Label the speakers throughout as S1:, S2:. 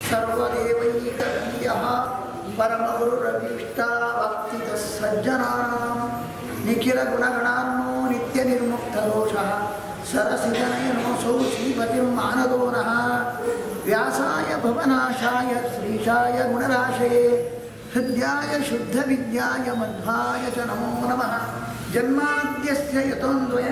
S1: सर्वदेवैकप्रियः परमगुरुरभीष्टा भक्तितः सज्जनानां निखिलगुणगणान्नो नित्यनिर्मुक्तदोषः सरसिजनयनोऽसौ श्रीपतिं मानदो नः व्यासाय भवनाशाय श्रीशाय गुणराशये हृद्याय शुद्धविद्याय मध्वाय च नमो नमः जन्माद्यस्य यतोऽन्वय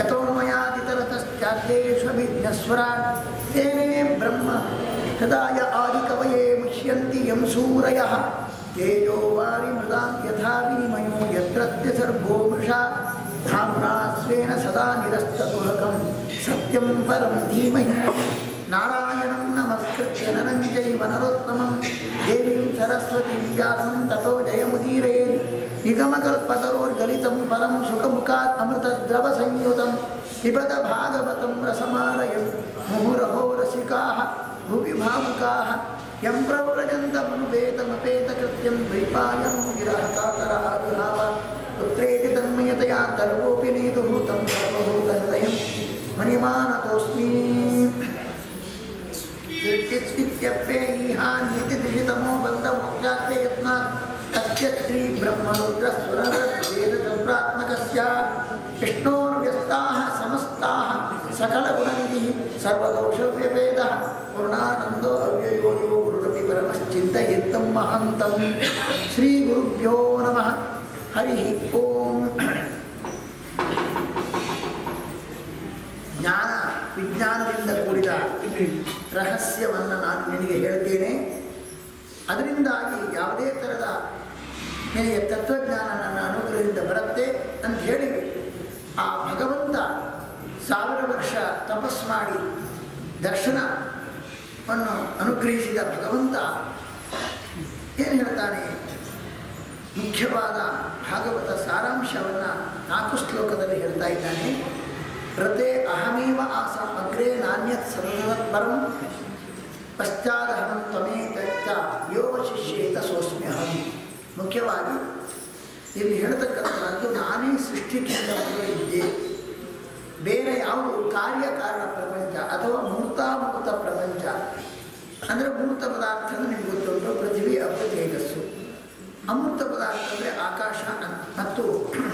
S1: यतोऽन्वयादितरतश्चाद्देष्वभिज्ञस्वराट् तेने ब्रह्म हृदाय आदिकवये मुह्यन्ति यं सूरयः तेजो वारिमृदां यथा विनिमयो यत्रत्य सर्वो मृषा धाम्ना स्वेन सदा निरस्तकुहकं सत्यं परं धीमहि नारायणं नमस्कृत्य नरं चैव नरोत्तमं देवीं सरस्वतीं व्यासं ततो जयमुदीरयेत् निगमकल्पतरोर्गलितं परं सुखमुखात् अमृतद्रवसंयुतं पिबत भागवतं रसमालयं मुहुरहो रसिकाः भुवि भावुकाः यं प्रव्रजन्तमनुपेतमपेतकृत्यं द्वैपायं विरहकातरः विभाव पुत्रेति तन्मयतया तर्वोऽपि नेतुभूतं सर्वभूतहृदयं मणिमानतोऽस्मि ीहान्यतिदिशितमो बन्धमोक्षात्ते यत्नात् तस्य श्रीब्रह्मरुद्रस्वरवेदचन्द्रात्मकस्य विष्णोर्व्यस्ताः समस्ताः सकलगुणनिधिः सर्वदोषव्यभेदः पूर्णानन्दो अव्ययो यो गुरुरपि परमश्चिन्तयित्तं महान्तं श्रीगुरुभ्यो नमः हरिः ओम् ಜ್ಞಾನ ವಿಜ್ಞಾನದಿಂದ ಕೂಡಿದ ರಹಸ್ಯವನ್ನು ನಾನು ನಿನಗೆ ಹೇಳ್ತೇನೆ ಅದರಿಂದಾಗಿ ಯಾವುದೇ ಥರದ ನಿನಗೆ ತತ್ವಜ್ಞಾನ ನನ್ನ ಅನುಗ್ರಹದಿಂದ ಬರುತ್ತೆ ಅಂತ ಹೇಳಿ ಆ ಭಗವಂತ ಸಾವಿರ ವರ್ಷ ತಪಸ್ ಮಾಡಿ ದರ್ಶನವನ್ನು ಅನುಗ್ರಹಿಸಿದ ಭಗವಂತ ಏನು ಹೇಳ್ತಾನೆ ಮುಖ್ಯವಾದ ಭಾಗವತ ಸಾರಾಂಶವನ್ನು ನಾಲ್ಕು ಶ್ಲೋಕದಲ್ಲಿ ಹೇಳ್ತಾ ಇದ್ದಾನೆ ರತೆ ಅಹಮೇವ ಆಸಂ ಅಗ್ರೇ ನಾಣ್ಯತ್ ಸದಸತ್ ಪರಂ ಪಶ್ಚಾದಹಂ ತ್ವಮೇ ತಚ್ಚ ಯೋಗ ಶಿಷ್ಯೇತ ಸೋಸ್ಮ್ಯಹಂ ಮುಖ್ಯವಾಗಿ ಇಲ್ಲಿ ಹೇಳ್ತಕ್ಕಂಥದ್ದು ನಾನೇ ಸೃಷ್ಟಿಕಿಂತ ಮೊದಲು ಇದ್ದೆ ಬೇರೆ ಯಾವುದು ಕಾರ್ಯಕಾರಣ ಪ್ರಪಂಚ ಅಥವಾ ಮೂರ್ತಾಮೂರ್ತ ಪ್ರಪಂಚ ಅಂದರೆ ಮೂರ್ತ ಪದಾರ್ಥ ನಿಮ್ಗೆ ಗೊತ್ತುಂಟು ಪೃಥ್ವಿ ಅಪ್ಪ ತೇಜಸ್ಸು ಅಮೂರ್ತ ಪದಾರ್ಥ ಅಂದರೆ ಆಕಾಶ ಮತ್ತು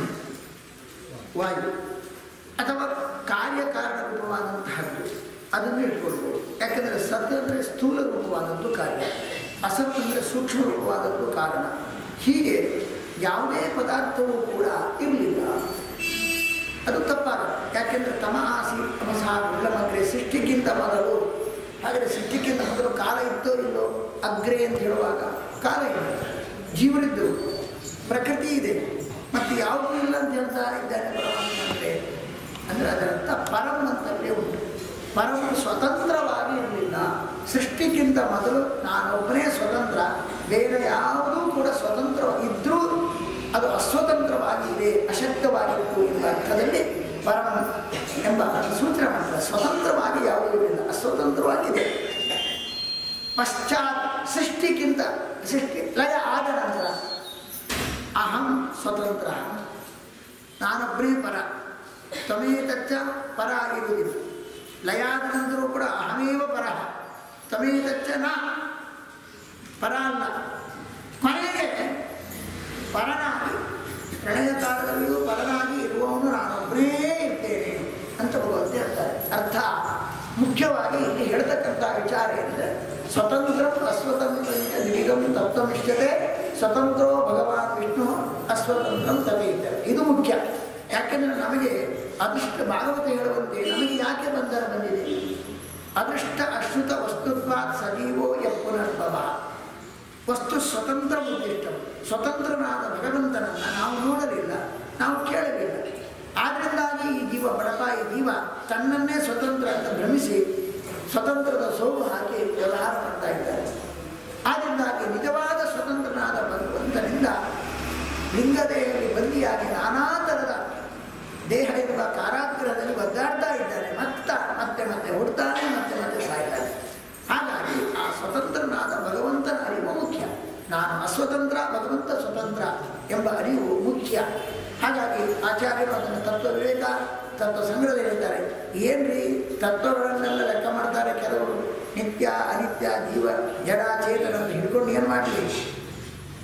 S1: ವಾಯು ಅಥವಾ ಕಾರ್ಯಕಾರಣ ರೂಪವಾದಂತಹದ್ದು ಅದನ್ನು ಇಟ್ಕೊಳ್ಬೋದು ಯಾಕಂದರೆ ಸತ್ ಅಂದರೆ ಸ್ಥೂಲ ರೂಪವಾದದ್ದು ಕಾರ್ಯ ಅಸತ್ ಅಂದರೆ ಸೂಕ್ಷ್ಮ ರೂಪವಾದದ್ದು ಕಾರಣ ಹೀಗೆ ಯಾವುದೇ ಪದಾರ್ಥವೂ ಕೂಡ ಇರಲಿಲ್ಲ ಅದು ತಪ್ಪಾಗುತ್ತೆ ಯಾಕೆಂದರೆ ತಮ ಆಸಿ ತಮಸ ಉಳ್ಳಮಗ್ರೆ ಸೃಷ್ಟಿಗಿಂತ ಮೊದಲು ಹಾಗಾದರೆ ಸೃಷ್ಟಿಗಿಂತ ಮೊದಲು ಕಾಲ ಇತ್ತೋ ಇಲ್ಲೋ ಅಗ್ರೆ ಅಂತ ಹೇಳುವಾಗ ಕಾಲ ಇಲ್ಲ ಜೀವನಿದ್ದರು ಪ್ರಕೃತಿ ಇದೆ ಮತ್ತು ಯಾವುದೂ ಇಲ್ಲ ಅಂತ ಹೇಳ್ತಾ ಇದ್ದಾನೆ ಪರಮಾತ್ಮ ಅಂದರೆ ಅಂದರೆ ಅದರರ್ಥ ಪರಂ ಅಂತಲ್ಲೇ ಉಂಟು ಪರಮ ಸ್ವತಂತ್ರವಾಗಿ ಇರಲಿಲ್ಲ ಸೃಷ್ಟಿಗಿಂತ ಮೊದಲು ನಾನೊಬ್ಬನೇ ಸ್ವತಂತ್ರ ಬೇರೆ ಯಾವುದೂ ಕೂಡ ಸ್ವತಂತ್ರ ಇದ್ದರೂ ಅದು ಅಸ್ವತಂತ್ರವಾಗಿ ಇದೆ ಅಶಕ್ತವಾಗಿತ್ತು ಎಂಬ ಅರ್ಥದಲ್ಲಿ ಪರಮ ಎಂಬ ಸೂಚನೆ ಮಾಡ್ತಾರೆ ಸ್ವತಂತ್ರವಾಗಿ ಯಾವುದೂ ಇರಲಿಲ್ಲ ಅಸ್ವತಂತ್ರವಾಗಿದೆ ಪಶ್ಚಾತ್ ಸೃಷ್ಟಿಗಿಂತ ಸೃಷ್ಟಿ ಲಯ ಆದ ನಂತರ ಅಹಂ ಸ್ವತಂತ್ರ ನಾನೊಬ್ಬನೇ ಪರ ತ್ವಮೇತಚ್ಚ ಪರ ಇರುವುದಿಲ್ಲ ಲಯಾದ ನಂತರೂ ಕೂಡ ಅಹಮೇವ ಪರ ತ್ವಮೇತಚ್ಚ ನ ಪರ ಅಲ್ಲ ಕೊನೆಗೆ ಪರನಾಗಿ ಪ್ರಳಯ ಕಾಲದಲ್ಲಿಯೂ ಪರನಾಗಿ ಇರುವವನು ನಾನೊಬ್ಬನೇ ಇರ್ತೇನೆ ಅಂತ ಭಗವಂತ ಹೇಳ್ತಾರೆ ಅರ್ಥ ಮುಖ್ಯವಾಗಿ ಇಲ್ಲಿ ಹೇಳ್ತಕ್ಕಂಥ ವಿಚಾರ ಏನಿದೆ ಸ್ವತಂತ್ರ ಅಸ್ವತಂತ್ರ ನಿಗಮ್ ತತ್ವಮಿಷ್ಯತೆ ಸ್ವತಂತ್ರೋ ಭಗವಾನ್ ವಿಷ್ಣು ಅಸ್ವತಂತ್ರಂ ತದೇತ ಇದು ಮುಖ್ಯ ಯಾಕೆಂದರೆ ನಮಗೆ ಅದೃಷ್ಟ ಭಾಗವತ ಹೇಳುವಂತೆ ನಮಗೆ ಯಾಕೆ ಬಂಧನ ಬಂದಿದೆ ಅದೃಷ್ಟ ಅಶ್ರುತ ವಸ್ತುತ್ವಾತ್ ಸಜೀವೋ ಯ ಪುನರ್ಭವ ವಸ್ತು ಸ್ವತಂತ್ರ ಉದ್ದಿಷ್ಟ ಸ್ವತಂತ್ರನಾದ ಭಗವಂತನನ್ನು ನಾವು ನೋಡಲಿಲ್ಲ ನಾವು ಕೇಳಲಿಲ್ಲ ಆದ್ದರಿಂದಾಗಿ ಈ ಜೀವ ಬಡಪಾಯಿ ಜೀವ ತನ್ನನ್ನೇ ಸ್ವತಂತ್ರ ಅಂತ ಭ್ರಮಿಸಿ ಸ್ವತಂತ್ರದ ಸೋಗು ಹಾಕಿ ವ್ಯವಹಾರ ಮಾಡ್ತಾ ಇದ್ದಾರೆ ಆದ್ದರಿಂದಾಗಿ ನಿಜವಾದ ಸ್ವತಂತ್ರನಾದ ಭಗವಂತನಿಂದ ಲಿಂಗದೇಹದಲ್ಲಿ ಬಂದಿಯಾಗಿ ನಾನಾ ಥರದ ದೇಹ ಇರುವ ಕಾರಾಗೃಹದಲ್ಲಿ ಒದ್ದಾಡ್ತಾ ಇದ್ದಾನೆ ಮತ್ತ ಮತ್ತೆ ಮತ್ತೆ ಹುಡ್ತಾನೆ ಮತ್ತೆ ಮತ್ತೆ ಸಾಯ್ತಾನೆ ಹಾಗಾಗಿ ಆ ಸ್ವತಂತ್ರನಾದ ಭಗವಂತನ ಅರಿವು ಮುಖ್ಯ ನಾನು ಅಸ್ವತಂತ್ರ ಭಗವಂತ ಸ್ವತಂತ್ರ ಎಂಬ ಅರಿವು ಮುಖ್ಯ ಹಾಗಾಗಿ ಆಚಾರ್ಯರು ಅದನ್ನು ತತ್ವ ವಿವೇಕ ತತ್ವ ಸಂಗ್ರಹದಲ್ಲಿ ಹೇಳ್ತಾರೆ ಏನ್ರಿ ತತ್ವಗಳನ್ನೆಲ್ಲ ಲೆಕ್ಕ ಮಾಡ್ತಾರೆ ಕೆಲವರು ನಿತ್ಯ ಅನಿತ್ಯ ಜೀವ ಜಡ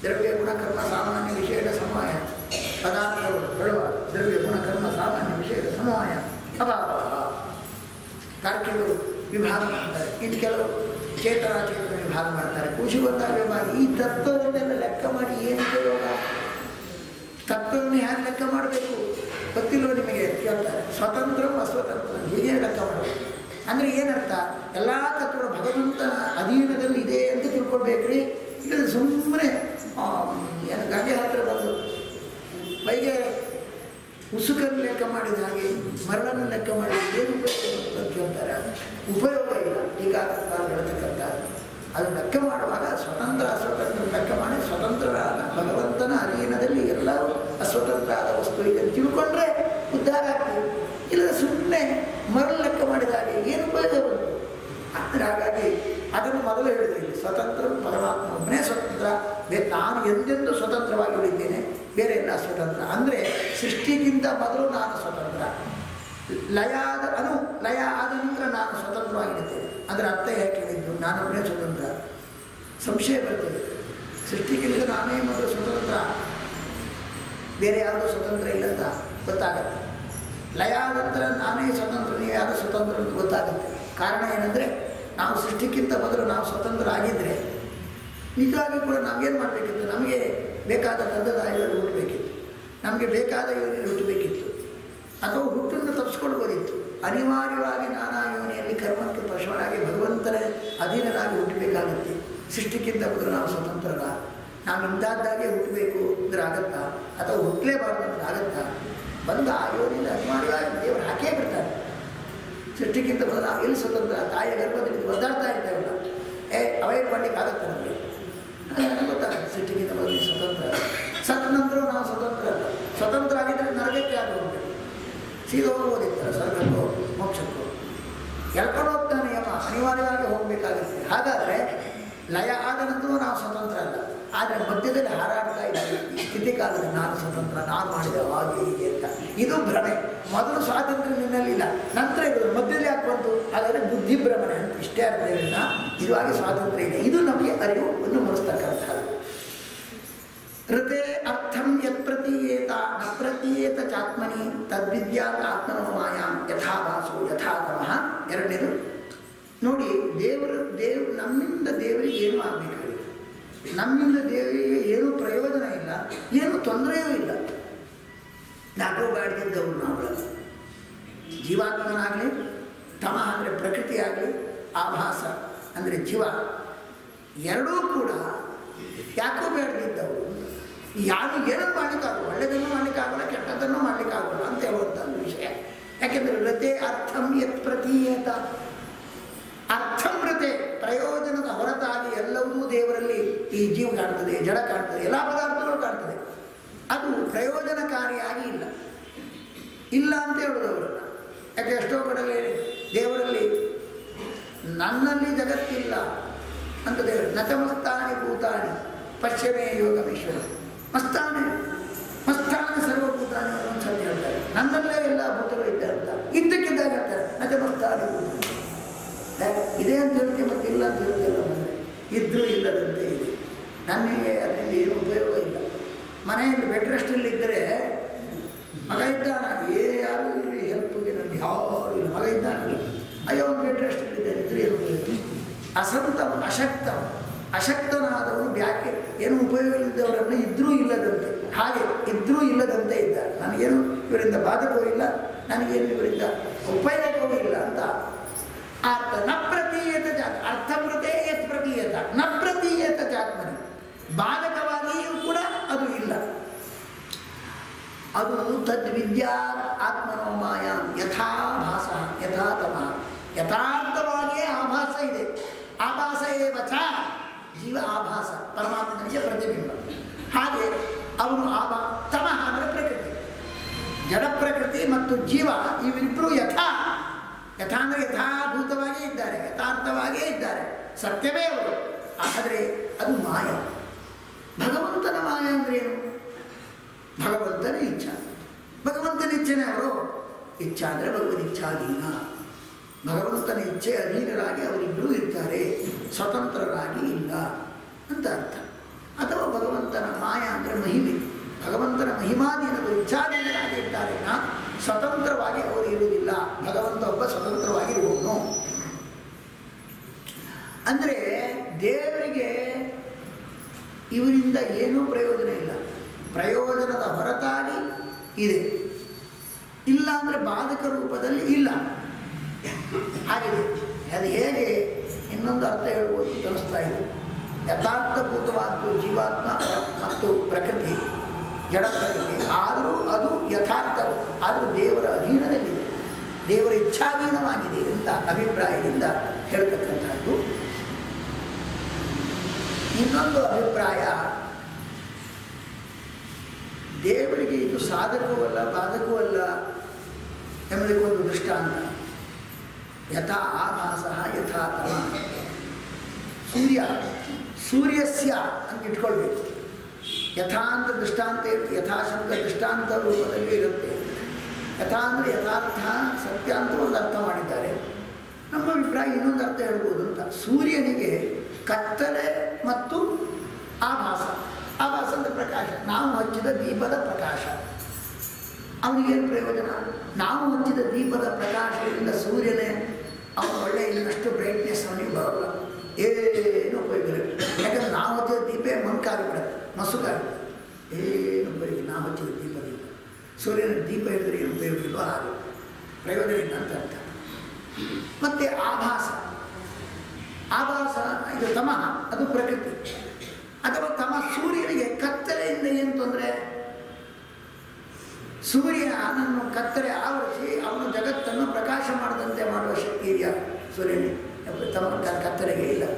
S1: ದ್ರವ್ಯ ಗುಣಕರ್ಮ ಸಾಮಾನ್ಯ ವಿಷಯದ ಸಮವಾಯ ಪದಾರ್ಥಗಳು ಹೇಳುವ ದ್ರವ್ಯ ಗುಣಕರ್ಮ ಸಾಮಾನ್ಯ ವಿಷಯದ ಸಮವಾಯ ಅಭಾವ ತಾರ್ಕಿಕರು ವಿಭಾಗ ಮಾಡ್ತಾರೆ ಇನ್ನು ಕೆಲವು ಚೇತನಾಚೇತನ ವಿಭಾಗ ಮಾಡ್ತಾರೆ ಖುಷಿ ಬಂದಾಗ ವಿಭಾಗ ಈ ತತ್ವವನ್ನೆಲ್ಲ ಲೆಕ್ಕ ಮಾಡಿ ಏನು ಉಪಯೋಗ ತತ್ವವನ್ನು ಹ್ಯಾಗೆ ಲೆಕ್ಕ ಮಾಡಬೇಕು ಗೊತ್ತಿಲ್ಲೋ ನಿಮಗೆ ಕೇಳ್ತಾರೆ ಸ್ವತಂತ್ರ ಅಸ್ವತಂತ್ರ ಹೀಗೆ ಲೆಕ್ಕ ಮಾಡಬೇಕು ಅಂದರೆ ಏನರ್ಥ ಎಲ್ಲ ತತ್ವಗಳು ಭಗವಂತನ ಅಧೀನದಲ್ಲಿ ಇದೆ ಅಂತ ತಿಳ್ಕೊಳ್ಬೇಕ್ರಿ ಇದು ಸುಮ್ಮನೆ ಏನು ಗಂಗೆ ಹತ್ರ ಬಂದು ಬೈಗೆ ಉಸುಕನ್ನು ಲೆಕ್ಕ ಮಾಡಿದ ಹಾಗೆ ಮರಳನ್ನು ಲೆಕ್ಕ ಮಾಡಿ ಏನು ಉಪಯೋಗ ಅಂತ ಕೇಳ್ತಾರೆ ಉಪಯೋಗ ಇಲ್ಲ ಈಗ ಹೇಳ್ತಕ್ಕಂಥ ಅದು ಲೆಕ್ಕ ಮಾಡುವಾಗ ಸ್ವತಂತ್ರ ಅಸ್ವತಂತ್ರ ಲೆಕ್ಕ ಮಾಡಿ ಸ್ವತಂತ್ರರಾದ ಭಗವಂತನ ಅಧೀನದಲ್ಲಿ ಎಲ್ಲರೂ ಅಸ್ವತಂತ್ರ ಆದ ವಸ್ತು ಇದೆ ಅಂತ ತಿಳ್ಕೊಂಡ್ರೆ ಉದ್ಧಾರ ಆಗ್ತದೆ ಇಲ್ಲ ಸುಮ್ಮನೆ ಮರಳು ಲೆಕ್ಕ ಮಾಡಿದ ಹಾಗೆ ಏನು ಉಪಯೋಗ ಬಂತು ಅಂದರೆ ಹಾಗಾಗಿ ಅದನ್ನು ಮೊದಲು ಹೇಳಿದೆ ಇಲ್ಲಿ ಸ್ವತಂತ್ರ ಪರಮಾತ್ಮ ಒಬ್ಬನೇ ಸ್ವತಂತ್ರ ಬೇ ನಾನು ಎಂದೆಂದು ಸ್ವತಂತ್ರವಾಗಿ ಉಳಿದ್ದೇನೆ ಬೇರೆ ಎಲ್ಲ ಸ್ವತಂತ್ರ ಅಂದರೆ ಸೃಷ್ಟಿಗಿಂತ ಮೊದಲು ನಾನು ಸ್ವತಂತ್ರ ಲಯ ಆದ ಅನು ಲಯ ಆದ ನಂತರ ನಾನು ಸ್ವತಂತ್ರವಾಗಿರುತ್ತೇನೆ ಅದರ ಅರ್ಥ ಯಾಕೆ ಹೇಳಿದ್ದು ನಾನೊಬ್ಬನೇ ಸ್ವತಂತ್ರ ಸಂಶಯ ಬರ್ತದೆ ಸೃಷ್ಟಿಗಿಂತ ನಾನೇ ಮೊದಲು ಸ್ವತಂತ್ರ ಬೇರೆ ಯಾವುದೂ ಸ್ವತಂತ್ರ ಇಲ್ಲ ಅಂತ ಗೊತ್ತಾಗತ್ತೆ ಲಯ ಆದ ನಂತರ ನಾನೇ ಸ್ವತಂತ್ರ ನೀವು ಯಾರು ಸ್ವತಂತ್ರ ಅಂತ ಗೊತ್ತಾಗುತ್ತೆ ಕಾರಣ ಏನಂದರೆ ನಾವು ಸೃಷ್ಟಿಕ್ಕಿಂತ ಮೊದಲು ನಾವು ಸ್ವತಂತ್ರ ಆಗಿದ್ದರೆ ನಿಜವಾಗಿ ಕೂಡ ನಾವೇನು ಮಾಡಬೇಕಿತ್ತು ನಮಗೆ ಬೇಕಾದ ತಂದೆದಾಯಿಗಳು ಹುಟ್ಟಬೇಕಿತ್ತು ನಮಗೆ ಬೇಕಾದ ಯೋನಿಯಲ್ಲಿ ಹುಟ್ಟಬೇಕಿತ್ತು ಅಥವಾ ಹುಟ್ಟನ್ನು ತಪ್ಪಿಸ್ಕೊಳ್ಬೋದಿತ್ತು ಅನಿವಾರ್ಯವಾಗಿ ನಾನಾ ಯೋನಿಯಲ್ಲಿ ಕರ್ಮಕ್ಕೆ ಪಶುವನಾಗಿ ಭಗವಂತನ ಅಧೀನರಾಗಿ ಹುಟ್ಟಬೇಕಾಗುತ್ತೆ ಸೃಷ್ಟಿಕ್ಕಿಂತ ಮೊದಲು ನಾವು ಸ್ವತಂತ್ರರ ನಾವು ಇಂಥದ್ದಾಗೆ ಹುಟ್ಟಬೇಕು ಅಂದ್ರೆ ಆಗತ್ತಾ ಅಥವಾ ಹುಟ್ಟಲೇಬಾರ್ದು ಅಂದ್ರೆ ಆಗತ್ತಾ ಬಂದು ಆ ಯೋನಿಯಿಂದ ಅನಿವಾರ್ಯವಾಗಿ ದೇವರು ಹಾಕೇ ಬಿಡ್ತಾರೆ ಸೃಷ್ಟಿಗಿಂತ ಮೊದಲು ನಾವು ಎಲ್ಲಿ ಸ್ವತಂತ್ರ ತಾಯಿಯ ಗರ್ಭದಲ್ಲಿ ಒದ್ದಾಡ್ತಾ ಇರ್ತೇವಲ್ಲ ಏ ಅವಾಯ್ಡ್ ಮಾಡ್ಲಿಕ್ಕೆ ಆಗುತ್ತೆ ನಮಗೆ ನನಗೆ ಗೊತ್ತಾಗುತ್ತೆ ಸೃಷ್ಟಿಗಿಂತ ಮೊದಲು ಸ್ವತಂತ್ರ ಸತ್ ನಂತರ ನಾವು ಸ್ವತಂತ್ರ ಅಲ್ಲ ಸ್ವತಂತ್ರ ಆಗಿದ್ದರೆ ನರಕಕ್ಕೆ ಆಗಿ ಹೋಗ್ಬೇಕು ಸೀದಾ ಹೋಗ್ಬೋದಿತ್ತು ಸ್ವರ್ಗಕ್ಕೋ ಮೋಕ್ಷಕ್ಕೋ ಎಳ್ಕೊಂಡು ಹೋಗ್ತಾನೆ ನಿಯಮ ಅನಿವಾರ್ಯವಾಗಿ ಹೋಗಬೇಕಾಗುತ್ತೆ ಹಾಗಾದರೆ ಲಯ ಆದ ನಂತರ ನಾವು ಸ್ವತಂತ್ರ ಅಲ್ಲ ಆದರೆ ಮಧ್ಯದಲ್ಲಿ ಹಾರಾಡ್ತಾ ಇದ್ದೀವಿ ಈ ಸ್ಥಿತಿ ಕಾಲದಲ್ಲಿ ನಾನು ಸ್ವತಂತ್ರ ನಾನು ಮಾಡಿದೆ ಹಾಗೆ ಹೀಗೆ ಅಂತ ಇದು ಭ್ರಮೆ ಮೊದಲು ಸ್ವಾತಂತ್ರ್ಯ ನಿನ್ನಲ್ಲಿಲ್ಲ ನಂತರ ಇದು ಮಧ್ಯದಲ್ಲಿ ಯಾಕೆ ಬಂತು ಹಾಗಾದರೆ ಬುದ್ಧಿ ಭ್ರಮಣೆ ಅಂತ ಇಷ್ಟೇ ಅರ್ಥವಿಲ್ಲ ನಿಜವಾಗಿ ಸ್ವಾತಂತ್ರ್ಯ ಇದೆ ಇದು ನಮಗೆ ಅರಿವನ್ನು ಮೂಡಿಸ್ತಕ್ಕಂಥದ್ದು ಋತೆ ಅರ್ಥಂ ಯತ್ ಪ್ರತೀಯೇತ ನ ಪ್ರತೀಯೇತ ಚಾತ್ಮನಿ ತದ್ವಿದ್ಯಾತ್ ಆತ್ಮನೋ ಮಾಯಾಂ ಯಥಾಭಾಸೋ ಯಥಾತಮಃ ಎರಡನೇದು ನೋಡಿ ದೇವರು ದೇವ್ ನಮ್ಮಿಂದ ದೇವರಿಗೆ ಏನೂ ಆಗಬೇಕಾಗಿಲ್ಲ ನಮ್ಮಿಂದ ದೇವರಿಗೆ ಏನೂ ಪ್ರಯೋಜನ ಇಲ್ಲ ಏನೂ ತೊಂದರೆಯೂ ಇಲ್ಲ ನಾಟೋ ಗಾಡಿದ್ದವರು ನಾವುಗಳು ಜೀವಾತ್ಮನಾಗಲಿ ತಮ ಅಂದರೆ ಪ್ರಕೃತಿ ಆಗಲಿ ಆಭಾಸ ಅಂದರೆ ಜೀವ ಎರಡೂ ಕೂಡ ಯಾಕೋ ಬೇಡದಿದ್ದವರು ಯಾರು ಏನನ್ನು ಮಾಡಲಿಕ್ಕಾಗಲ್ಲ ಒಳ್ಳೆಯದನ್ನು ಮಾಡಲಿಕ್ಕಾಗಲ್ಲ ಕೆಟ್ಟದ್ದನ್ನು ಮಾಡಲಿಕ್ಕಾಗಲ್ಲ ಅಂತ ಹೇಳುವಂಥ ಒಂದು ವಿಷಯ ಯಾಕೆಂದರೆ ರತೆ ಅರ್ಥಂ ಯತ್ ಪ್ರತೀಯತ ಅರ್ಥಂ ರತೆ ಪ್ರಯೋಜನದ ಹೊರತಾಗಿ ಎಲ್ಲವೂ ದೇವರಲ್ಲಿ ಈ ಜೀವ ಕಾಣ್ತದೆ ಜಡ ಕಾಣ್ತದೆ ಎಲ್ಲ ಪದಾರ್ಥಗಳು ಕಾಣ್ತದೆ ಅದು ಪ್ರಯೋಜನಕಾರಿಯಾಗಿ ಇಲ್ಲ ಇಲ್ಲ ಅಂತ ಹೇಳೋದು ಅವರನ್ನು ಯಾಕೆ ಎಷ್ಟೋ ಕಡೆ ದೇವರಲ್ಲಿ ನನ್ನಲ್ಲಿ ಜಗತ್ತಿಲ್ಲ ಅಂತ ದೇವರು ನಚಮಸ್ತಾನಿ ಭೂತಾನಿ ಪಶ್ಚಿಮೇ ಯೋಗಮೇಶ್ವರ ಮಸ್ತಾನೆ ಮಸ್ತಾನೆ ಸರ್ವಭೂತಾನಿ ಅಂತ ಒಂದು ಸತಿ ಹೇಳ್ತಾರೆ ನನ್ನಲ್ಲೇ ಎಲ್ಲ ಭೂತಗಳು ಇದ್ದಾರೆ ಅಂತ ಇದ್ದಕ್ಕಿದ್ದಾಗ ಹೇಳ್ತಾರೆ ನಚಮಸ್ತಾನಿ ಭೂತಾನಿ ಯಾಕೆ? ಇದೆ ಅಂತ ಹೇಳ್ತೀವಿ ಮತ್ತೆ ಇಲ್ಲ ಅಂತ ಹೇಳ್ತೀವಲ್ಲ ಮನೆ ಇದ್ರೂ ಇಲ್ಲದಂತೆ ಇದೆ ನನಗೆ ಅದರಿಂದ ಏನು ಉಪಯೋಗ ಇಲ್ಲ ಮನೆಯಲ್ಲಿ ಬೆಡ್ ರೆಸ್ಟಲ್ಲಿ ಇದ್ದರೆ ಮಗ ಇದ್ದಾನ ಏ ಯಾರು ಇರಲಿ ಹೆಲ್ಪ್ಗೆ ನನಗೆ ಯಾರು ಇಲ್ಲ ಮಗ ಇದ್ದಾನಲ್ಲ ಅಯ್ಯೋ ಒಂದು ಬೆಡ್ ರೆಸ್ಟಲ್ಲಿ ಇದ್ದಾನೆ ಇದ್ರೆ ಏನು ಉಪಯೋಗ ಅಸಂತ ಅಶಕ್ತ ಅಶಕ್ತನಾದವನು ಯಾಕೆ ಏನು ಉಪಯೋಗ ಇಲ್ಲದವರನ್ನು ಇದ್ರೂ ಇಲ್ಲದಂತೆ ಹಾಗೆ ಇದ್ರೂ ಇಲ್ಲದಂತೆ ಇದ್ದಾರೆ ನನಗೇನು ಇವರಿಂದ ಬಾಧಕವೂ ಇಲ್ಲ ನನಗೇನು ಇವರಿಂದ ಉಪಯೋಗವೂ ಇಲ್ಲ ಅಂತ ಅರ್ಥ ನ ಪ್ರತೀಯತ ಜಾತ ಅರ್ಥ ಪ್ರತೇ ಯತ್ ಪ್ರತೀಯತ ನ ಪ್ರತೀಯತ ಜಾತ್ಮನಿ ಬಾಧಕವಾಗಿಯೂ ಕೂಡ ಅದು ಇಲ್ಲ ಅದು ತದ್ವಿದ್ಯಾ ಆತ್ಮನೋಮಾಯ ಯಥಾಭಾಸ ಯಥಾತಮ ಯಥಾರ್ಥವಾಗಿಯೇ ಆಭಾಸ ಇದೆ ಆಭಾಸ ಏವ ಚ ಜೀವ ಆಭಾಸ ಪರಮಾತ್ಮನಿಗೆ ಪ್ರತಿಬಿಂಬ ಹಾಗೆ ಅವನು ಆಭಾ ತಮಃ ಅಂದರೆ ಪ್ರಕೃತಿ ಜಡ ಪ್ರಕೃತಿ ಮತ್ತು ಜೀವ ಇವಿಬ್ಬರು ಯಥಾ ಯಥಾ ಅಂದರೆ ಯಥಾಭೂತವಾಗಿಯೇ ಇದ್ದಾರೆ ಯಥಾರ್ಥವಾಗಿಯೇ ಇದ್ದಾರೆ ಸತ್ಯವೇ ಅವರು ಆದರೆ ಅದು ಮಾಯ ಭಗವಂತನ ಮಾಯ ಅಂದ್ರೆ ಏನು ಭಗವಂತನ ಇಚ್ಛಾ ಭಗವಂತನ ಇಚ್ಛೆನೇ ಅವರು ಇಚ್ಛಾ ಅಂದರೆ ಭಗವದ್ ಇಚ್ಛಾಧೀನ ಭಗವಂತನ ಇಚ್ಛೆ ಅಧೀನರಾಗಿ ಅವರಿಬ್ಬರೂ ಇರ್ತಾರೆ ಸ್ವತಂತ್ರರಾಗಿ ಇಲ್ಲ ಅಂತ ಅರ್ಥ ಅಥವಾ ಭಗವಂತನ ಅಂದರೆ ಮಹಿಮೆ ಭಗವಂತನ ಮಹಿಮಾಧೀನರು ಇಚ್ಛಾಧೀನರಾಗಿ ಇರ್ತಾರೆ ವಿನಾ ಸ್ವತಂತ್ರವಾಗಿ ಅವರು ಇರುವುದಿಲ್ಲ ಭಗವಂತ ಒಬ್ಬ ಸ್ವತಂತ್ರವಾಗಿ ಇರುವವನು ಅಂದರೆ ದೇವರಿಗೆ ಇವರಿಂದ ಏನೂ ಪ್ರಯೋಜನ ಇಲ್ಲ ಪ್ರಯೋಜನದ ಹೊರತಾಗಿ ಇದೆ ಇಲ್ಲ ಅಂದರೆ ಬಾಧಕ ರೂಪದಲ್ಲಿ ಇಲ್ಲ ಹಾಗಿದೆ ಅದು ಹೇಗೆ ಇನ್ನೊಂದು ಅರ್ಥ ಹೇಳ್ಬೋದು ಅಂತ ಅನಿಸ್ತಾ ಇದೆ ಯಥಾರ್ಥಭೂತವಾದ್ದು ಜೀವಾತ್ಮ ಮತ್ತು ಪ್ರಕೃತಿ ಜಡ ಪ್ರಕೃತಿ ಆದರೂ ಅದು ಯಥಾರ್ಥ ಆದರೂ ದೇವರ ಅಧೀನದಲ್ಲಿದೆ ದೇವರ ಇಚ್ಛಾಧೀನವಾಗಿದೆ ಅಂತ ಅಭಿಪ್ರಾಯದಿಂದ ಹೇಳ್ತಕ್ಕಂಥದ್ದು ಇನ್ನೊಂದು ಅಭಿಪ್ರಾಯ ದೇವರಿಗೆ ಇದು ಸಾಧಕವೂ ಅಲ್ಲ ಬಾಧಕವೂ ಅಲ್ಲ ಎಂಬುದಕ್ಕೊಂದು ದೃಷ್ಟಾಂತ ಯಥಾ ಆಭಾಸ ಯಥಾ ತಮ ಸೂರ್ಯ ಸೂರ್ಯಸ್ಯ ಅಂತ ಇಟ್ಕೊಳ್ಬೇಕು ಯಥಾ ಅಂತ ದೃಷ್ಟಾಂತ ಇರುತ್ತೆ ಯಥಾ ಶಬ್ದ ದೃಷ್ಟಾಂತ ರೂಪದಲ್ಲಿ ಇರುತ್ತೆ ಯಥಾ ಅಂದರೆ ಯಥಾರ್ಥ ಸತ್ಯ ಅಂತ ಒಂದು ಅರ್ಥ ಮಾಡಿದ್ದಾರೆ ನಮ್ಮ ಅಭಿಪ್ರಾಯ ಇನ್ನೊಂದು ಅರ್ಥ ಹೇಳ್ಬೋದು ಅಂತ ಸೂರ್ಯನಿಗೆ ಕತ್ತಲೆ ಮತ್ತು ಆಭಾಸ ಆಭಾಸ ಅಂದರೆ ಪ್ರಕಾಶ ನಾವು ಹಚ್ಚಿದ ದೀಪದ ಪ್ರಕಾಶ ಅವನಿಗೇನು ಪ್ರಯೋಜನ ನಾವು ಹಚ್ಚಿದ ದೀಪದ ಪ್ರಕಾಶದಿಂದ ಸೂರ್ಯನೇ ಅವನು ಒಳ್ಳೆ ಇನ್ನಷ್ಟು ಬ್ರೈಟ್ನೆಸ್ ಅವನಿಗೆ ಬರೋಲ್ಲ ಏನು ಉಪಯೋಗ ಇಲ್ಲ ಯಾಕಂದ್ರೆ ನಾವು ಹಚ್ಚಿದ ದೀಪ ಮಂಕಾಗಿಬಿಡುತ್ತೆ ಮಸುಕಾಗಿಬಿಡುತ್ತೆ ಏನು ಉಪಯೋಗ ನಾವು ಹಚ್ಚಿದ ದೀಪದಿಂದ ಸೂರ್ಯನ ದೀಪ ಹಿಡಿದ್ರೆ ಏನು ಉಪಯೋಗ ಇಲ್ವೋ ಹಾಗೆ ಪ್ರಯೋಜನ ಇಲ್ಲ ಅಂತ ಅರ್ಥ ಮತ್ತು ಆಭಾಸ ಆಭಾಸ ಇದು ತಮಃ ಅದು ಪ್ರಕೃತಿ ಅಥವಾ ತಮ ಸೂರ್ಯನಿಗೆ ಕತ್ತಲೆಯಿಂದ ಏನು ತೊಂದರೆ ಸೂರ್ಯನನ್ನು ಕತ್ತಲೆ ಆವರಿಸಿ ಅವನು ಜಗತ್ತನ್ನು ಪ್ರಕಾಶ ಮಾಡದಂತೆ ಮಾಡುವ ಶಕ್ತಿ ಇದೆಯಾ ಸೂರ್ಯನಿಗೆ ತಮ್ಮ ಕ- ಕತ್ತಲೆಗೆ ಇಲ್ಲ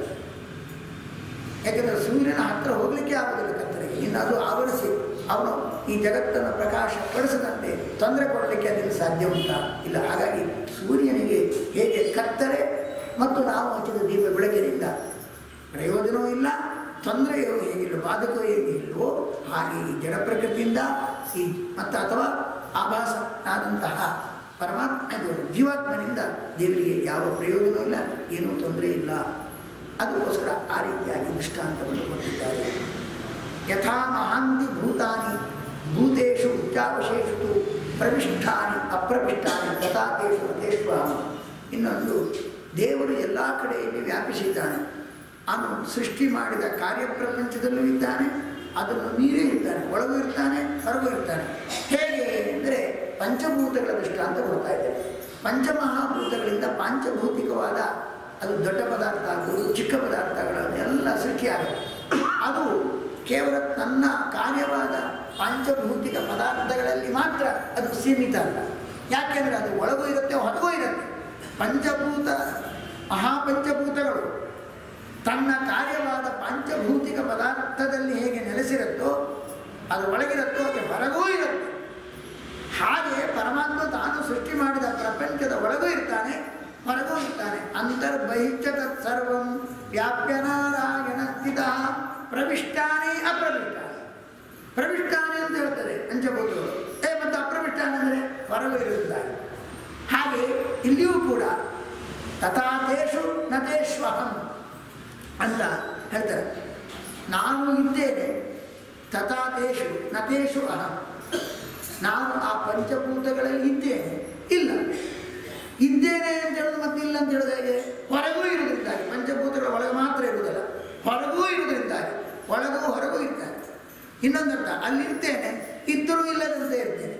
S1: ಯಾಕೆಂದರೆ ಸೂರ್ಯನ ಹತ್ತಿರ ಹೋಗಲಿಕ್ಕೆ ಆಗೋದಿಲ್ಲ ಕತ್ತಲೆಗೆ ಇನ್ನು ಅದು ಆವರಿಸಿ ಅವನು ಈ ಜಗತ್ತನ್ನು ಪ್ರಕಾಶ ಪಡಿಸದಂತೆ ತೊಂದರೆ ಕೊಡಲಿಕ್ಕೆ ಅದಕ್ಕೆ ಸಾಧ್ಯ ಉಂಟಾ ಇಲ್ಲ ಹಾಗಾಗಿ ಸೂರ್ಯನಿಗೆ ಹೇಗೆ ಕತ್ತಲೆ ಮತ್ತು ನಾವು ಹಚ್ಚಿದ ದೀಪ ಬೆಳಕಿನಿಂದ ಪ್ರಯೋಜನವೂ ಇಲ್ಲ ತೊಂದರೆಯೂ ಹೇಗಿಲ್ಲ ಬಾಧಕವೂ ಹೇಗಿಲ್ವೋ ಹಾಗೆ ಈ ಜಡ ಪ್ರಕೃತಿಯಿಂದ ಈ ಮತ್ತು ಅಥವಾ ಆಭಾಸ ಆದಂತಹ ಪರಮಾತ್ಮ ಇದು ಜೀವಾತ್ಮನಿಂದ ದೇವರಿಗೆ ಯಾವ ಪ್ರಯೋಜನವೂ ಇಲ್ಲ ಏನೂ ತೊಂದರೆ ಇಲ್ಲ ಅದಕ್ಕೋಸ್ಕರ ಆ ರೀತಿಯಾಗಿ ದೃಷ್ಟಾಂತವನ್ನು ಕೊಟ್ಟಿದ್ದಾರೆ ಯಥಾ ಮಹಾಂತಿ ಭೂತಾನಿ ಭೂತೇಶು ಉಚ್ಚಾವಶೇಷು ಪ್ರವಿಷ್ಠಾನಿ ಅಪ್ರವಿಷ್ಠಾನಿ ತಥಾ ತೇಷು ತೇಷ್ವಾಹಂ ಇನ್ನೊಂದು ದೇವರು ಎಲ್ಲ ಕಡೆಯಲ್ಲಿ ವ್ಯಾಪಿಸಿದ್ದಾನೆ ಅವನು ಸೃಷ್ಟಿ ಮಾಡಿದ ಕಾರ್ಯಪ್ರಪಂಚದಲ್ಲೂ ಇದ್ದಾನೆ ಅದನ್ನು ಮೀರೇ ಇದ್ದಾನೆ ಒಳಗೂ ಇರ್ತಾನೆ ಹೊರಗೂ ಇರ್ತಾನೆ ಹೇಗೆ ಅಂದರೆ ಪಂಚಭೂತಗಳ ದೃಷ್ಟಾಂತ ಕೊಡ್ತಾ ಇದ್ದಾರೆ ಪಂಚಮಹಾಭೂತಗಳಿಂದ ಪಾಂಚಭೌತಿಕವಾದ ಅದು ದೊಡ್ಡ ಪದಾರ್ಥ ಆಗ್ಬೋದು ಚಿಕ್ಕ ಪದಾರ್ಥಗಳೆಲ್ಲ ಸೃಷ್ಟಿಯಾಗುತ್ತೆ ಅದು ಕೇವಲ ತನ್ನ ಕಾರ್ಯವಾದ ಪಾಂಚಭೌತಿಕ ಪದಾರ್ಥಗಳಲ್ಲಿ ಮಾತ್ರ ಅದು ಸೀಮಿತ ಅಲ್ಲ ಯಾಕೆಂದರೆ ಅದು ಒಳಗೂ ಇರುತ್ತೆ ಹೊರಗೂ ಇರುತ್ತೆ ಪಂಚಭೂತ ಮಹಾಪಂಚಭೂತಗಳು ತನ್ನ ಕಾರ್ಯವಾದ ಪಂಚಭೌತಿಕ ಪದಾರ್ಥದಲ್ಲಿ ಹೇಗೆ ನೆಲೆಸಿರುತ್ತೋ ಅದು ಒಳಗಿರುತ್ತೋ ಅದು ಹೊರಗೂ ಇರುತ್ತೆ ಹಾಗೆ ಪರಮಾತ್ಮ ತಾನು ಸೃಷ್ಟಿ ಮಾಡಿದ ಪ್ರಪಂಚದ ಒಳಗೂ ಇರ್ತಾನೆ ಹೊರಗೂ ಇರ್ತಾನೆ ಅಂತರ್ಬಹಿಷ್ಠ ತತ್ಸರ್ವಂ ವ್ಯಾಪ್ಯ ನಾರಾಯಣ ಸ್ಥಿತ ಪ್ರವಿಷ್ಟಾನೇ ಅಪ್ರವಿಷ್ಟಾನೆ ಪ್ರವಿಷ್ಟಾನೆ ಅಂತ ಹೇಳ್ತಾರೆ ಪಂಚಭೂತಗಳು ಏ ಮತ್ತು ಅಪ್ರವಿಷ್ಟಾನೆ ಅಂದರೆ ಹೊರಗೂ ಇರುತ್ತಾರೆ ಹಾಗೆ ಇಲ್ಲಿಯೂ ಕೂಡ ತಥಾತೇಷು ನತೇಶ್ವಹಂ ಅಂತ ಹೇಳ್ತಾರೆ ನಾನು ಇದ್ದೇನೆ ತಥಾತೇಷು ನತೇಷು ಅಹಂ ನಾನು ಆ ಪಂಚಭೂತಗಳಲ್ಲಿ ಇದ್ದೇನೆ ಇಲ್ಲ ಇದ್ದೇನೆ ಅಂತ ಹೇಳೋದು ಮತ್ತೆ ಇಲ್ಲ ಅಂತ ಹೇಳೋದು ಹೇಗೆ ಹೊರಗೂ ಇರುವುದರಿಂದಾಗಿ ಪಂಚಭೂತಗಳ ಒಳಗೆ ಮಾತ್ರ ಇರುವುದಿಲ್ಲ ಹೊರಗೂ ಇರುವುದರಿಂದಾಗಿ ಒಳಗೂ ಹೊರಗೂ ಇರ್ತಾರೆ ಇನ್ನೊಂದರ್ಥ ಅಲ್ಲಿರ್ತೇನೆ ಇದ್ದರೂ ಇಲ್ಲದಂತೆ ಇರ್ತೇನೆ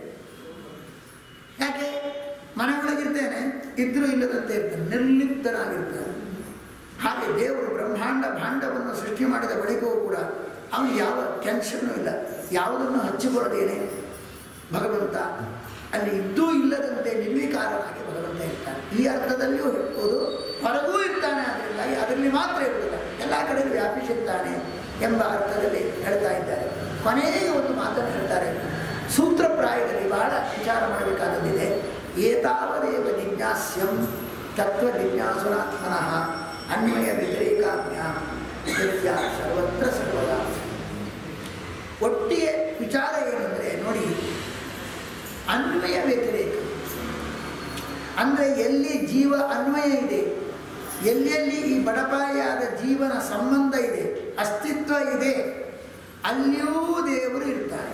S1: ಯಾಕೆ ಮನೆ ಒಳಗಿರ್ತೇನೆ ಇದ್ದರೂ ಇಲ್ಲದಂತೆ ಇರ್ತೇನೆ ನಿರ್ಲಿಪ್ತನಾಗಿರ್ತೇನೆ ಹಾಗೆ ದೇವರು ಬ್ರಹ್ಮಾಂಡ ಭಾಂಡವನ್ನು ಸೃಷ್ಟಿ ಮಾಡಿದ ಬಳಿಕವೂ ಕೂಡ ಅವನು ಯಾವ ಟೆನ್ಷನ್ನು ಇಲ್ಲ ಯಾವುದನ್ನು ಹಚ್ಚಿಕೊಳ್ಳದೇನೆ ಭಗವಂತ ಅಲ್ಲಿ ಇದ್ದೂ ಇಲ್ಲದಂತೆ ನಿರ್ವಿಕಾರನಾಗಿ ಭಗವಂತ ಇರ್ತಾನೆ ಈ ಅರ್ಥದಲ್ಲಿಯೂ ಹೇಳ್ಬೋದು ಹೊರಗೂ ಇರ್ತಾನೆ ಅದರಿಂದಾಗಿ ಅದರಲ್ಲಿ ಮಾತ್ರ ಇರುವುದಿಲ್ಲ ಎಲ್ಲ ಕಡೆಯೂ ವ್ಯಾಪಿಸಿರ್ತಾನೆ ಎಂಬ ಅರ್ಥದಲ್ಲಿ ಹೇಳ್ತಾ ಇದ್ದಾರೆ ಕೊನೆಗೆ ಒಂದು ಮಾತನ್ನು ಹೇಳ್ತಾರೆ ಸೂತ್ರಪ್ರಾಯದಲ್ಲಿ ಬಹಳ ವಿಚಾರ ಮಾಡಬೇಕಾದದ್ದಿದೆ ಏತಾವದೇವ ಜಿಜ್ಞಾಸ್ಯಂ ತತ್ವ ಜಿಜ್ಞಾಸುರಾತ್ಮನಃ ಅನ್ವಯ ವ್ಯತಿರೇಕಾಜ್ಞಾನ ವಿದ್ಯಾ ಸರ್ವತ್ರ ಸರ್ವದಾ ಒಟ್ಟಿಗೆ ವಿಚಾರ ಏನಂದರೆ ನೋಡಿ ಅನ್ವಯ ವ್ಯತಿರೇಕ ಅಂದರೆ ಎಲ್ಲಿ ಜೀವ ಅನ್ವಯ ಇದೆ ಎಲ್ಲೆಲ್ಲಿ ಈ ಬಡಪಾಯಿಯಾದ ಜೀವನ ಸಂಬಂಧ ಇದೆ ಅಸ್ತಿತ್ವ ಇದೆ ಅಲ್ಲಿಯೂ ದೇವರು ಇರ್ತಾನೆ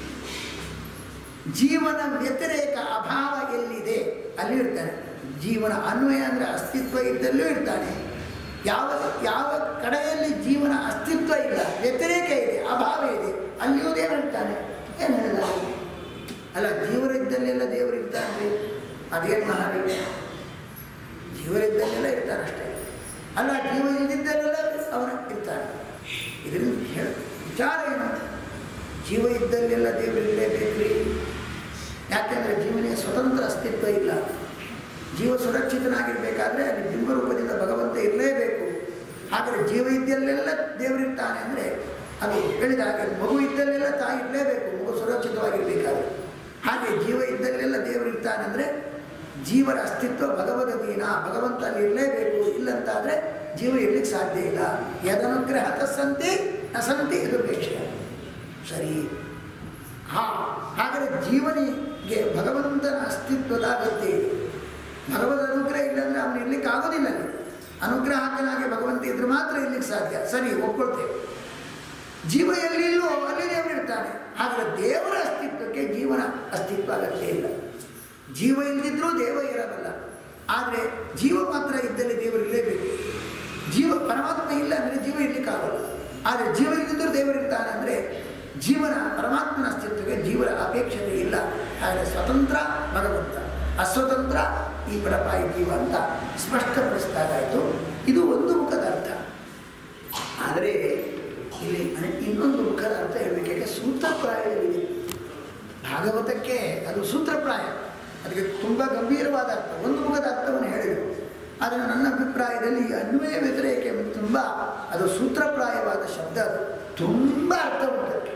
S1: ಜೀವನ ವ್ಯತಿರೇಕ ಅಭಾವ ಎಲ್ಲಿದೆ ಅಲ್ಲಿ ಇರ್ತಾನೆ ಜೀವನ ಅನ್ವಯ ಅಂದರೆ ಅಸ್ತಿತ್ವ ಇದ್ದಲ್ಲೂ ಇರ್ತಾನೆ ಯಾವ ಯಾವ ಕಡೆಯಲ್ಲಿ ಜೀವನ ಅಸ್ತಿತ್ವ ಇಲ್ಲ ವ್ಯತಿರೇಕ ಇದೆ ಅಭಾವ ಇದೆ ಅಲ್ಲಿಯೂ ದೇವರು ಇರ್ತಾನೆ ಏನು ಹೇಳಿದ ಅಲ್ಲ ಜೀವರಿದ್ದಲ್ಲೆಲ್ಲ ದೇವರು ಇರ್ತಾನೆ ಅದೇನು ಮಹಾವೀರ ಜೀವರಿದ್ದಲ್ಲೆಲ್ಲ ಇರ್ತಾನೆ ಅಷ್ಟೇ ಅಲ್ಲ ಜೀವ ಇದ್ದಿದ್ದಲ್ಲೆಲ್ಲ ಅವನ ಇರ್ತಾನೆ ಇದರಿಂದ ಹೇಳ ವಿಚಾರ ಏನು ಜೀವ ಇದ್ದಲ್ಲೆಲ್ಲ ದೇವರು ಇರಲೇಬೇಕ್ರಿ ಯಾಕೆಂದರೆ ಜೀವನಿಗೆ ಸ್ವತಂತ್ರ ಅಸ್ತಿತ್ವ ಇಲ್ಲ ಜೀವ ಸುರಕ್ಷಿತನಾಗಿರ್ಬೇಕಾದ್ರೆ ಅಲ್ಲಿ ಬಿಂಬರೂಪದಿಂದ ಭಗವಂತ ಇರಲೇಬೇಕು ಆದರೆ ಜೀವ ಇದ್ದಲ್ಲೆಲ್ಲ ದೇವರಿರ್ತಾನೆ ಅಂದರೆ ಅದು ಹೇಳಿದ ಹಾಗೆ ಮಗು ಇದ್ದಲ್ಲೆಲ್ಲ ತಾಯಿ ಇರಲೇಬೇಕು ಮಗು ಸುರಕ್ಷಿತವಾಗಿರ್ಬೇಕಾದ್ರೆ ಹಾಗೆ ಜೀವ ಇದ್ದಲ್ಲೆಲ್ಲ ದೇವರಿರ್ತಾನೆ ಅಂದರೆ ಜೀವನ ಅಸ್ತಿತ್ವ ಭಗವದಧೀನ ಭಗವಂತ ಅಲ್ಲಿ ಇರಲೇಬೇಕು ಇಲ್ಲಂತಾದರೆ ಜೀವ ಇರ್ಲಿಕ್ಕೆ ಸಾಧ್ಯ ಇಲ್ಲ ಯದನುಗ್ರಹ ತಸ್ಸಂತಿ ನ ಸಂತಿ ಇದು ವಿಷಯ ಸರಿ ಹಾ ಹಾಗಾದರೆ ಜೀವನಿಗೆ ಭಗವಂತನ ಅಸ್ತಿತ್ವದ ಅಗತ್ಯ ಇದೆ ಭಗವದ್ ಅನುಗ್ರಹ ಇಲ್ಲಂದ್ರೆ ಅವನು ಇರ್ಲಿಕ್ಕೆ ಆಗೋದಿಲ್ಲ ಅಲ್ಲಿ ಅನುಗ್ರಹಕನಾಗಿ ಭಗವಂತ ಇದ್ರೆ ಮಾತ್ರ ಇರ್ಲಿಕ್ಕೆ ಸಾಧ್ಯ ಸರಿ ಒಪ್ಕೊಳ್ತೇವೆ ಜೀವ ಎಲ್ಲಿಲ್ಲೋ ಅಲ್ಲಿ ದೇವರು ಇರ್ತಾನೆ ಆದರೆ ದೇವರ ಅಸ್ತಿತ್ವಕ್ಕೆ ಜೀವನ ಅಸ್ತಿತ್ವ ಅಗತ್ಯ ಇಲ್ಲ ಜೀವ ಇಲ್ಲದಿದ್ರೂ ದೇವ ಇರಬಲ್ಲ ಆದರೆ ಜೀವ ಮಾತ್ರ ಇದ್ದಲ್ಲಿ ದೇವರು ಇರಲೇಬೇಕು ಜೀವ ಪರಮಾತ್ಮ ಇಲ್ಲ ಅಂದರೆ ಜೀವ ಇರ್ಲಿಕ್ಕಾಗಲ್ಲ ಆದರೆ ಜೀವ ಇಲ್ಲದಿದ್ದರೂ ದೇವರು ಇರ್ತಾನೆ ಅಂದರೆ ಜೀವನ ಪರಮಾತ್ಮನ ಅಸ್ತಿತ್ವಕ್ಕೆ ಜೀವನ ಅಪೇಕ್ಷತೆ ಇಲ್ಲ ಆದರೆ ಸ್ವತಂತ್ರ ಭಗವಂತ ಅಸ್ವತಂತ್ರ ಈ ಪರಪಾಯಿ ಜೀವ ಅಂತ ಸ್ಪಷ್ಟಪಡಿಸಿದಾಗಾಯಿತು ಇದು ಒಂದು ಮುಖದ ಅರ್ಥ ಆದರೆ ಇಲ್ಲಿ ಅನೆ- ಇನ್ನೊಂದು ಮುಖದ ಅರ್ಥ ಹೇಳಬೇಕೆ ಸೂತ್ರಪ್ರಾಯದಲ್ಲಿದೆ ಭಾಗವತಕ್ಕೆ ಅದು ಸೂತ್ರಪ್ರಾಯ ಅದಕ್ಕೆ ತುಂಬ ಗಂಭೀರವಾದ ಅರ್ಥ ಒಂದು ಮುಖದ ಅರ್ಥವನ್ನು ಹೇಳಿದರು ಆದರೆ ನನ್ನ ಅಭಿಪ್ರಾಯದಲ್ಲಿ ಈ ಅನ್ವಯ ವ್ಯತಿರೇಕ ಎಂಬುದು ತುಂಬ ಅದು ಸೂತ್ರಪ್ರಾಯವಾದ ಶಬ್ದ ಅದು ತುಂಬ ಅರ್ಥ ಉಂಟು ಅದಕ್ಕೆ.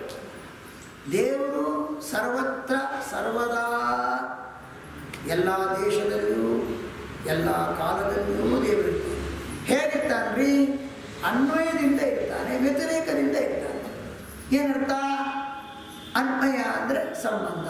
S1: ದೇವರು ಸರ್ವತ್ರ ಸರ್ವದಾ ಎಲ್ಲ ದೇಶದಲ್ಲಿಯೂ ಎಲ್ಲ ಕಾಲದಲ್ಲಿಯೂ ದೇವರಿರ್ತಾನೆ ಹೇಗಿರ್ತಾನ್ರಿ ಅನ್ವಯದಿಂದ ಇರ್ತಾನೆ ವ್ಯತಿರೇಕದಿಂದ ಇರ್ತಾನೆ ಏನರ್ಥ ಅನ್ವಯ ಅಂದರೆ ಸಂಬಂಧ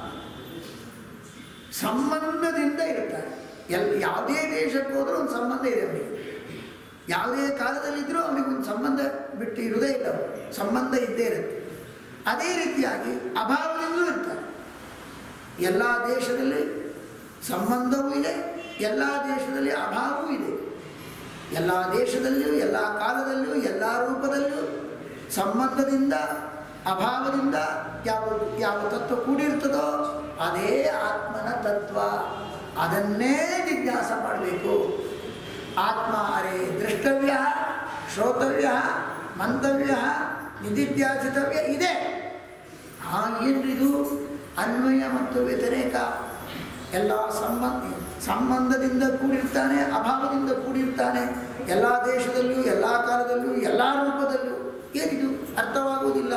S1: ಸಂಬಂಧದಿಂದ ಇರ್ತಾನೆ ಎಲ್ ಯಾವುದೇ ದೇಶಕ್ಕೆ ಹೋದರೂ ಒಂದು ಸಂಬಂಧ ಇದೆ ಅವನಿಗೆ ಯಾವುದೇ ಕಾಲದಲ್ಲಿದ್ದರೂ ಅವನಿಗೆ ಒಂದು ಸಂಬಂಧ ಬಿಟ್ಟು ಇರುವುದೇ ಇಲ್ಲ ಅವ್ನು. ಸಂಬಂಧ ಇದ್ದೇ ಇರುತ್ತೆ ಅದೇ ರೀತಿಯಾಗಿ ಅಭಾವದಿಂದಲೂ ಇರ್ತಾನೆ ಎಲ್ಲ ದೇಶದಲ್ಲಿ ಸಂಬಂಧವೂ ಇದೆ ಎಲ್ಲ ದೇಶದಲ್ಲಿ ಅಭಾವವೂ ಇದೆ ಎಲ್ಲ ದೇಶದಲ್ಲಿಯೂ ಎಲ್ಲ ಕಾಲದಲ್ಲಿಯೂ ಎಲ್ಲ ರೂಪದಲ್ಲಿಯೂ ಸಂಬಂಧದಿಂದ ಅಭಾವದಿಂದ ಯಾವ ಯಾವ ತತ್ವ ಕೂಡಿರ್ತದೋ ಅದೇ ಆತ್ಮನ ತತ್ವ ಅದನ್ನೇ ಜಿಜ್ಞಾಸ ಮಾಡಬೇಕು ಆತ್ಮ ಅರೆ ದ್ರಷ್ಟವ್ಯ ಶ್ರೋತವ್ಯ ಮಂತವ್ಯ ನಿಧಿಧ್ಯಾಸಿತವ್ಯ ಇದೆ ಆ ಏನ್ರಿದು ಅನ್ವಯ ಮತ್ತು ವ್ಯತಿರೇಕ ಎಲ್ಲ ಸಂಬಂಧ ಸಂಬಂಧದಿಂದ ಕೂಡಿರ್ತಾನೆ ಅಭಾವದಿಂದ ಕೂಡಿರ್ತಾನೆ ಎಲ್ಲ ದೇಶದಲ್ಲಿಯೂ ಎಲ್ಲ ಕಾಲದಲ್ಲಿಯೂ ಎಲ್ಲ ರೂಪದಲ್ಲಿಯೂ ಏನಿದು ಅರ್ಥವಾಗುವುದಿಲ್ಲ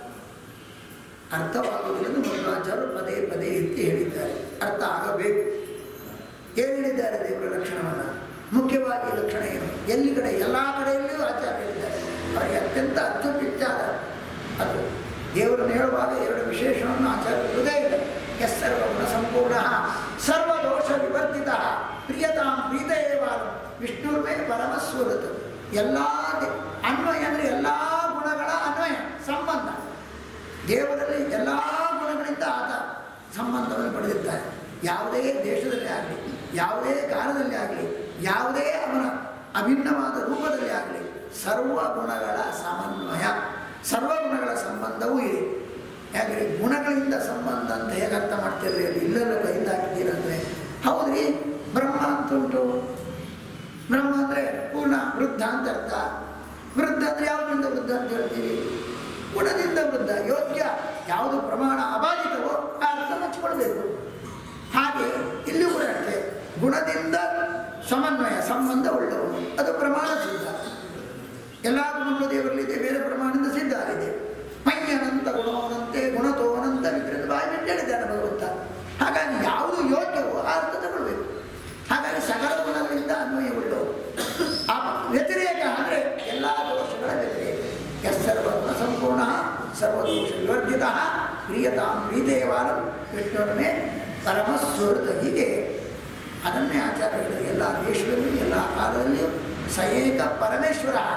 S1: ಅರ್ಥವಾಗುವುದಿಲ್ಲ ಎಂದು ಮಧ್ವಾಚಾರ್ಯರು ಪದೇ ಪದೇ ಎತ್ತಿ ಹೇಳಿದ್ದಾರೆ ಅರ್ಥ ಆಗಬೇಕು ಏನು ಹೇಳಿದ್ದಾರೆ ದೇವರ ಲಕ್ಷಣವನ್ನು ಮುಖ್ಯವಾಗಿ ಲಕ್ಷಣ ಏನು ಎಲ್ಲಿ ಕಡೆ ಎಲ್ಲ ಕಡೆಯಲ್ಲಿಯೂ ಆಚಾರ್ಯ ಹೇಳಿದ್ದಾರೆ ಅವರಿಗೆ ಅತ್ಯಂತ ಅತ್ಯುಪಿತ್ತಾದ ಅದು ದೇವರನ್ನು ಹೇಳುವಾಗ ಎರಡು ವಿಶೇಷವನ್ನು ಆಚಾರ್ಯ ಹೃದಯ ಇದೆ ಎಸ್ ಸರ್ವಗುಣ ಸಂಪೂರ್ಣ ಸರ್ವದೋಷ ವಿವರ್ಧಿತ ಪ್ರಿಯತಾಂ ಪ್ರೀತಯೇವಾಲ ವಿಷ್ಣುರ್ಮೇ ಪರಮಸ್ವರತ ಎಲ್ಲ ದೇ- ಅನ್ವಯ ಅಂದರೆ ಎಲ್ಲ ಗುಣಗಳ ಅನ್ವಯ ಸಂಬಂಧ ದೇವರಲ್ಲಿ ಎಲ್ಲ ಗುಣಗಳಿಂದ ಆತ ಸಂಬಂಧವನ್ನು ಪಡೆದಿರ್ತಾನೆ ಯಾವುದೇ ದೇಶದಲ್ಲಿ ಆಗಲಿ ಯಾವುದೇ ಕಾಲದಲ್ಲಿ ಆಗಲಿ ಯಾವುದೇ ಅವನ ಅಭಿನ್ನವಾದ ರೂಪದಲ್ಲಿ ಆಗಲಿ ಸರ್ವ ಗುಣಗಳ ಸಮನ್ವಯ ಸರ್ವ ಗುಣಗಳ ಸಂಬಂಧವೂ ಇದೆ ಯಾಕಂದರೆ ಗುಣಗಳಿಂದ ಸಂಬಂಧ ಅಂತ ಹೇಗೆ ಅರ್ಥ ಮಾಡ್ತಿರ್ರಿ ಅಲ್ಲಿ ಇಲ್ಲೆಲ್ಲ ಕೈಯಿಂದ ಹಾಕಿದ್ದೀರಂದರೆ ಹೌದ್ರಿ ಬ್ರಹ್ಮ ಅಂತ ಉಂಟು ಬ್ರಹ್ಮ ಅಂದರೆ ಪೂರ್ಣ ವೃದ್ಧ ಅಂತ ಅರ್ಥ ವೃದ್ಧ ಅಂದರೆ ಯಾವುದರಿಂದ ವೃದ್ಧ ಅಂತ ಹೇಳ್ತೀವಿ ಗುಣದಿಂದ ವೃದ್ಧ ಯೋಗ್ಯ ಯಾವುದು ಪ್ರಮಾಣ ಅಬಾಧಿತವೋ ಆ ಅರ್ಥ ಹಚ್ಕೊಳ್ಬೇಕು ಹಾಗೆ ಇಲ್ಲಿ ಕೂಡ ಅಷ್ಟೇ ಗುಣದಿಂದ ಸಮನ್ವಯ ಸಂಬಂಧ ಉಳ್ಳವನು ಅದು ಪ್ರಮಾಣ ಸಿದ್ಧ ಎಲ್ಲ ಗುಣಗಳು ದೇವರಲ್ಲಿದೆ ಬೇರೆ ಪ್ರಮಾಣದಿಂದ ಸಿದ್ಧ ಆಗಿದೆ ಮೈಯನಂತ ಗುಣವನಂತೆ ಗುಣತೋವನಂತ ವಿಗ್ರಹ ಬಾಯಿ ಬಿಟ್ಟು ಹೇಳಿದ್ದಾನೆ ಭಗವಂತ ಹಾಗಾಗಿ ಯಾವುದು ಯೋಗ್ಯವೋ ಆ ಅರ್ಥ ತಗೊಳ್ಬೇಕು ಹಾಗಾಗಿ ಸಕಲ ಗುಣಗಳಿಂದ ಅನ್ವಯ ಉಳ್ಳವರು ಆ ವ್ಯತಿರೇಕ ಅಂದರೆ ಎಲ್ಲ ದೋಷಗಳ ವ್ಯತಿರೇಕ ಎಸ್ ಸರ್ವಗುಣ ಸಂಪೂರ್ಣ ಸರ್ವದೋಷ ವಿವರ್ಜಿತ ಪ್ರಿಯತಾಂ ಪ್ರೀತೇವಾನ ವಿಷ್ಣುವನ್ನೇ ಪರಮಸ್ವೃತ ಹೀಗೆ ಅದನ್ನೇ ಆಚಾರ್ಯ ಹೇಳಿದರು ಎಲ್ಲ ದೇಶದಲ್ಲಿಯೂ ಎಲ್ಲ ಕಾಲದಲ್ಲಿಯೂ ಸ ಏಕ ಪರಮೇಶ್ವರ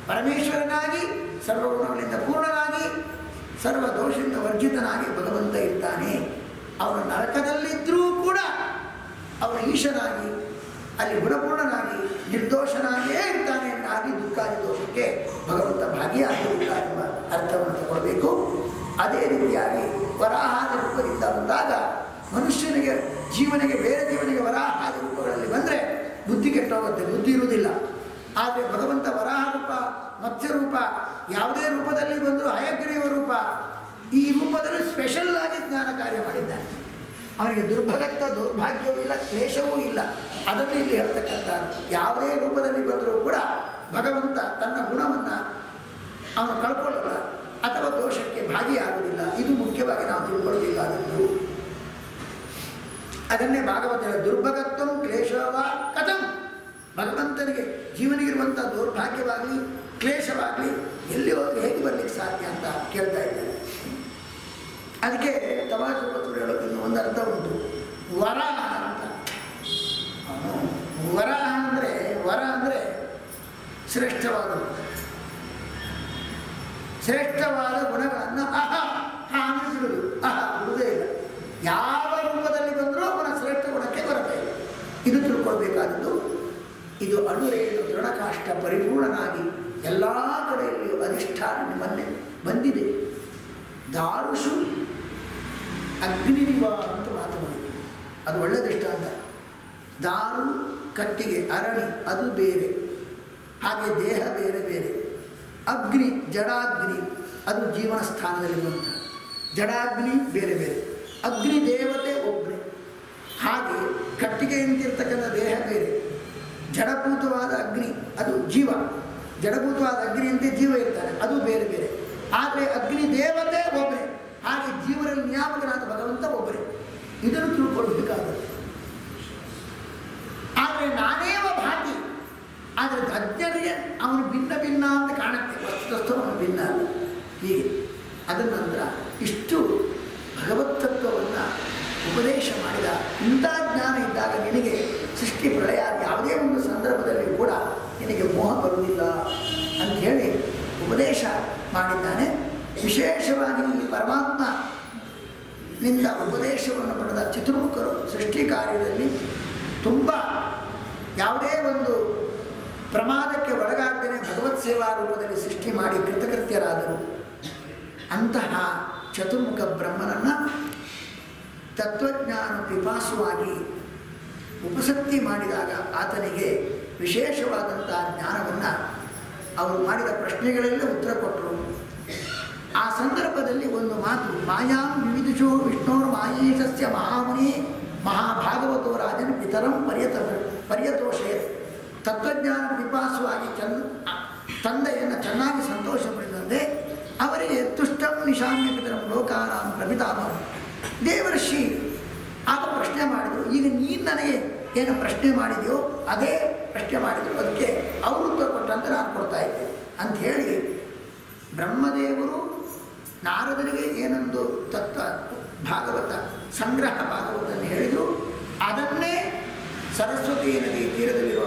S1: ಪರಮೇಶ್ವರನಾಗಿ ಸರ್ವಗುಣಗಳಿಂದ ಪೂರ್ಣನಾಗಿ ಸರ್ವ ದೋಷದಿಂದ ವರ್ಜಿತನಾಗಿ ಭಗವಂತ ಇರ್ತಾನೆ ಅವನು ನರಕದಲ್ಲಿದ್ದರೂ ಕೂಡ ಅವನು ಈಶನಾಗಿ ಅಲ್ಲಿ ಗುಣಪೂರ್ಣನಾಗಿ ನಿರ್ದೋಷನಾಗಿಯೇ ಇರ್ತಾನೆ ಆಗಿ ದುಃಖಾದಿ ದೋಷಕ್ಕೆ ಭಗವಂತ ಭಾಗಿಯಾಗಿರುವುದಿಲ್ಲ ಎಂಬ ಅರ್ಥವನ್ನು ತಗೊಳ್ಬೇಕು ಅದೇ ರೀತಿಯಾಗಿ ವರಾಹಾದಿ ರೂಪದಿಂದ ಬಂದಾಗ ಮನುಷ್ಯನಿಗೆ ಜೀವನಿಗೆ ಬೇರೆ ಜೀವನಿಗೆ ವರಾಹಾದಿ ರೂಪಗಳಲ್ಲಿ ಬಂದರೆ ಬುದ್ಧಿ ಕೆಟ್ಟೋಗುತ್ತೆ ಬುದ್ಧಿ ಇರುವುದಿಲ್ಲ ಆದರೆ ಭಗವಂತ ವರಾಹ ರೂಪ ಮತ್ಸ್ಯ ರೂಪ ಯಾವುದೇ ರೂಪದಲ್ಲಿ ಬಂದರೂ ಹಯಗ್ರೀವ ರೂಪ ಈ ರೂಪದಲ್ಲಿ ಸ್ಪೆಷಲ್ ಆಗಿ ಜ್ಞಾನ ಕಾರ್ಯ ಮಾಡಿದ್ದಾನೆ ಅವನಿಗೆ ದುರ್ಭಗತ್ತ ದೌರ್ಭಾಗ್ಯವೂ ಇಲ್ಲ ಕ್ಲೇಶವೂ ಇಲ್ಲ ಅದನ್ನು ಇಲ್ಲಿ ಹೇಳ್ತಕ್ಕಂಥ ಯಾವುದೇ ರೂಪದಲ್ಲಿ ಬಂದರೂ ಕೂಡ ಭಗವಂತ ತನ್ನ ಗುಣವನ್ನು ಅವನು ಕಳ್ಕೊಳ್ಳಲ್ಲ ಅಥವಾ ದೋಷಕ್ಕೆ ಭಾಗಿಯಾಗುವುದಿಲ್ಲ ಇದು ಮುಖ್ಯವಾಗಿ ನಾವು ತಿಳ್ಕೊಳ್ಬೇಕಾದದ್ದು ಅದನ್ನೇ ಭಾಗವತ ದುರ್ಭಗತ್ವಂ ಕ್ಲೇಶವ ಕಥಂ ಭಗವಂತನಿಗೆ ಜೀವನಿಗಿರುವಂಥ ದೌರ್ಭಾಗ್ಯವಾಗಲಿ ಕ್ಲೇಶವಾಗಲಿ ಎಲ್ಲಿ ಹೋಗಿ ಹೇಗೆ ಬರ್ಲಿಕ್ಕೆ ಸಾಧ್ಯ ಅಂತ ಕೇಳ್ತಾ ಇದ್ದಾರೆ ಅದಕ್ಕೆ ತಮಾಷೆ ಹೇಳೋದು ಒಂದು ಅರ್ಥ ಉಂಟು ವರ ಅಂತ ಅವನು ವರ ಅಂದರೆ ವರ ಅಂದರೆ ಶ್ರೇಷ್ಠವಾದವು ಶ್ರೇಷ್ಠವಾದ ಗುಣಗಳನ್ನು ಅಹ ಹಾ ಅಂದರೆ ಬಿಡುವುದು ಅಹ ಬಿಡುವುದೇ ಇಲ್ಲ ಯಾವ ರೂಪದಲ್ಲಿ ಬಂದರೂ ಅವನ ಶ್ರೇಷ್ಠ ಗುಣಕ್ಕೆ ಬರುತ್ತೆ ಇದು ತಿಳ್ಕೊಳ್ಬೇಕಾದದ್ದು ಇದು ಅಣುರೇಣು ದೃಢಕಾಷ್ಟ ಪರಿಪೂರ್ಣನಾಗಿ ಎಲ್ಲ ಕಡೆಯಲ್ಲಿಯೂ ಅಧಿಷ್ಠಾನ ಮೊನ್ನೆ ಬಂದಿದೆ ದಾರುಷು ಅಗ್ನಿನಿವ ಅಂತ ಮಾತು ಮಾಡಿದೆ ಅದು ಒಳ್ಳೆ ದೃಷ್ಟಾಂತ ದಾರು ಕಟ್ಟಿಗೆ ಅರಣಿ ಅದು ಬೇರೆ ಹಾಗೆ ದೇಹ ಬೇರೆ ಬೇರೆ ಅಗ್ನಿ ಜಡಾಗ್ನಿ ಅದು ಜೀವನ ಸ್ಥಾನದಲ್ಲಿರುವಂಥ ಜಡಾಗ್ನಿ ಬೇರೆ ಬೇರೆ ಅಗ್ನಿ ದೇವತೆ ಒಬ್ಬನೇ ಹಾಗೆ ಕಟ್ಟಿಗೆಯಂತಿರ್ತಕ್ಕಂಥ ದೇಹ ಬೇರೆ ಜಡಭೂತವಾದ ಅಗ್ನಿ ಅದು ಜೀವ ಜಡಭೂತವಾದ ಅಗ್ನಿಯಂತೆ ಜೀವ ಇರ್ತಾನೆ ಅದು ಬೇರೆ ಬೇರೆ ಆದರೆ ಅಗ್ನಿ ದೇವತೆ ಒಬ್ಬರೇ ಹಾಗೆ ಜೀವನಲ್ಲಿ ನಿಯಾಮಕನಾದ ಭಗವಂತ ಒಬ್ಬರೇ ಇದನ್ನು ತಿಳ್ಕೊಳ್ಬೇಕಾದದ್ದು ಆದರೆ ನಾನೇವ ಭಾತಿ ಆದರೆ ತಜ್ಞರಿಗೆ ಅವನು ಭಿನ್ನ ಭಿನ್ನ ಅಂತ ಕಾಣುತ್ತೆ ವಸ್ತುಸ್ತು ಅವನು ಭಿನ್ನ ಅಲ್ಲ ಹೀಗೆ ಅದರ ನಂತರ ಇಷ್ಟು ಭಗವತ್ತತ್ವವನ್ನು ಉಪದೇಶ ಮಾಡಿದ ಇಂಥ ಜ್ಞಾನ ಇದ್ದಾಗ ನಿನಗೆ ಸೃಷ್ಟಿ ಪ್ರಳಯ ಯಾವುದೇ ಒಂದು ಸಂದರ್ಭದಲ್ಲಿ ಕೂಡ ನಿನಗೆ ಮೋಹ ಬರುವುದಿಲ್ಲ ಅಂಥೇಳಿ ಉಪದೇಶ ಮಾಡಿದ್ದಾನೆ ವಿಶೇಷವಾಗಿ ಇಲ್ಲಿ ಪರಮಾತ್ಮ ನಿಂದ ಉಪದೇಶವನ್ನು ಪಡೆದ ಚತುರ್ಮುಖರು ಸೃಷ್ಟಿ ಕಾರ್ಯದಲ್ಲಿ ತುಂಬ ಯಾವುದೇ ಒಂದು ಪ್ರಮಾದಕ್ಕೆ ಒಳಗಾಗದೇ ಭಗವತ್ ಸೇವಾ ರೂಪದಲ್ಲಿ ಸೃಷ್ಟಿ ಮಾಡಿ ಕೃತಕೃತ್ಯರಾದರು ಅಂತಹ ಚತುರ್ಮುಖ ಬ್ರಹ್ಮನನ್ನು ತತ್ವಜ್ಞಾನ ಪಿಪಾಸುವಾಗಿ ಉಪಸಕ್ತಿ ಮಾಡಿದಾಗ ಆತನಿಗೆ ವಿಶೇಷವಾದಂತಹ ಜ್ಞಾನವನ್ನು ಅವರು ಮಾಡಿದ ಪ್ರಶ್ನೆಗಳೆಲ್ಲ ಉತ್ತರ ಕೊಟ್ಟರು ಆ ಸಂದರ್ಭದಲ್ಲಿ ಒಂದು ಮಾತು ಮಾಯಾಂ ವಿವಿಧಿಶೋ ವಿಷ್ಣೋರ್ ಮಾಯೇಶಸ್ಯ ಮಹಾಮುನಿ ಮಹಾಭಾಗವತೋ ರಾಜನ ಪಿತರಂ ಪರ್ಯತ ಪರ್ಯತೋಷೆ ತತ್ವಜ್ಞಾನ ಪಿಪಾಸುವಾಗಿ ಚಂದ ತಂದೆಯನ್ನು ಚೆನ್ನಾಗಿ ಸಂತೋಷಪಡಿದಂತೆ ಅವರಿಗೆ ತುಷ್ಟಂ ನಿಶಾಮ್ಯ ಪಿತರಂ ಲೋಕಾನಾಂ ಪ್ರಭಿತಾಮ ದೇವರ್ಷಿ ಆಗ ಪ್ರಶ್ನೆ ಮಾಡಿದರು ಈಗ ನೀನು ನನಗೆ ಏನು ಪ್ರಶ್ನೆ ಮಾಡಿದೆಯೋ ಅದೇ ಪ್ರಶ್ನೆ ಮಾಡಿದರು ಅದಕ್ಕೆ ಅವರು ಉತ್ತರ ಕೊಟ್ಟಂತೆ ನಾನು ಕೊಡ್ತಾ ಇದ್ದೆ ಅಂಥೇಳಿ ಬ್ರಹ್ಮದೇವರು ನಾರದರಿಗೆ ಏನೊಂದು ತತ್ವ ಭಾಗವತ ಸಂಗ್ರಹ ಭಾಗವತನ್ನು ಹೇಳಿದರು ಅದನ್ನೇ ಸರಸ್ವತಿ ನದಿ ತೀರದಲ್ಲಿರುವ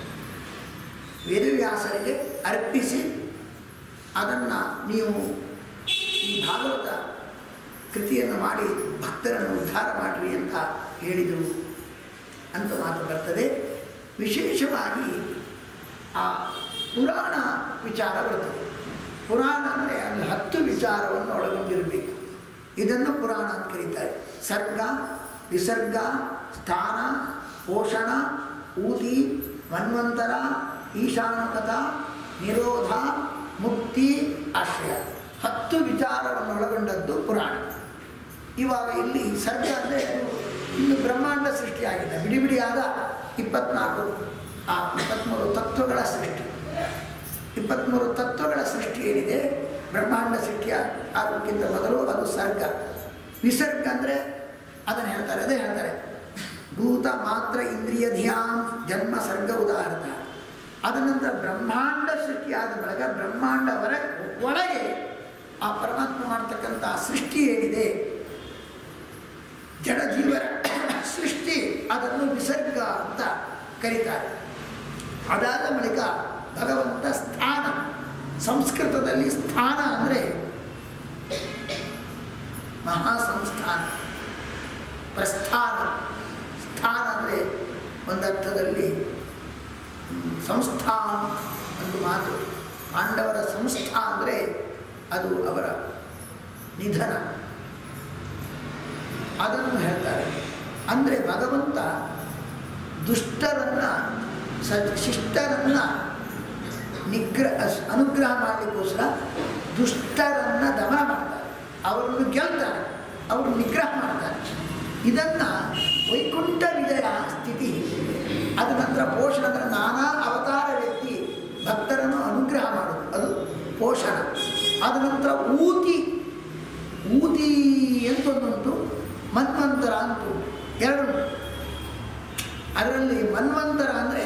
S1: ವೇದವ್ಯಾಸರಿಗೆ ಅರ್ಪಿಸಿ ಅದನ್ನು ನೀವು ಈ ಭಾಗವತ ಕೃತಿಯನ್ನು ಮಾಡಿ ಭಕ್ತರನ್ನು ಉದ್ಧಾರ ಮಾಡಿರಿ ಅಂತ ಹೇಳಿದರು ಅಂತ ಮಾತು ಬರ್ತದೆ ವಿಶೇಷವಾಗಿ ಆ ಪುರಾಣ ವಿಚಾರ ಬರ್ತದೆ ಪುರಾಣ ಅಂದರೆ ಅಲ್ಲಿ ಹತ್ತು ವಿಚಾರವನ್ನು ಒಳಗೊಂಡಿರಬೇಕು ಇದನ್ನು ಪುರಾಣ ಅಂತ ಕರೀತಾರೆ ಸರ್ಗ ವಿಸರ್ಗ ಸ್ಥಾನ ಪೋಷಣ ಊತಿ ಮನ್ವಂತರ ಈಶಾನಕತ ನಿರೋಧ ಮುಕ್ತಿ ಆಶ್ರಯ ಹತ್ತು ವಿಚಾರವನ್ನು ಒಳಗೊಂಡದ್ದು ಪುರಾಣ ಇವಾಗ ಇಲ್ಲಿ ಸರ್ಗ ಅಂದರೆ ಇನ್ನು ಬ್ರಹ್ಮಾಂಡ ಸೃಷ್ಟಿಯಾಗಿದೆ ಬಿಡಿ ಬಿಡಿಯಾದ ಇಪ್ಪತ್ನಾಲ್ಕು ಆ ಇಪ್ಪತ್ತ್ಮೂರು ತತ್ವಗಳ ಸೃಷ್ಟಿ ಇಪ್ಪತ್ತ್ಮೂರು ತತ್ವಗಳ ಸೃಷ್ಟಿ ಏನಿದೆ ಬ್ರಹ್ಮಾಂಡ ಸೃಷ್ಟಿಯ ಆಗೋಕ್ಕಿಂತ ಮೊದಲು ಅದು ಸರ್ಗ ವಿಸರ್ಗ ಅಂದರೆ ಅದನ್ನು ಹೇಳ್ತಾರೆ ಅದೇ ಹೇಳ್ತಾರೆ ಭೂತ ಮಾತ್ರ ಇಂದ್ರಿಯ ಧಿಯಾಂ ಜನ್ಮ ಸರ್ಗ ಉದಾಹರಣ ಅದ ನಂತರ ಬ್ರಹ್ಮಾಂಡ ಸೃಷ್ಟಿಯಾದ ಬಳಿಕ ಬ್ರಹ್ಮಾಂಡ ಹೊರ ಒಳಗೆ ಆ ಪರಮಾತ್ಮ ಮಾಡ್ತಕ್ಕಂಥ ಸೃಷ್ಟಿ ಏನಿದೆ ಜಡ ಜೀವರ ಸೃಷ್ಟಿ ಅದನ್ನು ವಿಸರ್ಗ ಅಂತ ಕರೀತಾರೆ ಅದಾದ ಬಳಿಕ ಭಗವಂತ ಸ್ಥಾನ ಸಂಸ್ಕೃತದಲ್ಲಿ ಸ್ಥಾನ ಅಂದರೆ ಮಹಾಸಂಸ್ಥಾನ ಪ್ರಸ್ಥಾನ ಸ್ಥಾನ ಅಂದರೆ ಒಂದರ್ಥದಲ್ಲಿ ಹ್ಮ್, ಸಂಸ್ಥಾನ ಒಂದು ಮಾತು ಪಾಂಡವರ ಸಂಸ್ಥಾ ಅಂದರೆ ಅದು ಅವರ ನಿಧನ ಅದನ್ನು ಹೇಳ್ತಾರೆ ಅಂದರೆ ಭಗವಂತ ದುಷ್ಟರನ್ನು ಸ ಶಿಷ್ಟರನ್ನು ನಿಗ್ರಹ ಅನುಗ್ರಹ ಮಾಡಲಿಕ್ಕೋಸ್ಕರ ದುಷ್ಟರನ್ನು ದಮನ ಮಾಡ್ತಾರೆ ಅವರನ್ನು ಗೆಲ್ತಾರೆ ಅವರು ನಿಗ್ರಹ ಮಾಡ್ತಾರೆ ಇದನ್ನು ವೈಕುಂಠ ವಿಜಯ ಸ್ಥಿತಿ ಅದ ನಂತರ ಪೋಷಣ ಅಂದರೆ ನಾನಾ ಅವತಾರ ವ್ಯಕ್ತಿ ಭಕ್ತರನ್ನು ಅನುಗ್ರಹ ಮಾಡೋದು ಅದು ಪೋಷಣ ಅದ ನಂತರ ಊತಿ ಊತಿ ಅಂತೊಂದುಂಟು ಮನ್ವಂತರ ಅಂತು ಎರಡು ಅದರಲ್ಲಿ ಮನ್ವಂತರ ಅಂದರೆ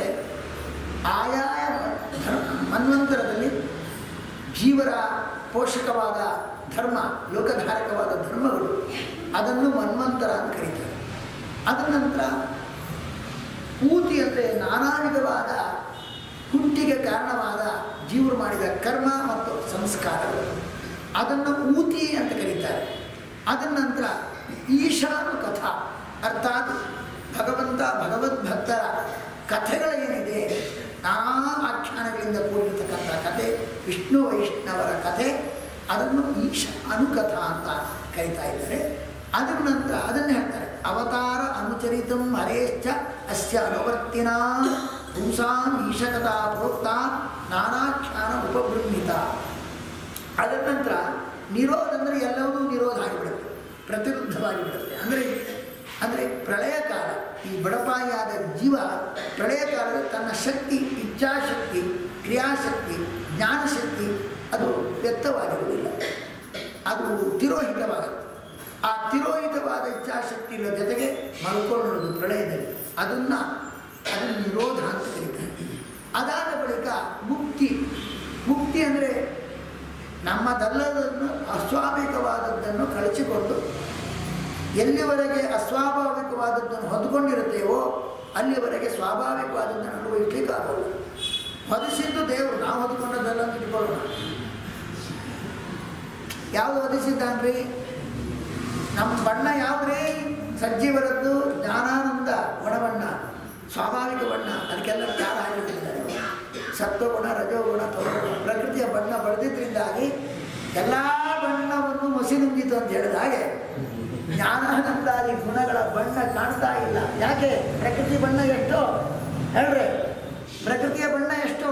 S1: ಆಯಾಯ ಧರ್ಮ ಮನ್ವಂತರದಲ್ಲಿ ಜೀವರ ಪೋಷಕವಾದ ಧರ್ಮ ಲೋಕಧಾರಕವಾದ ಧರ್ಮಗಳು ಅದನ್ನು ಮನ್ವಂತರ ಅಂತ ಕರೀತಾರೆ ಅದರ ನಂತರ ಊತಿ ಅಂದರೆ ನಾನಾ ವಿಧವಾದ ಹುಟ್ಟಿಗೆ ಕಾರಣವಾದ ಜೀವರು ಮಾಡಿದ ಕರ್ಮ ಮತ್ತು ಸಂಸ್ಕಾರಗಳು ಅದನ್ನು ಊತಿ ಅಂತ ಕರೀತಾರೆ ಅದರ ನಂತರ ಈಶಾನು ಕಥಾ ಅರ್ಥಾತ್ ಭಗವಂತ ಭಗವದ್ಭಕ್ತರ ಕಥೆಗಳೇನಿದೆ ನಾನಾ ಆಖ್ಯಾನಗಳಿಂದ ಕೂಡಿರ್ತಕ್ಕಂಥ ಕಥೆ ವಿಷ್ಣು ವೈಷ್ಣವರ ಕಥೆ ಅದನ್ನು ಈಶ ಅನುಕಥಾ ಅಂತ ಕರೀತಾ ಇದ್ದಾರೆ ಅದರ ನಂತರ ಅದನ್ನು ಹೇಳ್ತಾರೆ ಅವತಾರ ಅನುಚರಿತಂ ಹರೇಶ್ಚ ಅಸ್ಯ ಅನುವರ್ತಿನ ಪುಂಸಾಂ ಈಶಕಥಾ ಪ್ರೋಕ್ತ ನಾನಾಖ್ಯಾನ ಉಪಬೃಂಹಿತ ಅದರ ನಂತರ ನಿರೋಧ ಅಂದರೆ ಎಲ್ಲವೂ ನಿರೋಧ ಆಗಿಬಿಡುತ್ತೆ ಪ್ರತಿರುದ್ಧವಾಗಿ ಬಿಡುತ್ತೆ ಅಂದರೆ ಅಂದರೆ ಪ್ರಳಯ ಕಾಲ ಈ ಬಡಪಾಯಿಯಾದ ಜೀವ ಪ್ರಳಯ ಕಾಲದಲ್ಲಿ ತನ್ನ ಶಕ್ತಿ ಇಚ್ಛಾಶಕ್ತಿ ಕ್ರಿಯಾಶಕ್ತಿ ಜ್ಞಾನಶಕ್ತಿ ಅದು ವ್ಯಕ್ತವಾಗಿರುವುದಿಲ್ಲ ಅದು ತಿರೋಹಿತವಾಗುತ್ತೆ ಆ ತಿರೋಹಿತವಾದ ಇಚ್ಛಾಶಕ್ತಿಗಳ ಜೊತೆಗೆ ಮಲ್ಕೊಳ್ಳೋದು ಪ್ರಳಯದಲ್ಲಿ ಅದನ್ನು ಅದನ್ನು ನಿರೋಧ ಅಂತ ಕರೀತಾರೆ ಅದಾದ ಬಳಿಕ ಮುಕ್ತಿ ಮುಕ್ತಿ ಅಂದರೆ ನಮ್ಮದಲ್ಲದನ್ನು ಅಸ್ವಾಭಾವಿಕವಾದದ್ದನ್ನು ಕಳಚಿಕೊಂಡು ಎಲ್ಲಿವರೆಗೆ ಅಸ್ವಾಭಾವಿಕವಾದದ್ದನ್ನು ಹೊಂದ್ಕೊಂಡಿರುತ್ತೇವೋ ಅಲ್ಲಿವರೆಗೆ ಸ್ವಾಭಾವಿಕವಾದದ್ದನ್ನು ಅನುಭವಿಸ್ಲಿಕ್ಕೆ ಆಗೋಲ್ಲ ಹೊದಿಸಿದ್ದು ದೇವರು ನಾವು ಹೊದ್ಕೊಂಡದ್ದಲ್ಲ ಅಂತ ಇಟ್ಕೊಳ್ಳೋಣ ಯಾವುದು ಹೊದಿಸಿದ್ದಾನ್ರಿ ನಮ್ಮ ಬಣ್ಣ ಯಾವ್ದ್ರಿ ಸಜ್ಜಿವರದ್ದು ಜ್ಞಾನಾನಂದ ಗುಣಬಣ್ಣ ಸ್ವಾಭಾವಿಕ ಬಣ್ಣ ಅದಕ್ಕೆಲ್ಲ ಕಾಲ ಹಾಕಿಬಿಟ್ಟಿದ್ದಾರೆ ಸತ್ವಗುಣ ರಜೋಗುಣ ತಮೋಗುಣ ಪ್ರಕೃತಿಯ ಬಣ್ಣ ಬಳೆದಿದ್ದರಿಂದಾಗಿ ಎಲ್ಲ ಬಣ್ಣವನ್ನು ಮಸಿ ನುಂಗಿತು ಅಂತ ಹೇಳಿದ ಹಾಗೆ ಜ್ಞಾನಾನಂದಾದಿ ಗುಣಗಳ ಬಣ್ಣ ಕಾಣ್ತಾ ಇಲ್ಲ ಯಾಕೆ ಪ್ರಕೃತಿ ಬಣ್ಣ ಎಷ್ಟು ಹೇಳ್ರಿ ಪ್ರಕೃತಿಯ ಬಣ್ಣ ಎಷ್ಟು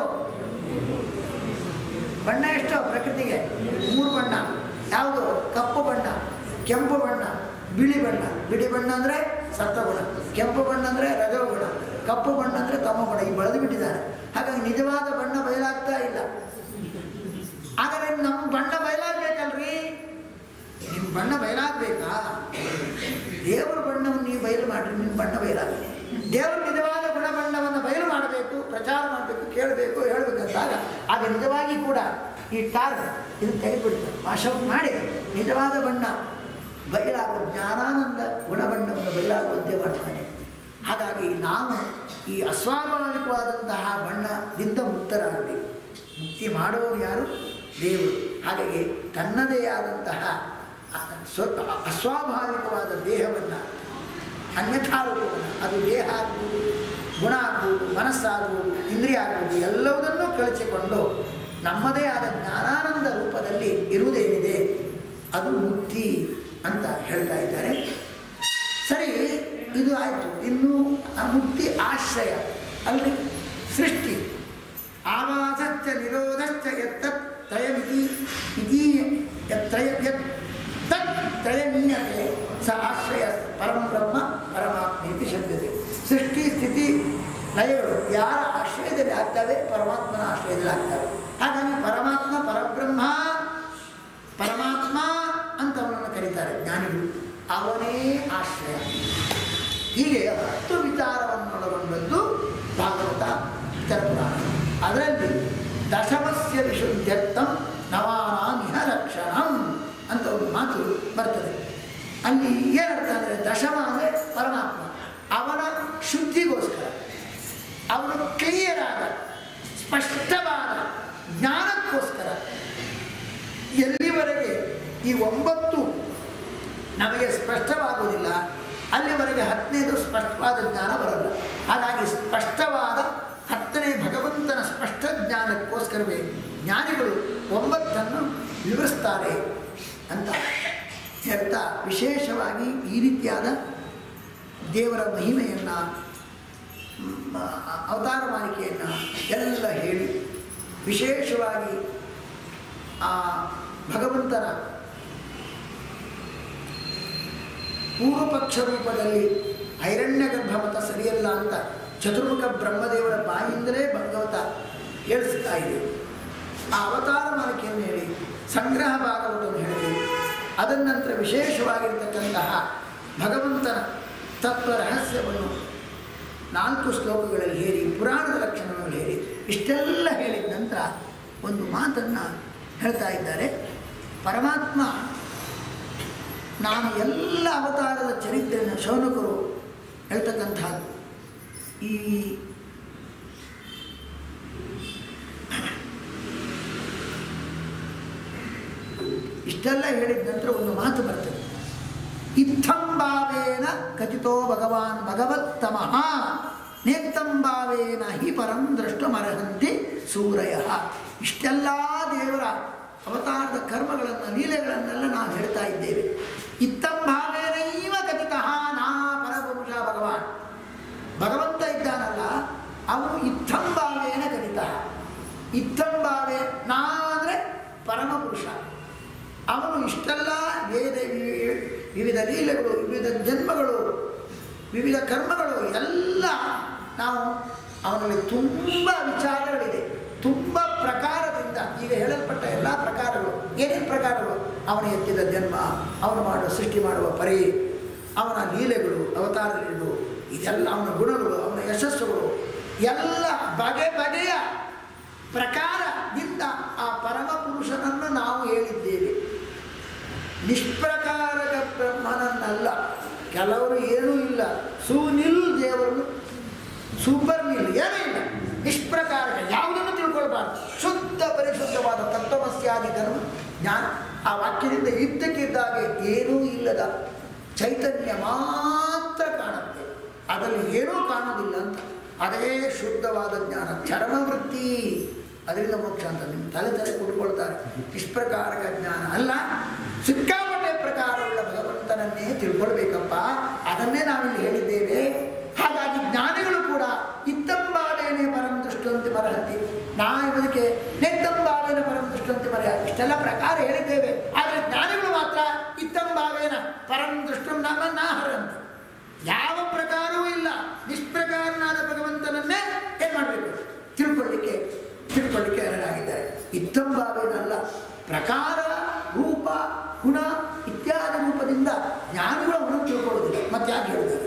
S1: ಬಣ್ಣ ಎಷ್ಟು ಪ್ರಕೃತಿಗೆ ಮೂರು ಬಣ್ಣ ಯಾವುದು ಕಪ್ಪು ಬಣ್ಣ ಕೆಂಪು ಬಣ್ಣ ಬಿಳಿ ಬಣ್ಣ ಬಿಳಿ ಬಣ್ಣ ಅಂದರೆ ಸತ್ವಗುಣ ಕೆಂಪು ಬಣ್ಣ ಅಂದರೆ ರಜೋಗುಣ ಕಪ್ಪು ಬಣ್ಣ ಅಂದರೆ ತಮಗುಣ ಈ ಬೆಳೆದು ಬಿಟ್ಟಿದ್ದಾರೆ ಹಾಗಾಗಿ ನಿಜವಾದ ಬಣ್ಣ ಬಯಲಾಗ್ತಾ ಇಲ್ಲ ಹಾಗಾದ್ರೆ ನಮ್ಮ ಬಣ್ಣ ಬಯಲಾಗಬೇಕಲ್ರಿ ನಿಮ್ಮ ಬಣ್ಣ ಬಯಲಾಗಬೇಕಾ ದೇವರ ಬಣ್ಣವನ್ನು ನೀವು ಬಯಲು ಮಾಡಿರಿ ನಿಮ್ಮ ಬಣ್ಣ ಬಯಲಾಗಲಿ ದೇವರ ನಿಜವಾದ ಗುಣ ಬಣ್ಣವನ್ನು ಬಯಲು ಮಾಡಬೇಕು ಪ್ರಚಾರ ಮಾಡಬೇಕು ಕೇಳಬೇಕು ಹೇಳಬೇಕಂತಾಗ ಆಗ ನಿಜವಾಗಿ ಕೂಡ ಈ ಟಾರ್ ಇದು ತೆಗೆದುಬಿಡ್ತಾರೆ ವಾಶೌಟ್ ಮಾಡಿ ನಿಜವಾದ ಬಣ್ಣ ಬಯಲಾಗುವ ಜ್ಞಾನಾನಂದ ಗುಣಬಣ್ಣವನ್ನು ಬಯಲಾಗುವಂತೆ ಮಾಡ್ತಾನೆ ಹಾಗಾಗಿ ನಾವು ಈ ಅಸ್ವಾಭಾವಿಕವಾದಂತಹ ಬಣ್ಣದಿಂದ ಮುಕ್ತರಾಗಬೇಕು ಮುಕ್ತಿ ಮಾಡುವವರು ಯಾರು ದೇವರು ಹಾಗಾಗಿ ತನ್ನದೇ ಆದಂತಹ ಅ- ಸ್ವ ಅಸ್ವಾಭಾವಿಕವಾದ ದೇಹವನ್ನು ಅನ್ಯಥಾ ರೂಪವನ್ನು ಅದು ದೇಹ ಆಗ್ಬೋದು ಗುಣ ಆಗ್ಬೋದು ಮನಸ್ಸಾಗ್ಬೋದು ಇಂದ್ರಿಯ ಆಗ್ಬೋದು ಎಲ್ಲವುದನ್ನು ಕಳಚಿಕೊಂಡು ನಮ್ಮದೇ ಆದ ಜ್ಞಾನಾನಂದ ರೂಪದಲ್ಲಿ ಇರುವುದೇನಿದೆ ಅದು ಮುಕ್ತಿ ಅಂತ ಹೇಳ್ತಾ ಇದ್ದಾರೆ ಸರಿ ಇದು ಆಯಿತು ಇನ್ನು ಆ ಮುಕ್ತಿ ಆಶ್ರಯ ಅಲ್ಲಿ ಸೃಷ್ಟಿ ಆವಾಸಶ್ಚ ನಿರೋಧಶ್ಚ ಎತ್ತತ್ ತ್ರಯಮಿತಿ ಇತಿ ಯತ್ರಯ ಯತ್ ತತ್ ತ್ರಯಮೀಯತೆ ಸ ಆಶ್ರಯ ಪರಂ ಬ್ರಹ್ಮ ಪರಮಾತ್ಮ ಇತಿ ಶಬ್ದತೆ ಸೃಷ್ಟಿ ಸ್ಥಿತಿ ಲಯಗಳು ಯಾರ ಆಶ್ರಯದಲ್ಲಿ ಆಗ್ತವೆ ಪರಮಾತ್ಮನ ಆಶ್ರಯದಲ್ಲಿ ಆಗ್ತವೆ ಹಾಗಾಗಿ ಪರಮಾತ್ಮ ಪರಬ್ರಹ್ಮ ಪರಮಾತ್ಮ ಅಂತ ಅವನನ್ನು ಕರೀತಾರೆ ಜ್ಞಾನಿಗಳು ಅವನೇ ಆಶ್ರಯ ಹೀಗೆ ಹತ್ತು ವಿಚಾರವನ್ನೊಳಗೊಂಡದ್ದು ಭಾಗವತ ಇತರ ಪುರಾಣ ಅದರಲ್ಲಿ ದಶಮಸ್ಯ ವಿಶುದ್ಧರ್ಥಂ ನವಾನಾಮಿಹ ರಕ್ಷಣಂ ಅಂತ ಒಂದು ಮಾತು ಬರ್ತದೆ ಅಲ್ಲಿ ಏನರ್ಥ ಅಂದರೆ ದಶಮ ಅಂದರೆ ಪರಮಾತ್ಮ ಅವನ ಶುದ್ಧಿಗೋಸ್ಕರ ಅವನು ಕ್ಲಿಯರ್ ಆದ ಸ್ಪಷ್ಟವಾದ ಜ್ಞಾನಕ್ಕೋಸ್ಕರ ಈ ಒಂಬತ್ತು ನಮಗೆ ಸ್ಪಷ್ಟವಾಗುವುದಿಲ್ಲ ಅಲ್ಲಿವರೆಗೆ ಹತ್ತನೇದು ಸ್ಪಷ್ಟವಾದ ಜ್ಞಾನ ಬರಲ್ಲ ಹಾಗಾಗಿ ಸ್ಪಷ್ಟವಾದ ಹತ್ತನೇ ಭಗವಂತನ ಸ್ಪಷ್ಟ ಜ್ಞಾನಕ್ಕೋಸ್ಕರವೇ ಜ್ಞಾನಿಗಳು ಒಂಬತ್ತನ್ನು ವಿವರಿಸ್ತಾರೆ ಅಂತ ಹೇಳ್ತಾ ವಿಶೇಷವಾಗಿ ಈ ರೀತಿಯಾದ ದೇವರ ಮಹಿಮೆಯನ್ನು ಅವತಾರ ಮಾಲಿಕೆಯನ್ನು ಎಲ್ಲ ಹೇಳಿ ವಿಶೇಷವಾಗಿ ಆ ಭಗವಂತನ ಪೂರ್ವಪಕ್ಷ ರೂಪದಲ್ಲಿ ಐರಣ್ಯ ಗರ್ಭಮತ ಸರಿಯಲ್ಲ ಅಂತ ಚತುರ್ಮುಖ ಬ್ರಹ್ಮದೇವರ ಬಾಯಿಂದಲೇ ಭಗವತ ಹೇಳಿಸ್ತಾ ಇದೆ ಆ ಅವತಾರ ಮಾಲಿಕೆಯನ್ನು ಹೇಳಿ ಸಂಗ್ರಹ ಭಾಗವತವನ್ನು ಹೇಳಿ ಅದರ ನಂತರ ವಿಶೇಷವಾಗಿರ್ತಕ್ಕಂತಹ ಭಗವಂತನ ತತ್ವ ರಹಸ್ಯವನ್ನು ನಾಲ್ಕು ಶ್ಲೋಕಗಳಲ್ಲಿ ಹೇಳಿ ಪುರಾಣದ ಲಕ್ಷಣಗಳನ್ನು ಹೇಳಿ ಇಷ್ಟೆಲ್ಲ ಹೇಳಿದ ನಂತರ ಒಂದು ಮಾತನ್ನು ಹೇಳ್ತಾ ಇದ್ದಾರೆ ಪರಮಾತ್ಮ ನಾನು ಎಲ್ಲ ಅವತಾರದ ಚರಿತ್ರೆಯನ್ನು ಶೌನಕರು ಹೇಳ್ತಕ್ಕಂಥದ್ದು ಈ ಇಷ್ಟೆಲ್ಲ ಹೇಳಿದ ನಂತರ ಒಂದು ಮಾತು ಬರ್ತದೆ ಇತ್ತಂ ಭಾವೇನ ಕಥಿತೋ ಭಗವಾನ್ ಭಗವತ್ತಮಃ ನೇತ್ತಂ ಭಾವೇನ ಹಿ ಪರಂ ದ್ರಷ್ಟುಮರ್ಹಂತಿ ಸೂರಯ ಇಷ್ಟೆಲ್ಲ ದೇವರ ಅವತಾರದ ಕರ್ಮಗಳನ್ನು ಲೀಲೆಗಳನ್ನೆಲ್ಲ ನಾವು ಹೇಳ್ತಾ ಇದ್ದೇವೆ ಇತ್ತಂ ಭಾವೇನೈವ ಕಥಿತಃ ನಾ ಪರಪುರುಷ ಭಗವಾನ್ ಭಗವಂತ ಇದ್ದಾನಲ್ಲ ಅವನು ಇತ್ತಂ ಭಾವೇನ ಕಥಿತ ಇತ್ತಂ ಭಾವೇ ನಾ ಅಂದರೆ ಪರಮಪುರುಷ ಅವನು ಇಷ್ಟೆಲ್ಲ ವೇದ ವಿ- ವಿವಿಧ ಲೀಲೆಗಳು ವಿವಿಧ ಜನ್ಮಗಳು ವಿವಿಧ ಕರ್ಮಗಳು ಎಲ್ಲ ನಾವು ಅವನಲ್ಲಿ ತುಂಬ ವಿಚಾರಗಳಿದೆ ತುಂಬ ಪ್ರಕಾರದಿಂದ ಈಗ ಹೇಳಲ್ಪಟ್ಟ ಎಲ್ಲ ಪ್ರಕಾರಗಳು ಏನೇನು ಪ್ರಕಾರಗಳು ಅವನು ಎತ್ತಿದ ಜನ್ಮ ಅವನು ಮಾಡುವ ಸೃಷ್ಟಿ ಮಾಡುವ ಪರಿ ಅವನ ಲೀಲೆಗಳು ಅವತಾರ ಲೀಲೆಗಳು ಇದೆಲ್ಲ ಅವನ ಗುಣಗಳು ಅವನ ಯಶಸ್ಸುಗಳು ಎಲ್ಲ ಬಗೆ ಬಗೆಯ ಪ್ರಕಾರದಿಂದ ಆ ಪರಮ ಪುರುಷನನ್ನು ನಾವು ಹೇಳಿದ್ದೇವೆ ನಿಷ್ಪ್ರಕಾರಕ ಬ್ರಹ್ಮನನ್ನಲ್ಲ ಕೆಲವರು ಏನೂ ಇಲ್ಲ ಸುನಿಲ್ ದೇವರು ಸೂಪರ್ ನಿಲ್ ಏನೂ ಇಲ್ಲ ನಿಷ್ಪ್ರಕಾರಕ ಯಾವುದನ್ನು ತಿಳ್ಕೊಳ್ಬಾರ್ದು ಶುದ್ಧ ಪರಿಶುದ್ಧವಾದ ತತ್ವಮಸ್ಯಾದಿ ಧರ್ಮ ಜ್ಞಾನ ಆ ವಾಕ್ಯದಿಂದ ಇದ್ದಕ್ಕಿದ್ದಾಗೆ ಏನೂ ಇಲ್ಲದ ಚೈತನ್ಯ ಮಾತ್ರ ಕಾಣುತ್ತೆ ಅದರಲ್ಲಿ ಏನೂ ಕಾಣೋದಿಲ್ಲ ಅಂತ ಅದೇ ಶುದ್ಧವಾದ ಜ್ಞಾನ ಚರ್ಮವೃತ್ತಿ ಅದರಿಂದ ಮೋಕ್ಷ ಅಂತ ನಿಮ್ಮ ತಲೆ ತಲೆ ಕೊಟ್ಕೊಳ್ತಾರೆ ನಿಷ್ಪ್ರಕಾರಕ ಜ್ಞಾನ ಅಲ್ಲ ಸಿಕ್ಕಾಪಟ್ಟೆ ಪ್ರಕಾರವುಳ್ಳ ಭಗವಂತನನ್ನೇ ತಿಳ್ಕೊಳ್ಬೇಕಪ್ಪ ಅದನ್ನೇ ನಾವಿಲ್ಲಿ ಹೇಳಿದ್ದೇವೆ ಹಾಗಾಗಿ ಜ್ಞಾನಿಗಳು ಕೂಡ ಇತ್ತಂಬಾವೇನೆ ಪರಂ ದೃಷ್ಟಂತೆ ಮರಹಂತಿ ನಾ ಇವದಕ್ಕೆ ನೆತ್ತಂಬಾವೇನ ಪರಂ ದೃಷ್ಟಂತೆ ಮರೆಯ ಇಷ್ಟೆಲ್ಲ ಪ್ರಕಾರ ಹೇಳಿದ್ದೇವೆ ಆದರೆ ಜ್ಞಾನಿಗಳು ಮಾತ್ರ ಇತ್ತಂಬಾವೇನ ಪರಂ ದೃಷ್ಟಂ ನಾಮ ನಾಹರಂತೆ ಯಾವ ಪ್ರಕಾರವೂ ಇಲ್ಲ ನಿಷ್ಪ್ರಕಾರನಾದ ಭಗವಂತನನ್ನೇ ಏನು ಮಾಡಬೇಕು ತಿಳ್ಕೊಳ್ಳಿಕ್ಕೆ ತಿಳ್ಕೊಳ್ಳಿಕ್ಕೆ ಅರ್ಹರಾಗಿದ್ದಾರೆ ಇತ್ತಂಬಾವೇನಲ್ಲ ಪ್ರಕಾರ ರೂಪ ಗುಣ ಇತ್ಯಾದಿ ರೂಪದಿಂದ ಜ್ಞಾನಿಗಳು ಅವನು ತಿಳ್ಕೊಳ್ಳೋದಿಲ್ಲ ಮತ್ತೆ ಯಾಕೆ ಹೇಳಿದ್ದಾರೆ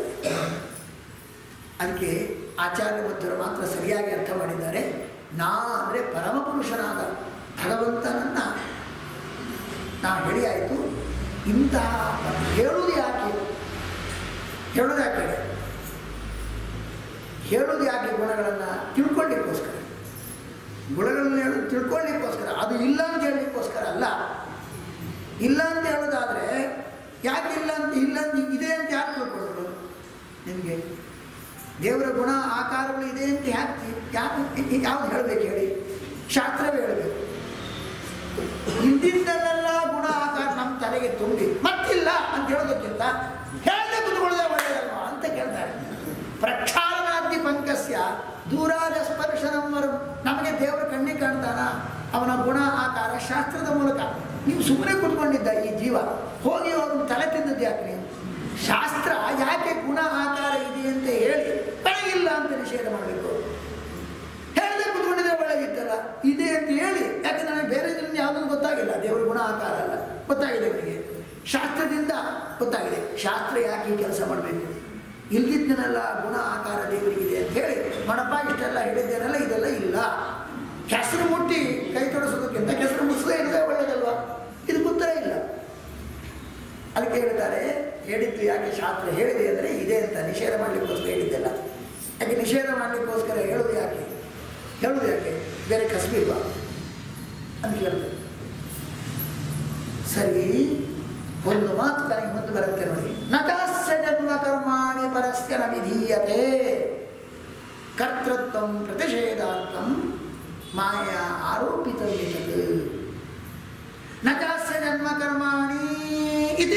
S1: ಅದಕ್ಕೆ ಆಚಾರ್ಯ ಬುದ್ಧರು ಮಾತ್ರ ಸರಿಯಾಗಿ ಅರ್ಥ ಮಾಡಿದ್ದಾರೆ ನಾ ಅಂದರೆ ಪರಮಪುರುಷನಾದ ಭಗವಂತನನ್ನ ನಾವು ಹೇಳಿ ಆಯಿತು ಇಂತಹ ಹೇಳುವುದು ಯಾಕೆ ಹೇಳೋದು ಯಾಕೆ ಹೇಳೋದು ಯಾಕೆ ಗುಣಗಳನ್ನು ತಿಳ್ಕೊಳ್ಳಿಕ್ಕೋಸ್ಕರ ಗುಣಗಳನ್ನ ಹೇಳೋದು ತಿಳ್ಕೊಳ್ಳಿಕ್ಕೋಸ್ಕರ ಅದು ಇಲ್ಲ ಅಂತ ಹೇಳಲಿಕ್ಕೋಸ್ಕರ ಅಲ್ಲ ಇಲ್ಲ ಅಂತ ಹೇಳೋದಾದರೆ ಯಾಕೆ ಇಲ್ಲ ಅಂತ ಇಲ್ಲ ಅಂತ ಇದೆ ಅಂತ ಯಾಕೆ ತಿಳ್ಕೊಳ್ಬೋದು ನಿಮಗೆ ದೇವರ ಗುಣ ಆಕಾರಗಳು ಇದೆ ಅಂತ ಯಾಕೆ ಯಾಕೆ ಯಾವ್ದು ಹೇಳಬೇಕು ಹೇಳಿ ಶಾಸ್ತ್ರವೇ ಹೇಳಬೇಕು ಹಿಂದಿಂದಲೆಲ್ಲ ಗುಣ ಆಕಾರ ನಮ್ಮ ತಲೆಗೆ ತುಂಬಿ ಮತ್ತಿಲ್ಲ ಅಂತ ಹೇಳೋದಕ್ಕಿಂತ ಹೇಳದೆ ಕುತ್ಕೊಳ್ಳೋದೇ ಒಳ್ಳೆಯದಲ್ವಾ ಅಂತ ಕೇಳ್ತಾರೆ ಪ್ರಕ್ಷಾಳನಾದ್ಯ ಪಂಕಸ್ಯ ದೂರಾದ ಸ್ಪರ್ಶನಂ ವರಂ ನಮಗೆ ದೇವರ ಕಣ್ಣಿಗೆ ಕಾಣ್ತಾನ ಅವನ ಗುಣ ಆಕಾರ ಶಾಸ್ತ್ರದ ಮೂಲಕ ನೀವು ಸುಮ್ಮನೆ ಕುತ್ಕೊಂಡಿದ್ದ ಈ ಜೀವ ಹೋಗಿ ಅವನು ತಲೆ ತಿಂದದ್ದು ಯಾಕೆ ನೀವು ಶಾಸ್ತ್ರ ಯಾಕೆ ಗುಣ ಆಕಾರ ಇದೆ ಅಂತ ಹೇಳಿ ಬೆಳಗಿಲ್ಲ ಅಂತ ನಿಷೇಧ ಮಾಡಬೇಕು ಹೇಳದೆ ಕುತ್ಕೊಂಡಿದ್ರೆ ಒಳಗಿತ್ತಲ್ಲ ಇದೆ ಅಂತ ಹೇಳಿ ಯಾಕೆ ನನಗೆ ಬೇರೆ ಇದರಿಂದ ಯಾವುದನ್ನು ಗೊತ್ತಾಗಿಲ್ಲ ದೇವರ ಗುಣ ಆಕಾರ ಅಲ್ಲ ಗೊತ್ತಾಗಿದೆ ಅವನಿಗೆ ಶಾಸ್ತ್ರದಿಂದ ಗೊತ್ತಾಗಿದೆ ಶಾಸ್ತ್ರ ಯಾಕೆ ಈ ಕೆಲಸ ಮಾಡಬೇಕು ಇಲ್ದಿದ್ದನೆಲ್ಲ ಗುಣ ಆಕಾರ ದೇವರಿಗಿದೆ ಅಂತ ಹೇಳಿ ಮಣಪ್ಪ ಇಷ್ಟೆಲ್ಲ ಹೇಳಿದ್ದೇನಲ್ಲ ಇದೆಲ್ಲ ಇಲ್ಲ ಕೆಸರು ಮುಟ್ಟಿ ಕೈ ತೊಡಸೋದಕ್ಕಿಂತ ಕೆಸರು ಮುಚ್ಚದೇ ಇರೋದೇ ಒಳ್ಳೆಯದಲ್ವಾ ಇದು ಉತ್ತರ ಇಲ್ಲ ಅದಕ್ಕೆ ಹೇಳ್ತಾರೆ ಹೇಳಿದ್ದು ಯಾಕೆ ಶಾಸ್ತ್ರ ಹೇಳಿದೆ ಅಂದರೆ ಇದೆ ಅಂತ ನಿಷೇಧ ಮಾಡಲಿಕ್ಕೋಸ್ಕರ ಹೇಳಿದ್ದೆಲ್ಲ ಯಾಕೆ ನಿಷೇಧ ಮಾಡಲಿಕ್ಕೋಸ್ಕರ ಹೇಳೋದು ಯಾಕೆ ಹೇಳೋದು ಯಾಕೆ ಬೇರೆ ಕಸಬಿಲ್ವಾ ಅಂತ ಕೇಳ್ತಾರೆ ಸರಿ ಒಂದು ಮಾತು ನನಗೆ ಮುಂದೆ ಬರುತ್ತೆ ನೋಡಿ ನಕಾಸ್ಯ ಜನ್ಮ ಕರ್ಮಾಣಿ ಪರಸ್ಯ ನ ವಿಧೀಯತೆ ಕರ್ತೃತ್ವ ಪ್ರತಿಷೇಧಾರ್ಥಂ ಮಾಯಾ ಆರೋಪಿತ ನಕಾಸ್ಯ ಜನ್ಮ ಕರ್ಮಾಣಿ ಇತಿ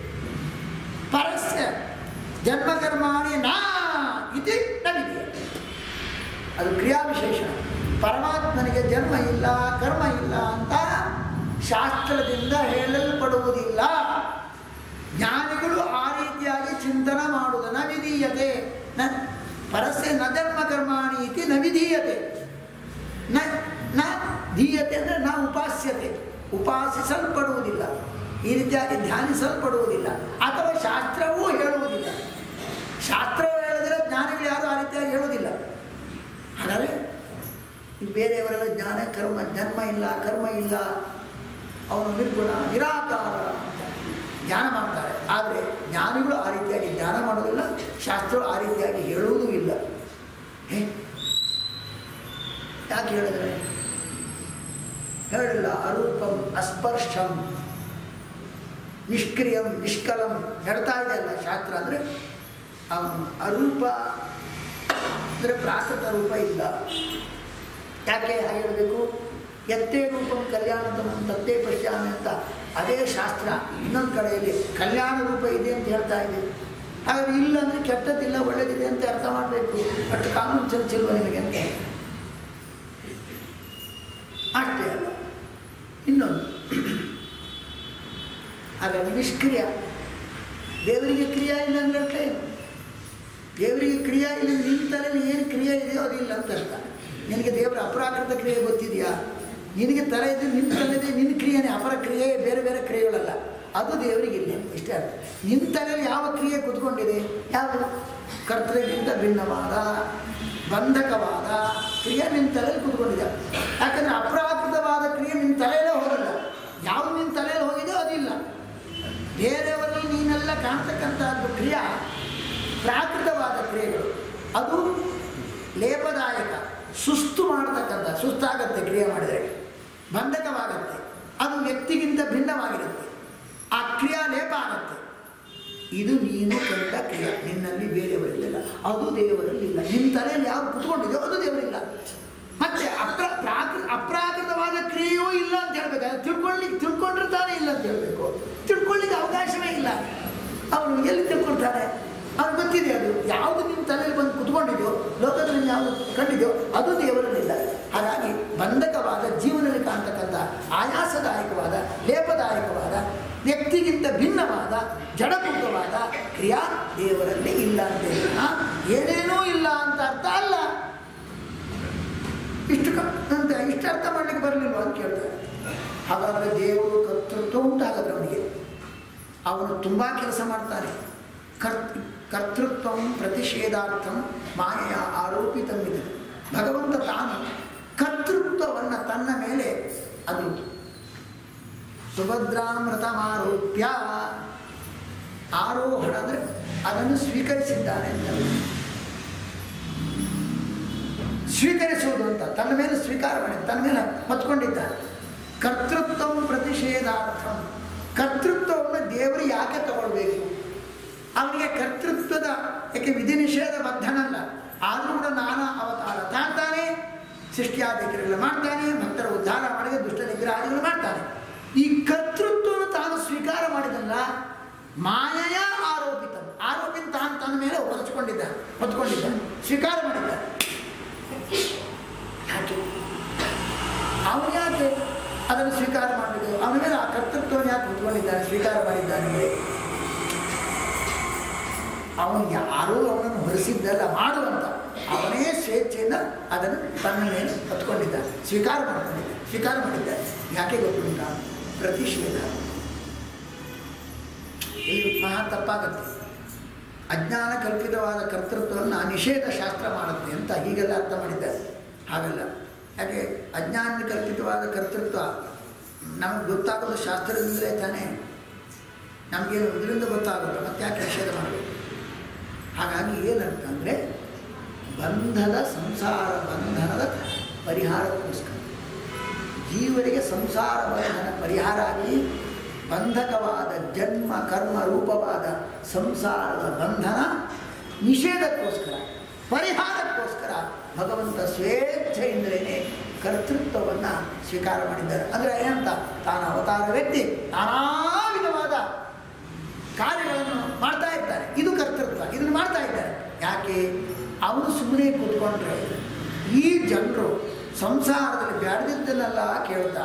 S1: ಪರಸ್ಯ ಜನ್ಮ ಕರ್ಮಾಣಿ ನಾ ಇತಿ ನ ವಿಧೀಯತೆ ಅದು ಕ್ರಿಯಾವಿಶೇಷಣ ಪರಮಾತ್ಮನಿಗೆ ಜನ್ಮ ಇಲ್ಲ ಕರ್ಮ ಇಲ್ಲ ಅಂತ ಶಾಸ್ತ್ರದಿಂದ ಹೇಳಲ್ಪಡುವುದಿಲ್ಲ ಜ್ಞಾನಿಗಳು ಆ ರೀತಿಯಾಗಿ ಚಿಂತನೆ ಮಾಡುವುದನ್ನ ವಿಧೀಯತೆ ನ ಪರಸ್ಯ ನ ಜನ್ಮ ಕರ್ಮಾಣಿ ಇತಿ ನ ವಿಧೀಯತೆ ನ ನ ಧೀಯತೆ ಅಂದರೆ ನ ಉಪಾಸ್ಯತೆ ಉಪಾಸಿಸಲ್ಪಡುವುದಿಲ್ಲ ಈ ರೀತಿಯಾಗಿ ಧ್ಯಾನಿಸಲ್ಪಡುವುದಿಲ್ಲ ಅಥವಾ ಶಾಸ್ತ್ರವೂ ಹೇಳುವುದಿಲ್ಲ ಶಾಸ್ತ್ರವು ಹೇಳಿದ್ರೆ ಜ್ಞಾನಿಗಳು ಯಾರು ಆ ರೀತಿಯಾಗಿ ಹೇಳುವುದಿಲ್ಲ ಹಾಗಾದರೆ ಈ ಬೇರೆಯವರೆಲ್ಲ ಜ್ಞಾನ ಕರ್ಮ ಜನ್ಮ ಇಲ್ಲ ಕರ್ಮ ಇಲ್ಲ ಅವನು ನಿರ್ಗುಣ ನಿರಾಕಾರ ಅಂತ ಧ್ಯಾನ ಮಾಡ್ತಾರೆ ಆದರೆ ಜ್ಞಾನಿಗಳು ಆ ರೀತಿಯಾಗಿ ಧ್ಯಾನ ಮಾಡೋದಿಲ್ಲ ಶಾಸ್ತ್ರವು ಆ ರೀತಿಯಾಗಿ ಹೇಳುವುದೂ ಇಲ್ಲ ಹೇ ಯಾಕೆ ಹೇಳಿದ್ರೆ ಹೇಳಿಲ್ಲ ಅರೂಪಂ ಅಸ್ಪರ್ಶಂ ನಿಷ್ಕ್ರಿಯಂ ನಿಷ್ಕಲಂ ನಡ್ತಾ ಇದೆ ಅಲ್ಲ ಶಾಸ್ತ್ರ ಅಂದರೆ ಅವನು ಅರೂಪ ಅಂದರೆ ಪ್ರಾಕೃತ ರೂಪ ಇಲ್ಲ ಯಾಕೆ ಹಾಗೆ ಹೇಳಬೇಕು ಎತ್ತೇ ರೂಪಂ ಕಲ್ಯಾಣದ ತತ್ತೇ ಪಶ್ಯಾಮಿ ಅಂತ ಅದೇ ಶಾಸ್ತ್ರ ಇನ್ನೊಂದು ಕಡೆಯಲ್ಲಿ ಕಲ್ಯಾಣ ರೂಪ ಇದೆ ಅಂತ ಹೇಳ್ತಾ ಇದೆ ಹಾಗಾದ್ರೆ ಇಲ್ಲ ಅಂದರೆ ಕೆಟ್ಟದಿಲ್ಲ ಒಳ್ಳೆದಿದೆ ಅಂತ ಅರ್ಥ ಮಾಡಬೇಕು ಬಟ್ ಕಾನೂನು ಚರ್ಚಿಲ್ವ ನಿಮಗೆ ಅಂತ ಅಷ್ಟೇ ಅಲ್ಲ ಇನ್ನೊಂದು ಹಾಗಾಗಿ ನಿಷ್ಕ್ರಿಯ ದೇವರಿಗೆ ಕ್ರಿಯೆ ಇಲ್ಲ ಅಂದ್ರೆ ದೇವರಿಗೆ ಕ್ರಿಯೆ ಇಲ್ಲ ನಿಂತಲ್ಲಿ ಏನು ಕ್ರಿಯೆ ಇದೆಯೋ ಅದಿಲ್ಲ ಅಂತ ಅರ್ಥ ನಿನಗೆ ದೇವರ ಅಪರಾಕೃತ ಕ್ರಿಯೆ ಗೊತ್ತಿದೆಯಾ ನಿನಗೆ ತಲೆ ಇದೆ ನಿನ್ನ ತಲೆದೆ ನಿನ್ನ ಕ್ರಿಯೆನೇ ಅಪರ ಕ್ರಿಯೆ ಬೇರೆ ಬೇರೆ ಕ್ರಿಯೆಗಳಲ್ಲ ಅದು ದೇವರಿಗೆ ಇಲ್ಲ ಇಷ್ಟೇ ಅರ್ಥ ನಿನ್ನ ತಲೆಯಲ್ಲಿ ಯಾವ ಕ್ರಿಯೆ ಕುತ್ಕೊಂಡಿದೆ ಯಾವುದು ಕರ್ತವ್ಯದಿಂದ ಭಿನ್ನವಾದ ಬಂಧಕವಾದ ಕ್ರಿಯೆ ನಿನ್ನ ತಲೆಯಲ್ಲಿ ಕುತ್ಕೊಂಡಿದೆ ಯಾಕಂದರೆ ಅಪರಾಕೃತವಾದ ಕ್ರಿಯೆ ನಿನ್ನ ತಲೆಯಲ್ಲೇ ಹೋಗಲ್ಲ ಯಾವ ನಿನ್ನ ತಲೆಯಲ್ಲಿ ಹೋಗಿದೆಯೋ ಅದಿಲ್ಲ ಬೇರೆಯವರಲ್ಲಿ ನೀನೆಲ್ಲ ಕಾಣ್ತಕ್ಕಂಥದ್ದು ಕ್ರಿಯಾ ಪ್ರಾಕೃತವಾದ ಕ್ರಿಯೆಗಳು ಅದು ಲೇಪದಾಯಕ ಸುಸ್ತು ಮಾಡತಕ್ಕಂಥ ಸುಸ್ತಾಗತ್ತೆ ಕ್ರಿಯೆ ಮಾಡಿದರೆ ಬಂಧಕವಾಗತ್ತೆ ಅದು ವ್ಯಕ್ತಿಗಿಂತ ಭಿನ್ನವಾಗಿರುತ್ತೆ ಆ ಕ್ರಿಯಾ ಲೇಪ ಆಗತ್ತೆ ಇದು ನೀನು ಕಂಡ ಕ್ರಿಯೆ ನಿನ್ನಲ್ಲಿ ಬೇರೆಯವರಿಲ್ಲ ಅದು ದೇವರಲ್ಲಿಲ್ಲ ನಿನ್ನ ತಲೆಯಲ್ಲಿ ಯಾವುದು ಕುತ್ಕೊಂಡಿದೆಯೋ ಅದು ದೇವರಿಲ್ಲ ಮತ್ತೆ ಅಪ್ರ ಪ್ರಾಕೃ ಅಪ್ರಾಕೃತವಾದ ಕ್ರಿಯೆಯೂ ಇಲ್ಲ ಅಂತ ಹೇಳ್ಬೇಕಾದ್ರೆ ತಿಳ್ಕೊಳ್ಳಿಕ್ಕೆ ತಿಳ್ಕೊಂಡ್ರೆ ತಾನೇ ಇಲ್ಲ ಅಂತ ಹೇಳಬೇಕು ತಿಳ್ಕೊಳ್ಳಿಕ್ಕೆ ಅವಕಾಶವೇ ಇಲ್ಲ ಅವನು ಎಲ್ಲಿ ತಿಳ್ಕೊಳ್ತಾನೆ ಅವ್ನು ಗೊತ್ತಿದೆ ಅದು ಯಾವುದು ನಿಮ್ಮ ತಲೆಯಲ್ಲಿ ಬಂದು ಕುತ್ಕೊಂಡಿದೆಯೋ ಲೋಕದಲ್ಲಿ ಯಾವುದು ಕಂಡಿದೆಯೋ ಅದು ದೇವರಲ್ಲಿಲ್ಲ ಹಾಗಾಗಿ ಬಂಧಕವಾದ ಜೀವನದಲ್ಲಿ ಕಾಣ್ತಕ್ಕಂಥ ಆಯಾಸದಾಯಕವಾದ ಲೇಪದಾಯಕವಾದ ವ್ಯಕ್ತಿಗಿಂತ ಭಿನ್ನವಾದ ಜಡಭೂತವಾದ ಕ್ರಿಯಾ ದೇವರಲ್ಲಿ ಇಲ್ಲ ಅಂತ ಹೇಳಿ ಏನೇನೂ ಇಲ್ಲ ಅಂತ ಅರ್ಥ ಅಲ್ಲ ಇಷ್ಟು ಕ ಅಂತ ಇಷ್ಟು ಅರ್ಥ ಮಾಡಲಿಕ್ಕೆ ಬರಲಿಲ್ವ ಅಂತ ಕೇಳ್ತಾರೆ ಹಾಗಾದರೆ ದೇವರು ಕರ್ತೃತ್ವ ಉಂಟಾಗತ್ತೆ ಅವನಿಗೆ ಅವನು ತುಂಬ ಕೆಲಸ ಮಾಡ್ತಾನೆ ಕರ್ತ್ ಕರ್ತೃತ್ವ ಪ್ರತಿಷೇಧಾರ್ಥಂ ಮಾಯೆಯ ಆರೋಪಿತವಿದೆ ಭಗವಂತ ತಾನು ಕರ್ತೃತ್ವವನ್ನು ತನ್ನ ಮೇಲೆ ಅದು ಸುಭದ್ರಾಮೃತಮಾರೋಪ್ಯ ಆರೋಹಣ ಅಂದರೆ ಅದನ್ನು ಸ್ವೀಕರಿಸಿದ್ದಾನೆ ಅಂತ ಸ್ವೀಕರಿಸುವುದು ಅಂತ ತನ್ನ ಮೇಲೆ ಸ್ವೀಕಾರ ಮಾಡಿ ತನ್ನ ಮೇಲೆ ಹೊತ್ಕೊಂಡಿದ್ದಾನೆ ಕರ್ತೃತ್ವ ಪ್ರತಿಷೇಧಾರ್ಥಂ ಕರ್ತೃತ್ವವನ್ನು ದೇವರು ಯಾಕೆ ತಗೊಳ್ಬೇಕು ಅವನಿಗೆ ಕರ್ತೃತ್ವದ ಯಾಕೆ ವಿಧಿ ನಿಷೇಧ ಬದ್ಧನಲ್ಲ ಆದರೂ ಕೂಡ ನಾನಾ ಅವತಾರ ತಾಳ್ತಾನೆ ಸೃಷ್ಟಿಯಾದಿಕರೆಲ್ಲ ಮಾಡ್ತಾನೆ ಭಕ್ತರ ಉದ್ಧಾರ ಮಾಡಿದ ದುಷ್ಟ ನಿಗ್ರಹಾದಿಗಳು ಮಾಡ್ತಾನೆ ಈ ಕರ್ತೃತ್ವವನ್ನು ತಾನು ಸ್ವೀಕಾರ ಮಾಡಿದಲ್ಲ ಮಾಯೆಯ ಆರೋಪಿತ ಆರೋಪಿತ ತಾನು ತನ್ನ ಮೇಲೆ ಹೊರಚಿಕೊಂಡಿದ್ದ ಹೊತ್ಕೊಂಡಿದ್ದ ಸ್ವೀಕಾರ ಮಾಡಿದ್ದ ಯಾಕೆ ಅವನು ಯಾಕೆ ಅದನ್ನು ಸ್ವೀಕಾರ ಮಾಡಬೇಕು ಅವನ ಮೇಲೆ ಆ ಕರ್ತೃತ್ವವನ್ನು ಯಾಕೆ ಹೊತ್ಕೊಂಡಿದ್ದಾನೆ ಸ್ವೀಕಾರ ಮಾಡಿದ್ದಾನೆ ಅವನು ಯಾರೂ ಅವನನ್ನು ಹೊರಿಸಿದ್ದಲ್ಲ ಮಾಡುವಂತ ಅವನೇ ಸ್ವೇಚ್ಛೆಯಿಂದ ಅದನ್ನು ತನ್ನ ಮೇಲೆ ಹೊತ್ಕೊಂಡಿದ್ದಾನೆ ಸ್ವೀಕಾರ ಮಾಡ್ಕೊಂಡಿದ್ದ ಸ್ವೀಕಾರ ಮಾಡಿದ್ದಾನೆ ಯಾಕೆ ಗೊತ್ತುಂಟ ಪ್ರತಿಷೇಧ ಇಲ್ಲಿ ಮಹಾ ತಪ್ಪಾಗತ್ತೆ ಅಜ್ಞಾನ ಕಲ್ಪಿತವಾದ ಕರ್ತೃತ್ವವನ್ನು ನಿಷೇಧ ಶಾಸ್ತ್ರ ಮಾಡುತ್ತೆ ಅಂತ ಹೀಗೆಲ್ಲ ಅರ್ಥ ಮಾಡಿದ್ದಾರೆ ಹಾಗಲ್ಲ ಯಾಕೆ ಅಜ್ಞಾನ ಕಲ್ಪಿತವಾದ ಕರ್ತೃತ್ವ ನಮಗೆ ಗೊತ್ತಾಗೋದು ಶಾಸ್ತ್ರದಿಂದಲೇ ತಾನೇ ನಮಗೇನು ಇದರಿಂದ ಗೊತ್ತಾಗುತ್ತೆ ಮತ್ತೆ ಯಾಕೆ ನಿಷೇಧ ಮಾಡಬೇಕು ಹಾಗಾಗಿ ಏನಂತಂದರೆ ಬಂಧದ ಸಂಸಾರ ಬಂಧನದ ಪರಿಹಾರಕ್ಕೋಸ್ಕರ ಜೀವರಿಗೆ ಸಂಸಾರ ಬಂಧನ ಪರಿಹಾರ ಆಗಲಿ ಬಂಧಕವಾದ ಜನ್ಮ ಕರ್ಮ ರೂಪವಾದ ಸಂಸಾರದ ಬಂಧನ ನಿಷೇಧಕ್ಕೋಸ್ಕರ ಪರಿಹಾರಕ್ಕೋಸ್ಕರ ಭಗವಂತ ಸ್ವೇಚ್ಛೆಯಿಂದಲೇ ಕರ್ತೃತ್ವವನ್ನು ಸ್ವೀಕಾರ ಮಾಡಿದ್ದಾರೆ ಅಂದರೆ ಏನಂತ ತಾನು ಅವತಾರ ವ್ಯಕ್ತಿ ನಾನಾ ವಿಧವಾದ ಕಾರ್ಯಗಳನ್ನು ಮಾಡ್ತಾ ಇರ್ತಾರೆ ಇದು ಕರ್ತೃತ್ವ ಇದನ್ನು ಮಾಡ್ತಾ ಇದ್ದಾರೆ ಯಾಕೆ ಅವನು ಸುಮ್ಮನೆ ಕೂತ್ಕೊಂಡ್ರೆ ಈ ಜನರು ಸಂಸಾರದಲ್ಲಿ ಬ್ಯಾಡದಿದ್ದನ್ನೆಲ್ಲ ಕೇಳ್ತಾ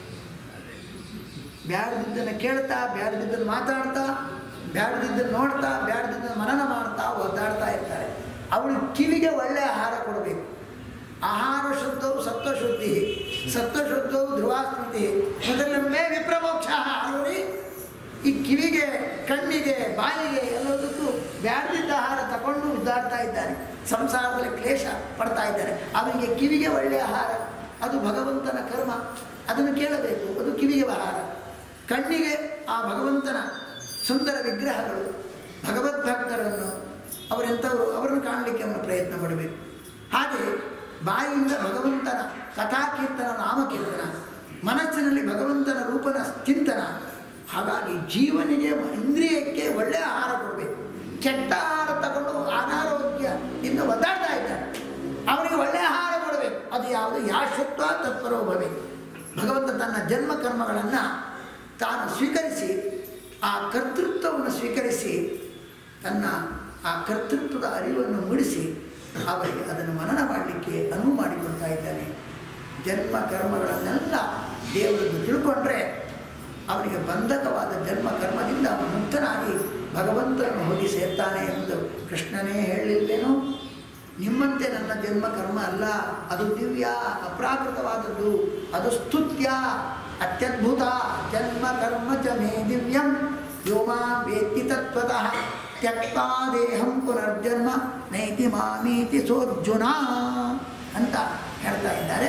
S1: ಬ್ಯಾಡದಿದ್ದನ್ನು ಕೇಳ್ತಾ ಬ್ಯಾಡದಿದ್ದನ್ನು ಮಾತಾಡ್ತಾ ಬ್ಯಾಡದಿದ್ದನ್ನು ನೋಡ್ತಾ ಬ್ಯಾಡದಿದ್ದನ್ನು ಮನನ ಮಾಡ್ತಾ ಒದ್ದಾಡ್ತಾ ಇರ್ತಾರೆ ಅವಳು ಕಿವಿಗೆ ಒಳ್ಳೆಯ ಆಹಾರ ಕೊಡಬೇಕು ಆಹಾರ ಶುದ್ಧವು ಸತ್ವಶುದ್ಧಿ ಸತ್ವಶುದ್ಧವು ಧ್ರುವಾಸ್ಮೃತಿ ಮೊದಲೊಮ್ಮೆ ವಿಪ್ರಮೋಕ್ಷ ನೋಡಿ ಈ ಕಿವಿಗೆ ಕಣ್ಣಿಗೆ ಬಾಯಿಗೆ ಎಲ್ಲದಕ್ಕೂ ಬ್ಯಾಡದಿದ್ದ ಆಹಾರ ತಗೊಂಡು ಉದ್ದಾಡ್ತಾ ಇದ್ದಾನೆ ಸಂಸಾರದಲ್ಲಿ ಕ್ಲೇಶ ಪಡ್ತಾ ಇದ್ದಾನೆ ಅವನಿಗೆ ಕಿವಿಗೆ ಒಳ್ಳೆಯ ಆಹಾರ ಅದು ಭಗವಂತನ ಕರ್ಮ ಅದನ್ನು ಕೇಳಬೇಕು ಅದು ಕಿವಿಗೆ ಆಹಾರ ಕಣ್ಣಿಗೆ ಆ ಭಗವಂತನ ಸುಂದರ ವಿಗ್ರಹಗಳು ಭಗವದ್ಭಕ್ತರನ್ನು ಅವರೆಂಥವರು ಅವರನ್ನು ಕಾಣಲಿಕ್ಕೆ ಅವನು ಪ್ರಯತ್ನ ಪಡಬೇಕು ಹಾಗೆ ಬಾಯಿಯಿಂದ ಭಗವಂತನ ಕಥಾಕೀರ್ತನ ನಾಮಕೀರ್ತನ ಮನಸ್ಸಿನಲ್ಲಿ ಭಗವಂತನ ರೂಪನ ಚಿಂತನ ಹಾಗಾಗಿ ಜೀವನಿಗೆ ಇಂದ್ರಿಯಕ್ಕೆ ಒಳ್ಳೆಯ ಆಹಾರ ಕೊಡಬೇಕು ಕೆಟ್ಟ ಆಹಾರ ತಗೊಂಡು ಅನಾರೋಗ್ಯ ಇನ್ನು ಒದ್ದಾಡ್ತಾ ಇದ್ದಾನೆ ಅವನಿಗೆ ಒಳ್ಳೆಯ ಆಹಾರ ಕೊಡಬೇಕು ಅದು ಯಾವುದು ಯಾಶತ್ವ ತತ್ಪರೋ ಭವೇತ್ ಭಗವಂತ ತನ್ನ ಜನ್ಮ ಕರ್ಮಗಳನ್ನು ತಾನು ಸ್ವೀಕರಿಸಿ ಆ ಕರ್ತೃತ್ವವನ್ನು ಸ್ವೀಕರಿಸಿ ತನ್ನ ಆ ಕರ್ತೃತ್ವದ ಅರಿವನ್ನು ಮೂಡಿಸಿ ಅವರಿಗೆ ಅದನ್ನು ಮನನ ಮಾಡಲಿಕ್ಕೆ ಅನುವು ಮಾಡಿಕೊಳ್ತಾ ಇದ್ದಾನೆ ಜನ್ಮ ಕರ್ಮಗಳನ್ನೆಲ್ಲ ದೇವರನ್ನು ತಿಳ್ಕೊಂಡ್ರೆ ಅವನಿಗೆ ಬಂಧಕವಾದ ಜನ್ಮ ಕರ್ಮದಿಂದ ಅವನು ಮುಕ್ತನಾಗಿ ಭಗವಂತನನ್ನು ಹೋಗಿ ಸೇರ್ತಾನೆ ಎಂದು ಕೃಷ್ಣನೇ ಹೇಳಲಿಲ್ವೇನೋ ನಿಮ್ಮಂತೆ ನನ್ನ ಜನ್ಮ ಕರ್ಮ ಅಲ್ಲ ಅದು ದಿವ್ಯ ಅಪ್ರಾಕೃತವಾದದ್ದು ಅದು ಸ್ತುತ್ಯ ಅತ್ಯದ್ಭುತ ಜನ್ಮ ಕರ್ಮ ಚ ಮೇ ದಿವ್ಯಂ ಯೋಮಾ ವೇತ್ತಿ ತತ್ವತಃ ತ್ಯಕ್ತಾ ದೇಹಂ ಪುನರ್ಜನ್ಮ ನೈತಿ ಮಾಮೀತಿ ಸೋರ್ಜುನ ಅಂತ ಹೇಳ್ತಾ ಇದ್ದಾರೆ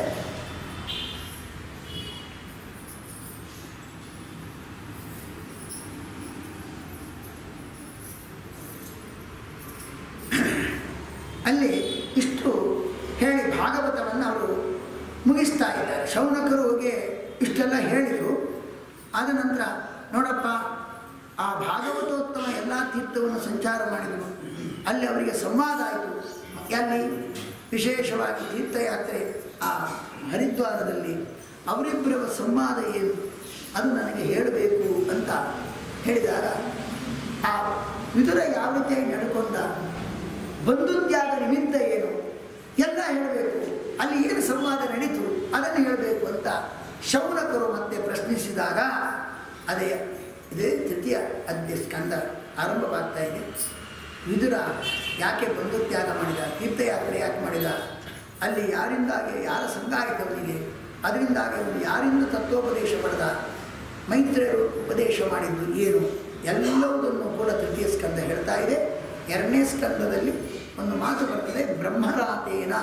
S1: ಅಲ್ಲಿ ಇಷ್ಟು ಹೇಳಿ ಭಾಗವತವನ್ನು ಅವರು ಮುಗಿಸ್ತಾ ಇದ್ದಾರೆ ಶೌನಕರಿಗೆ ಇಷ್ಟೆಲ್ಲ ಹೇಳಿದರು ಆದ ನಂತರ ನೋಡಪ್ಪ ಆ ಭಾಗವತೋತ್ತಮ ಎಲ್ಲ ತೀರ್ಥವನ್ನು ಸಂಚಾರ ಮಾಡಿದರು ಅಲ್ಲಿ ಅವರಿಗೆ ಸಂವಾದ ಆಯಿತು ಅಲ್ಲಿ ವಿಶೇಷವಾಗಿ ತೀರ್ಥಯಾತ್ರೆ ಆ ಹರಿದ್ವಾರದಲ್ಲಿ ಅವರಿಬ್ಬರ ಸಂವಾದ ಏನು ಅದು ನನಗೆ ಹೇಳಬೇಕು ಅಂತ ಹೇಳಿದಾಗ ಆ ವಿದುರ ಯಾವ ರೀತಿಯಾಗಿ ನಡ್ಕೊಂಡ ಬಂಧುತ್ಯಾಗ ನಿಮಿತ್ತ ಏನು ಎಲ್ಲ ಹೇಳಬೇಕು ಅಲ್ಲಿ ಏನು ಸಂವಾದ ನಡೀತು ಅದನ್ನು ಹೇಳಬೇಕು ಅಂತ ಶೌನಕರು ಮತ್ತೆ ಪ್ರಶ್ನಿಸಿದಾಗ ಅದೇ ಇದೇ ತೃತೀಯ ಅಧ್ಯ ಸ್ಕಂದ ಆರಂಭವಾಗ್ತಾ ಇದೆ ವಿದುರ ಯಾಕೆ ಬಂಧುತ್ಯಾಗ ಮಾಡಿದ ತೀರ್ಥಯಾತ್ರೆ ಯಾಕೆ ಮಾಡಿದ ಅಲ್ಲಿ ಯಾರಿಂದಾಗಿ ಯಾರ ಸಂಘ ಆಯಿತು ಅವನಿಗೆ ಅದರಿಂದಾಗಿ ಅವನು ಯಾರಿಂದ ತತ್ವೋಪದೇಶ ಪಡೆದ ಮೈತ್ರಿಯರು ಉಪದೇಶ ಮಾಡಿದ್ದು ಏನು ಎಲ್ಲವುದನ್ನು ಕೂಡ ತೃತೀಯ ಸ್ಕಂದ ಹೇಳ್ತಾ ಇದೆ ಎರಡನೇ ಸ್ಕಂದದಲ್ಲಿ ಒಂದು ಮಾತು ಬರ್ತದೆ ಬ್ರಹ್ಮರಾತೇನ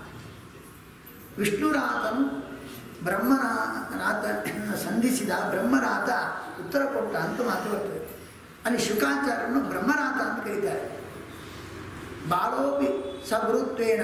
S1: ವಿಷ್ಣುರಾತನು ಬ್ರಹ್ಮನ ರಾತ ಸಂಧಿಸಿದ ಬ್ರಹ್ಮರಾತ ಉತ್ತರ ಕೊಟ್ಟ ಅಂತ ಮಾತು ಬರ್ತದೆ ಅಲ್ಲಿ ಶುಕಾಚಾರ್ಯರನ್ನು ಬ್ರಹ್ಮರಾತ ಅಂತ ಕರೀತಾರೆ ಬಾಳೋಪಿ ಸಗುರುತ್ವೇನ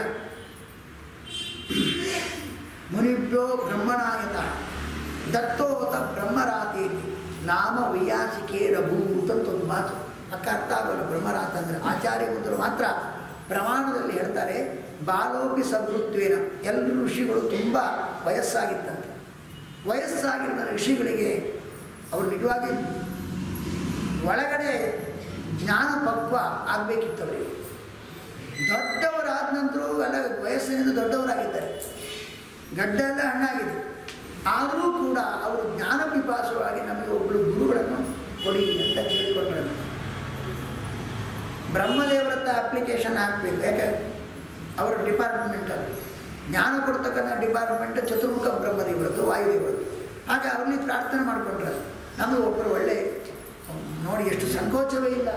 S1: ಮುನಿಭ್ಯೋ ಬ್ರಹ್ಮಣಾಯತ ದತ್ತೋತ ಬ್ರಹ್ಮರಾತೇತಿ ನಾಮ ವೈಯಾಸಿಕೆ ರಭೂತ ಅಂತ ಒಂದು ಮಾತು ಅಕ್ಕ ಅರ್ಥ ಆಗೋಲ್ಲ ಬ್ರಹ್ಮರಾತ ಅಂದರೆ ಆಚಾರ್ಯ ಮುಂದರು ಮಾತ್ರ ಪ್ರಮಾಣದಲ್ಲಿ ಹೇಳ್ತಾರೆ ಬಾಲೋಪಿ ಸದೃತ್ವೇನ ಎಲ್ಲ ಋಷಿಗಳು ತುಂಬ ವಯಸ್ಸಾಗಿತ್ತಂತೆ ವಯಸ್ಸಾಗಿರುವ ಋಷಿಗಳಿಗೆ ಅವರು ನಿಜವಾಗಿ ಒಳಗಡೆ ಜ್ಞಾನ ಪಕ್ವ ಆಗಬೇಕಿತ್ತು ಅವರಿಗೆ ದೊಡ್ಡವರಾದ ನಂತರ ಎಲ್ಲ ವಯಸ್ಸಿನಿಂದ ದೊಡ್ಡವರಾಗಿದ್ದಾರೆ ಗಡ್ಡ ಎಲ್ಲ ಹಣ್ಣಾಗಿದೆ ಆದರೂ ಕೂಡ ಅವರು ಜ್ಞಾನ ಪಿಪಾಸವಾಗಿ ನಮಗೆ ಒಬ್ಬಳು ಗುರುಗಳನ್ನು ಕೊಡಿ ಅಂತ ಕೇಳಿಕೊಂಡ್ರು ಬ್ರಹ್ಮದೇವರತ್ತ ಅಪ್ಲಿಕೇಶನ್ ಹಾಕಬೇಕು ಯಾಕೆ ಅವರ ಡಿಪಾರ್ಟ್ಮೆಂಟಲ್ಲಿ ಜ್ಞಾನ ಕೊಡ್ತಕ್ಕಂಥ ಡಿಪಾರ್ಟ್ಮೆಂಟ್ ಚತುರ್ಮುಖ ಬ್ರಹ್ಮದೇವರದ್ದು ವಾಯುದೇವರದ್ದು ಹಾಗೆ ಅವರಲ್ಲಿ ಪ್ರಾರ್ಥನೆ ಮಾಡಿಕೊಂಡ್ರೆ ನಮಗೆ ಒಬ್ಬರು ಒಳ್ಳೆ ನೋಡಿ ಎಷ್ಟು ಸಂಕೋಚವೇ ಇಲ್ಲ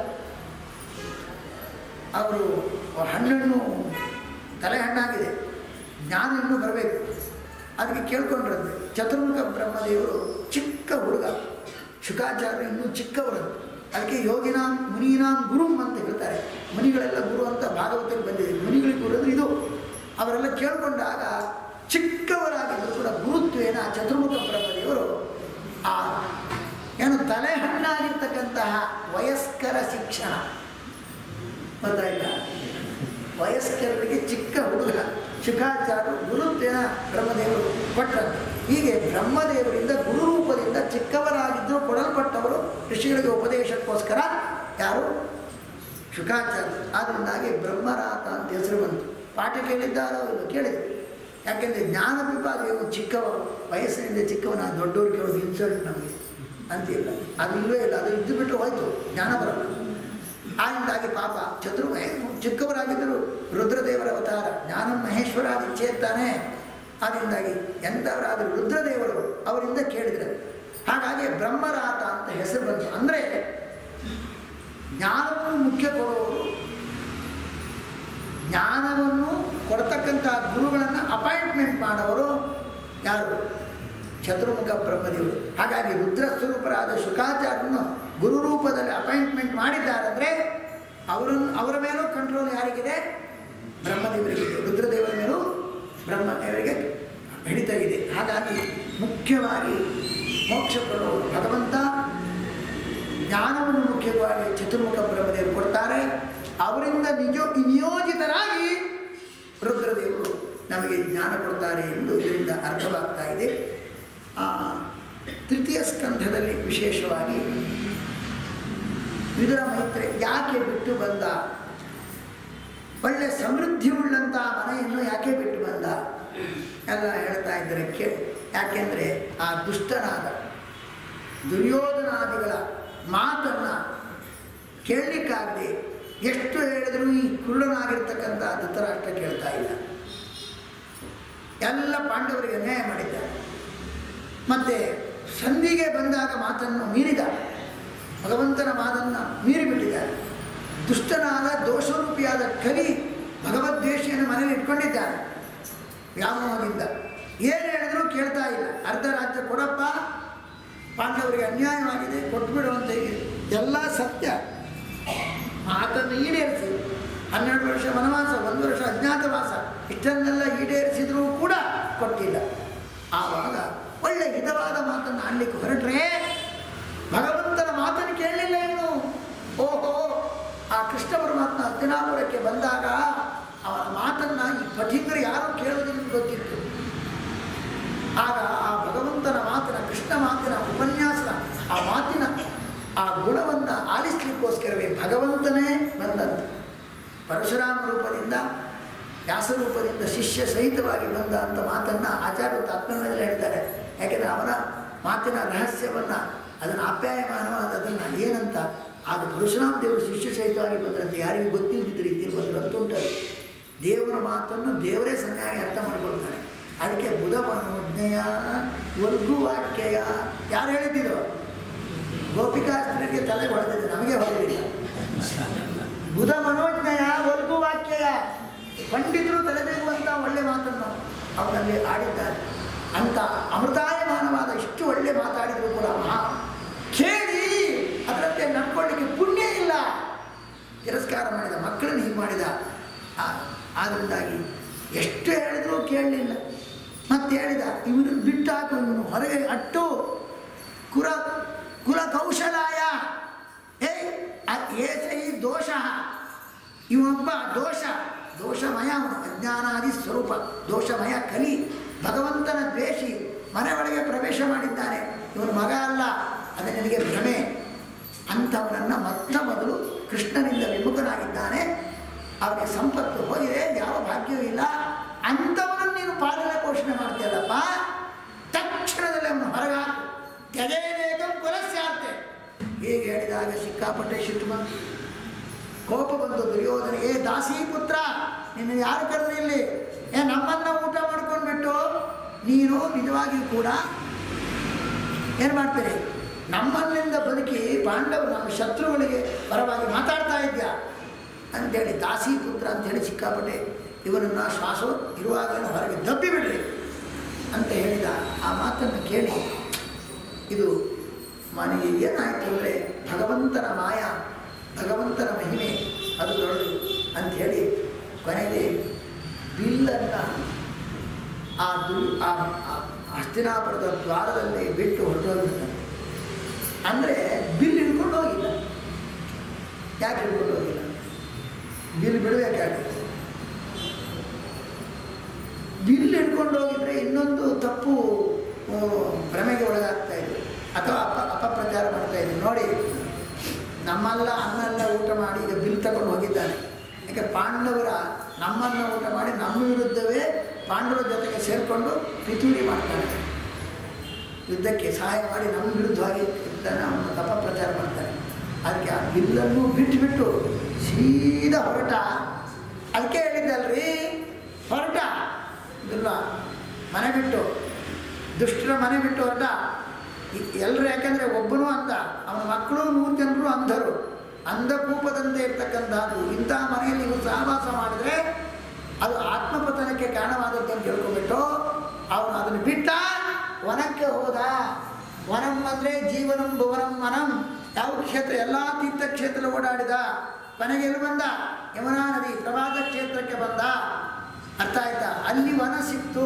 S1: ಅವರು ಹಣ್ಣನ್ನು ತಲೆ ಹಣ್ಣಾಗಿದೆ ಜ್ಞಾನ ಇನ್ನೂ ಬರಬೇಕು ಅದಕ್ಕೆ ಕೇಳ್ಕೊಂಡ್ರಂತೆ ಚತುರ್ಮುಖ ಬ್ರಹ್ಮದೇವರು ಚಿಕ್ಕ ಹುಡುಗ ಶುಕಾಚಾರ್ಯ ಇನ್ನೂ ಚಿಕ್ಕವರದ್ದು ಅದಕ್ಕೆ ಯೋಗಿನಾಂ ಮುನೀನಾಂ ಗುರುಂ ಅಂತ ಹೇಳ್ತಾರೆ ಮುನಿಗಳೆಲ್ಲ ಗುರು ಅಂತ ಭಾಗವತಕ್ಕೆ ಬಂದಿದೆ ಮುನಿಗಳಿಗೆ ಗುರು ಅಂದರೆ ಇದು ಅವರೆಲ್ಲ ಕೇಳ್ಕೊಂಡಾಗ ಚಿಕ್ಕವರಾಗಿದ್ದರೂ ಕೂಡ ಗುರುತ್ವೇನ ಚತುರ್ಮುಖ ಬ್ರಹ್ಮದೇವರು ಆ ಏನು ತಲೆಹಣ್ಣಾಗಿರ್ತಕ್ಕಂತಹ ವಯಸ್ಕರ ಶಿಕ್ಷಣ ಗೊತ್ತಾಯ್ತಾ ವಯಸ್ಕರಿಗೆ ಚಿಕ್ಕ ಹುಡುಗ ಶುಕಾಚಾರ್ಯರು ಗುರುತ್ವೇನ ಬ್ರಹ್ಮದೇವರು ಕೊಟ್ಟರು ಹೀಗೆ ಬ್ರಹ್ಮದೇವರಿಂದ ಗುರುರೂಪದಿಂದ ಚಿಕ್ಕವರಾಗಿದ್ದರೂ ಕೊಡಲ್ಪಟ್ಟವರು ಋಷಿಗಳಿಗೆ ಉಪದೇಶಕ್ಕೋಸ್ಕರ ಯಾರು ಶುಕಾಚಾರ್ಯ ಆದ್ದರಿಂದಾಗಿ ಬ್ರಹ್ಮರಾತ ಅಂತ ಹೆಸರು ಬಂತು ಪಾಠ ಕೇಳಿದ್ದಾರೋ ಇದು ಕೇಳಿದ್ರು ಯಾಕೆಂದರೆ ಜ್ಞಾನ ವಿಭಾಗ ಇವನು ಚಿಕ್ಕವರು ವಯಸ್ಸಿನಿಂದ ಚಿಕ್ಕವನ ದೊಡ್ಡವರು ಕೇಳೋದು ಇನ್ಸಲ್ಟ್ ನಮಗೆ ಅಂತಿಲ್ಲ ಅದು ಇಲ್ಲವೇ ಇಲ್ಲ ಅದು ಇದ್ದು ಬಿಟ್ಟು ಹೋಯ್ತು ಜ್ಞಾನ ಬರಲ್ಲ ಆದ್ದರಿಂದಾಗಿ ಪಾಪ ಚತುರ್ಮಯ ಚಿಕ್ಕವರಾಗಿದ್ದರು ರುದ್ರದೇವರ ಅವತಾರ ಜ್ಞಾನ ಮಹೇಶ್ವರ ಇಚ್ಛೆತ್ತಾನೆ ಆದ್ದರಿಂದಾಗಿ ಎಂಥವರಾದರೂ ರುದ್ರದೇವರು ಅವರಿಂದ ಕೇಳಿದರು ಹಾಗಾಗಿ ಬ್ರಹ್ಮರಾತ ಅಂತ ಹೆಸರು ಬಂತು ಅಂದರೆ ಜ್ಞಾನವನ್ನು ಮುಖ್ಯ ಕೊಡುವವರು ಜ್ಞಾನವನ್ನು ಕೊಡ್ತಕ್ಕಂಥ ಗುರುಗಳನ್ನು ಅಪಾಯಿಂಟ್ಮೆಂಟ್ ಮಾಡೋರು ಯಾರು ಚತುರ್ಮುಖ ಬ್ರಹ್ಮದೇವರು ಹಾಗಾಗಿ ರುದ್ರ ಸ್ವರೂಪರಾದ ಶುಕಾಚಾರ್ಯನು ಗುರು ರೂಪದಲ್ಲಿ ಅಪಾಯಿಂಟ್ಮೆಂಟ್ ಮಾಡಿದ್ದಾರಂದರೆ ಅವರನ್ನು ಅವರ ಮೇಲೂ ಕಂಟ್ರೋಲ್ ಯಾರಿಗಿದೆ ಬ್ರಹ್ಮದೇವರಿಗಿದೆ ರುದ್ರದೇವರ ಮೇಲೂ ಬ್ರಹ್ಮದೇವರಿಗೆ ಹಿಡಿತ ಇದೆ ಹಾಗಾಗಿ ಮುಖ್ಯವಾಗಿ ಮೋಕ್ಷ ಕೊಡುವವರು ಭಗವಂತ ಜ್ಞಾನವನ್ನು ಮುಖ್ಯವಾಗಿ ಚತುರ್ಮುಖ ಬ್ರಹ್ಮದೇವರು ಕೊಡ್ತಾರೆ ಅವರಿಂದ ನಿಜ ನಿಯೋಜಿತರಾಗಿ ರುದ್ರದೇವರು ನಮಗೆ ಜ್ಞಾನ ಕೊಡ್ತಾರೆ ಎಂದು ಇದರಿಂದ ಅರ್ಥವಾಗ್ತಾ ಇದೆ ಆ, ತೃತೀಯ ಸ್ಕಂಧದಲ್ಲಿ ವಿಶೇಷವಾಗಿ ವಿದುರ ಮೈತ್ರಿ ಯಾಕೆ ಬಿಟ್ಟು ಬಂದ ಒಳ್ಳೆ ಸಮೃದ್ಧಿ ಉಳ್ಳಂಥ ಮನೆಯನ್ನು ಯಾಕೆ ಬಿಟ್ಟು ಬಂದ ಎಲ್ಲ ಹೇಳ್ತಾ ಇದ್ದಾರೆ ಕೇ ಯಾಕೆಂದರೆ ಆ ದುಷ್ಟನಾದ ದುರ್ಯೋಧನಾದಿಗಳ ಮಾತನ್ನು ಕೇಳಲಿಕ್ಕಾಗದೆ ಎಷ್ಟು ಹೇಳಿದರೂ ಈ ಕುರುಡನಾಗಿರ್ತಕ್ಕಂಥ ಧೃತರಾಷ್ಟ್ರ ಕೇಳ್ತಾ ಇಲ್ಲ ಎಲ್ಲ ಪಾಂಡವರಿಗೆ ನ್ಯಾಯ ಮಾಡಿದ್ದಾರೆ ಮತ್ತು ಸಂಧಿಗೆ ಬಂದಾಗ ಮಾತನ್ನು ಮೀರಿದ ಭಗವಂತನ ಮಾತನ್ನು ಮೀರಿಬಿಟ್ಟಿದ್ದಾರೆ ದುಷ್ಟನಾದ ದೋಷರೂಪಿಯಾದ ಕಲಿ ಭಗವದ್ವೇಷಿಯನ್ನು ಮನೇಲಿ ಇಟ್ಕೊಂಡಿದ್ದಾನೆ ವ್ಯಾಮೋಹದಿಂದ ಏನು ಹೇಳಿದ್ರು ಕೇಳ್ತಾ ಇಲ್ಲ ಅರ್ಧ ರಾಜ್ಯ ಕೊಡಪ್ಪ ಪಾಂಡವರಿಗೆ ಅನ್ಯಾಯವಾಗಿದೆ ಕೊಟ್ಬಿಡು ಅಂತ ಹೀಗೆ ಎಲ್ಲ ಸತ್ಯ ಮಾತನ್ನು ಈಡೇರಿಸಿ ಹನ್ನೆರಡು ವರ್ಷ ವನವಾಸ ಒಂದು ವರ್ಷ ಅಜ್ಞಾತವಾಸ ಇಷ್ಟನ್ನೆಲ್ಲ ಈಡೇರಿಸಿದರೂ ಕೂಡ ಕೊಟ್ಟಿಲ್ಲ ಆವಾಗ ಒಳ್ಳೆ ಹಿತವಾದ ಮಾತನ್ನು ಆಡಲಿಕ್ಕೆ ಹೊರಟ್ರೆ ಭಗವಂತನ ಮಾತನ್ನು ಕೇಳಲಿಲ್ಲ ಇವನು ಓಹೋ ಆ ಕೃಷ್ಣ ಪರಮಾತ್ಮ ಹಸ್ತಿನಾಪುರಕ್ಕೆ ಬಂದಾಗ ಅವನ ಮಾತನ್ನು ಈ ಪಠಿಕರು ಯಾರೂ ಕೇಳುವುದಿಲ್ಲ ಅಂತ ಗೊತ್ತಿತ್ತು ಆಗ ಆ ಭಗವಂತನ ಮಾತಿನ ಕೃಷ್ಣ ಮಾತಿನ ಉಪನ್ಯಾಸ ಆ ಮಾತಿನ ಆ ಗುಣವನ್ನು ಆಲಿಸ್ಲಿಕ್ಕೋಸ್ಕರವೇ ಭಗವಂತನೇ ಬಂದಂತೆ ಪರಶುರಾಮ ರೂಪದಿಂದ ವ್ಯಾಸರೂಪದಿಂದ ಶಿಷ್ಯ ಸಹಿತವಾಗಿ ಬಂದ ಅಂತ ಮಾತನ್ನು ಆಚಾರ್ಯ ತಾತ್ಮನಲ್ಲಿ ಹೇಳ್ತಾರೆ ಯಾಕೆಂದರೆ ಅವನ ಮಾತಿನ ರಹಸ್ಯವನ್ನು ಅದನ್ನು ಆಪ್ಯಾಯಮಾನವಾದ ಅದನ್ನು ಏನಂತ ಆಗ ಪರಶುರಾಮ ದೇವರು ಶಿಷ್ಯ ಸಹಿತವಾಗಿ ಬಂದ್ರಂತೆ ಯಾರಿಗೂ ಗೊತ್ತಿಲ್ಲದಿದ್ದ ರೀತಿಯಲ್ಲಿ ಬಂದರು ಅಂತ ಉಂಟದು ದೇವರ ಮಾತನ್ನು ದೇವರೇ ಸರಿಯಾಗಿ ಅರ್ಥ ಮಾಡ್ಕೊಳ್ತಾನೆ ಅದಕ್ಕೆ ಬುಧ ಮನೋಜ್ಞೆಯ ವರ್ಗು ವಾಕ್ಯಯ ಯಾರು ಹೇಳಿದ್ದಿರೋ ಗೋಪಿಕಾಸ್ತ್ರೀಗೆ ತಲೆ ಹೊಡೆದಿದೆ ನಮಗೆ ಹೊಡೆದಿಲ್ಲ ಬುಧ ಮನೋಜ್ಞೆಯ ವರ್ಗು ವಾಕ್ಯಯ ಪಂಡಿತರು ತಲೆಬೇಕುವಂಥ ಒಳ್ಳೆ ಮಾತನ್ನು ಅವರಲ್ಲಿ ಆಡಿದ್ದಾರೆ ಅಂತ ಅಮೃತಾಯಮಾನವಾದ ಇಷ್ಟು ಒಳ್ಳೆ ಮಾತಾಡಿದ್ರು ಕೂಡ ಮಹಾ ಕೇಳಿ ಅದರಂತೆ ನಡ್ಕೊಳ್ಳಿಕ್ಕೆ ಪುಣ್ಯ ಇಲ್ಲ ತಿರಸ್ಕಾರ ಮಾಡಿದ ಮಕ್ಕಳನ್ನು ಹೀಗೆ ಮಾಡಿದ ಆ- ಆದ್ದರಿಂದಾಗಿ ಎಷ್ಟು ಹೇಳಿದ್ರೂ ಕೇಳಲಿಲ್ಲ ಮತ್ತೆ ಹೇಳಿದ ಇವನನ್ನು ಬಿಟ್ಟಾಕು ಇವನು ಹೊರಗೆ ಅಟ್ಟು ಕುರ ಕುಲ ಕೌಶಲಾಯ ಏ ಅ- ಏಸ ಈ ದೋಷ ಇವೊಬ್ಬ ದೋಷ ದೋಷಮಯ ಅವನು ಅಜ್ಞಾನಾದಿ ಸ್ವರೂಪ ದೋಷಮಯ ಕಲಿ ಭಗವಂತನ ದ್ವೇಷಿ ಮನೆ ಒಳಗೆ ಪ್ರವೇಶ ಮಾಡಿದ್ದಾನೆ ಇವನು ಮಗ ಅಲ್ಲ ಅದು ನಿನಗೆ ಭ್ರಮೆ ಅಂಥವನನ್ನು ಮೊತ್ತ ಮೊದಲು ಕೃಷ್ಣನಿಂದ ವಿಮುಖನಾಗಿದ್ದಾನೆ ಅವನಿಗೆ ಸಂಪತ್ತು ಹೋಗಿದೆ ಯಾವ ಭಾಗ್ಯವೂ ಇಲ್ಲ ಅಂಥವನನ್ನು ನೀನು ಪಾಲನೆ ಪೋಷಣೆ ಮಾಡ್ತೀಯಲ್ಲಪ್ಪ ತಕ್ಷಣದಲ್ಲಿ ಅವನು ಹೊರಗಾಕು ತ್ಯಜೇನೇಕಂ ಕುಲಸ್ಯಾರ್ತೆ ಹೀಗೆ ಹೇಳಿದಾಗ ಸಿಕ್ಕಾಪಟ್ಟೆ ಸಿಟ್ಟು ಬಂತು ಕೋಪ ಬಂತು ದುರ್ಯೋಧನ ಏ ದಾಸಿ ಪುತ್ರ ನಿನ್ನ ಯಾರು ಕರೆದ್ರು ಇಲ್ಲಿ ಏ ನಮ್ಮನ್ನ ಊಟ ಮಾಡ್ಕೊಂಡ್ಬಿಟ್ಟು ನೀನು ನಿಜವಾಗಿ ಕೂಡ ಏನು ಮಾಡ್ತೀರಿ ನಮ್ಮಲ್ಲಿಂದ ಬದುಕಿ ಪಾಂಡವರು ನಮ್ಮ ಶತ್ರುಗಳಿಗೆ ಪರವಾಗಿ ಮಾತಾಡ್ತಾ ಇದ್ಯಾ ಅಂತೇಳಿ ದಾಸಿ ಪುತ್ರ ಅಂತೇಳಿ ಸಿಕ್ಕಾಪಟ್ಟೆ ಇವನನ್ನು ಶ್ವಾಸ ಇರುವಾಗಲೇ ಹೊರಗೆ ದಬ್ಬಿ ಬಿಡ್ರಿ ಅಂತ ಹೇಳಿದ ಆ ಮಾತನ್ನು ಕೇಳಿ ಇದು ಮನೆಗೆ ಏನಾಯಿತು ಅಂದರೆ ಭಗವಂತನ ಮಾಯ ಭಗವಂತನ ಮಹಿಮೆ ಅದು ದೊಡ್ಡದು ಅಂಥೇಳಿ ಕೊನೆಗೆ ಬಿಲ್ಲನ್ನು ಆ ದು ಆ ಆ ಹಸ್ತಿನಾಪುರದ ದ್ವಾರದಲ್ಲಿ ಬಿಟ್ಟು ಹೊರಟೋಗ್ಬಿಡ್ತಾನೆ ಅಂದರೆ ಬಿಲ್ ಹಿಡ್ಕೊಂಡು ಹೋಗಿಲ್ಲ ಯಾಕೆ ಹಿಡ್ಕೊಂಡು ಹೋಗಿಲ್ಲ ಬಿಲ್ ಬಿಡಬೇಕಾಗಿತ್ತು ಬಿಲ್ ಹಿಡ್ಕೊಂಡು ಹೋಗಿದ್ರೆ ಇನ್ನೊಂದು ತಪ್ಪು ಆ, ಭ್ರಮೆಗೆ ಒಳಗಾಗ್ತಾ ಇದ್ರು ಅಥವಾ ಅಪ ಅಪಪ್ರಚಾರ ಮಾಡ್ತಾ ಇದ್ರು ನೋಡಿ ನಮ್ಮೆಲ್ಲ ಅನ್ನೆಲ್ಲ ಊಟ ಮಾಡಿ ಈಗ ಬಿಲ್ ತಗೊಂಡು ಹೋಗಿದ್ದಾನೆ ಯಾಕೆ ಪಾಂಡವರ ನಮ್ಮನ್ನ ಊಟ ಮಾಡಿ ನಮ್ಮ ವಿರುದ್ಧವೇ ಪಾಂಡವರ ಜೊತೆಗೆ ಸೇರಿಕೊಂಡು ಪಿತೂರಿ ಮಾಡ್ತಾನೆ ಯುದ್ಧಕ್ಕೆ ಸಹಾಯ ಮಾಡಿ ನಮ್ಮ ವಿರುದ್ಧವಾಗಿ ಯುದ್ಧನ ಅವನು ಅಪಪ್ರಚಾರ ಮಾಡ್ತಾನೆ ಅದಕ್ಕೆ ಆ ಬಿಲ್ಲನ್ನು ಬಿಟ್ಟುಬಿಟ್ಟು ಸೀದಾ ಹೊರಟ ಅದಕ್ಕೆ ಹೇಳಿದ್ದಲ್ರಿ ಹೊರಟ ಬಿಲ್ಲ ಮನೆ ಬಿಟ್ಟು ದುಷ್ಟರ ಮನೆ ಬಿಟ್ಟು ಹೊರಟ ಎಲ್ಲರೂ ಯಾಕಂದರೆ ಒಬ್ಬನು ಅಂದ ಅವನ ಮಕ್ಕಳು ನೂರು ಜನರು ಅಂಧರು ಅಂಧಕೂಪದಂತೆ ಇರ್ತಕ್ಕಂಥದ್ದು ಇಂಥ ಮನೆಯಲ್ಲಿ ನೀವು ಸಹವಾಸ ಮಾಡಿದರೆ ಅದು ಆತ್ಮಪತನಕ್ಕೆ ಕಾರಣವಾದದ್ದು ಅಂತ ತಿಳ್ಕೊಂಡ್ಬಿಟ್ಟು ಅವನು ಅದನ್ನು ಬಿಟ್ಟ ವನಕ್ಕೆ ಹೋದ ವನಂ ಅಂದರೆ ಜೀವನಂ ಭುವನಂ ವನಂ ಯಾವ ಕ್ಷೇತ್ರ ಎಲ್ಲ ತೀರ್ಥಕ್ಷೇತ್ರ ಓಡಾಡಿದ ಕೊನೆಗೆ ಎಲ್ಲಿ ಬಂದ ಯಮುನಾ ನದಿ ಪ್ರಭಾತ ಕ್ಷೇತ್ರಕ್ಕೆ ಬಂದ ಅರ್ಥ ಆಯ್ತಾ ಅಲ್ಲಿ ವನ ಸಿಕ್ತು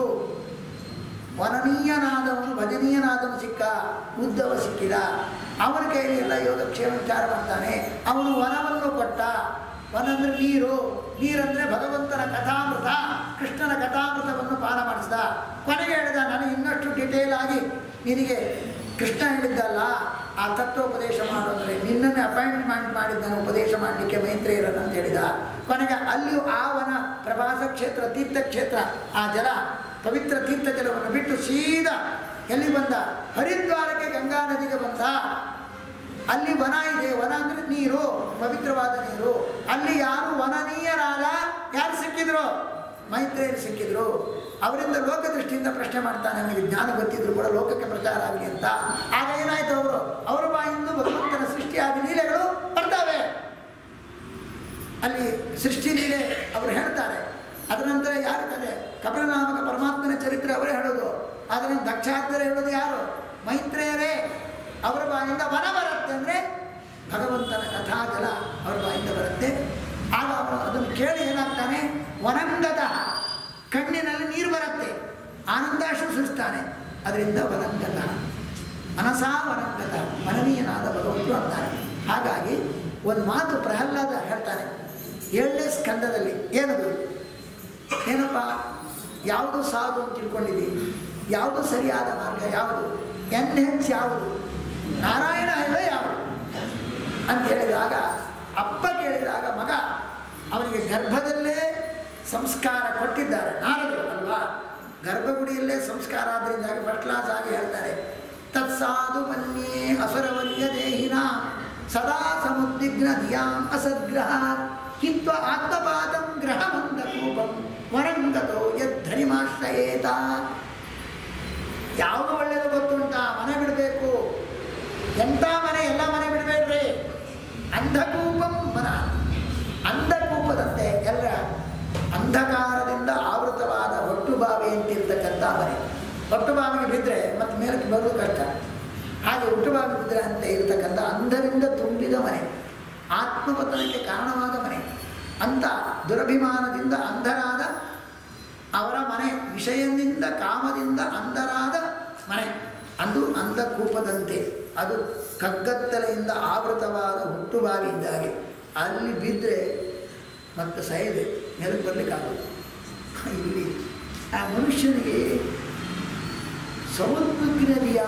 S1: ವನನೀಯನಾದವನು ಭಜನೀಯನಾದವನು ಸಿಕ್ಕ ಉದ್ದವ ಸಿಕ್ಕಿದ ಅವನ ಕೈಯಲ್ಲಿ ಎಲ್ಲ ಯೋಗಕ್ಷೇಮ ವಿಚಾರ ಮಾಡ್ತಾನೆ ಅವನು ವನವನ್ನು ಕೊಟ್ಟ ವನ ಅಂದರೆ ನೀರು ನೀರಂದರೆ ಭಗವಂತನ ಕಥಾಮೃತ ಕೃಷ್ಣನ ಕಥಾಮೃತವನ್ನು ಪಾನ ಮಾಡಿಸಿದ ಕೊನೆಗೆ ಹೇಳಿದ ನಾನು ಇನ್ನಷ್ಟು ಡಿಟೇಲ್ ಆಗಿ ನಿನಗೆ ಕೃಷ್ಣ ಹೇಳಿದ್ದಲ್ಲ ಆ ತತ್ವೋಪದೇಶ ಮಾಡೋದ್ರೆ ನಿನ್ನನ್ನೇ ಅಪಾಯಿಂಟ್ಮೆಂಟ್ ಮಾಡಿದ್ದಾನೆ ಉಪದೇಶ ಮಾಡಲಿಕ್ಕೆ ಮೈತ್ರೇಯರನ್ನು ಅಂತ ಹೇಳಿದ ಕೊನೆಗೆ ಅಲ್ಲಿಯೂ ಆ ವನ ಪ್ರವಾಸ ಕ್ಷೇತ್ರ ತೀರ್ಥಕ್ಷೇತ್ರ ಆ ಜಲ ಪವಿತ್ರ ತೀರ್ಥ ಜಲವನ್ನು ಬಿಟ್ಟು ಸೀದಾ ಎಲ್ಲಿ ಬಂದ ಹರಿದ್ವಾರಕ್ಕೆ ಗಂಗಾ ನದಿಗೆ ಬಂದ ಅಲ್ಲಿ ವನ ಇದೆ ವನ ಅಂದ್ರೆ ನೀರು ಪವಿತ್ರವಾದ ನೀರು ಅಲ್ಲಿ ಯಾರು ವನನೀಯರಾದ ಯಾರು ಸಿಕ್ಕಿದ್ರು ಮೈತ್ರೇಯರು ಸಿಕ್ಕಿದ್ರು ಅವರಿಂದ ಲೋಕದೃಷ್ಟಿಯಿಂದ ಪ್ರಶ್ನೆ ಮಾಡ್ತಾನೆ ನನಗೆ ಜ್ಞಾನ ಗೊತ್ತಿದ್ರು ಕೂಡ ಲೋಕಕ್ಕೆ ಪ್ರಚಾರ ಆಗಲಿ ಅಂತ ಆಗ ಏನಾಯ್ತು ಅವರು ಅವರ ಬಾಯಿಂದ ಭಗವಂತನ ಸೃಷ್ಟಿಯಾದ ಲೀಲೆಗಳು ಬರ್ತವೆ ಅಲ್ಲಿ ಸೃಷ್ಟಿ ಲೀಲೆ ಅವರು ಹೇಳ್ತಾರೆ ಅದರ ನಂತರ ಯಾರು ಕತೆ ಕಪಿಲನಾಮಕ ಪರಮಾತ್ಮನ ಚರಿತ್ರೆ ಅವರೇ ಹೇಳೋದು ಅದರ ದಕ್ಷಾತ್ತರ ಹೇಳೋದು ಯಾರು ಮೈತ್ರೇಯರೇ ಅವರ ಬಾಯಿಂದ ವನ ಬರುತ್ತೆ ಅಂದರೆ ಭಗವಂತನ ಕಥಾಜಲ ಅವರ ಬಾಯಿಂದ ಬರುತ್ತೆ ಆಗ ಅವನು ಅದನ್ನು ಕೇಳಿ ಏನಾಗ್ತಾನೆ ವನಂಗತ ಕಣ್ಣಿನಲ್ಲಿ ನೀರು ಬರುತ್ತೆ ಆನಂದಾಶ್ರು ಸುರಿಸ್ತಾನೆ ಅದರಿಂದ ವನಂಗತ ಮನಸಾ ವನಂಗತ ಮನನೀಯನಾದ ಭಗವಂತರು ಅಂತಾನೆ ಹಾಗಾಗಿ ಒಂದು ಮಾತು ಪ್ರಹ್ಲಾದ ಹೇಳ್ತಾನೆ ಏಳನೇ ಸ್ಕಂದದಲ್ಲಿ ಏನದು ಏನಪ್ಪ ಯಾವುದು ಸಾಧು ಅಂತ ತಿಳ್ಕೊಂಡಿದ್ದೀವಿ ಯಾವುದು ಸರಿಯಾದ ಮಾರ್ಗ ಯಾವುದು ಎನ್ ಹೆಚ್ ಯಾವುದು ನಾರಾಯಣ ಹೇಳೋ ಯಾವುದು ಅಂತ ಹೇಳಿದಾಗ ಅಪ್ಪ ಕೇಳಿದಾಗ ಮಗ ಅವನಿಗೆ ಗರ್ಭದಲ್ಲೇ ಸಂಸ್ಕಾರ ಕೊಟ್ಟಿದ್ದಾರೆ ನಾರದರು ಅಲ್ವಾ ಗರ್ಭಗುಡಿಯಲ್ಲೇ ಸಂಸ್ಕಾರ ಆದ್ದರಿಂದಾಗಿ ಫಸ್ಟ್ ಕ್ಲಾಸ್ ಆಗಿ ಹೇಳ್ತಾರೆ ತತ್ಸಾಧು ಮನ್ಯೇ ಅಸುರವರ್ಯ ದೇಹಿನ ಸದಾ ಸಮುದ್ವಿಗ್ನ ಧಿಯಾಂ ಅಸದ್ಗ್ರಹ ಹಿತ್ವ ಆತ್ಮಪಾದಂ ಗ್ರಹಮಂದ ಕೂಪಂ ವರಂಗತೋ ಯದ್ಧರಿಮಾಶ್ರಯೇತ ಯಾವುದು ಒಳ್ಳೆಯದು ಗೊತ್ತುಂಟ ಮನೆ ಬಿಡಬೇಕು ಎಂಥ ಮನೆ ಎಲ್ಲ ಮನೆ ಬಿಡಬೇಡ್ರಿ ಅಂಧಕೂಪಂ ಮನ ಅಂಧಕೂಪದಂತೆ ಎಲ್ಲ ಅಂಧಕಾರದಿಂದ ಆವೃತವಾದ ಒಟ್ಟು ಬಾವಿ ಅಂತಿರ್ತಕ್ಕಂಥ ಮನೆ ಒಟ್ಟು ಬಾವಿಗೆ ಬಿದ್ದರೆ ಮತ್ತೆ ಮೇಲಕ್ಕೆ ಬರೋದು ಕಷ್ಟ ಹಾಗೆ ಒಟ್ಟು ಬಾವಿ ಬಿದ್ದರೆ ಅಂತ ಇರತಕ್ಕಂಥ ಅಂಧರಿಂದ ತುಂಬಿದ ಮನೆ ಆತ್ಮಪತನಕ್ಕೆ ಕಾರಣವಾದ ಮನೆ ಅಂತ ದುರಭಿಮಾನದಿಂದ ಅಂಧರಾದ ಅವರ ಮನೆ ವಿಷಯದಿಂದ ಕಾಮದಿಂದ ಅಂಧರಾದ ಮನೆ ಅದು ಅಂಧಕೂಪದಂತೆ ಅದು ಕಗ್ಗತ್ತಲೆಯಿಂದ ಆವೃತವಾದ ಹುಟ್ಟುಬಾವಿ ಇದ್ದಾಗೆ ಅಲ್ಲಿ ಬಿದ್ದರೆ ಮತ್ತೆ ಸೈದೆ ನೆಲಕ್ಕೆ ಬರಲಿಕ್ಕಾಗೋದು ಇಲ್ಲಿ ಆ ಮನುಷ್ಯನಿಗೆ ಸಮುದ್ವಿಗ್ನದಿಯ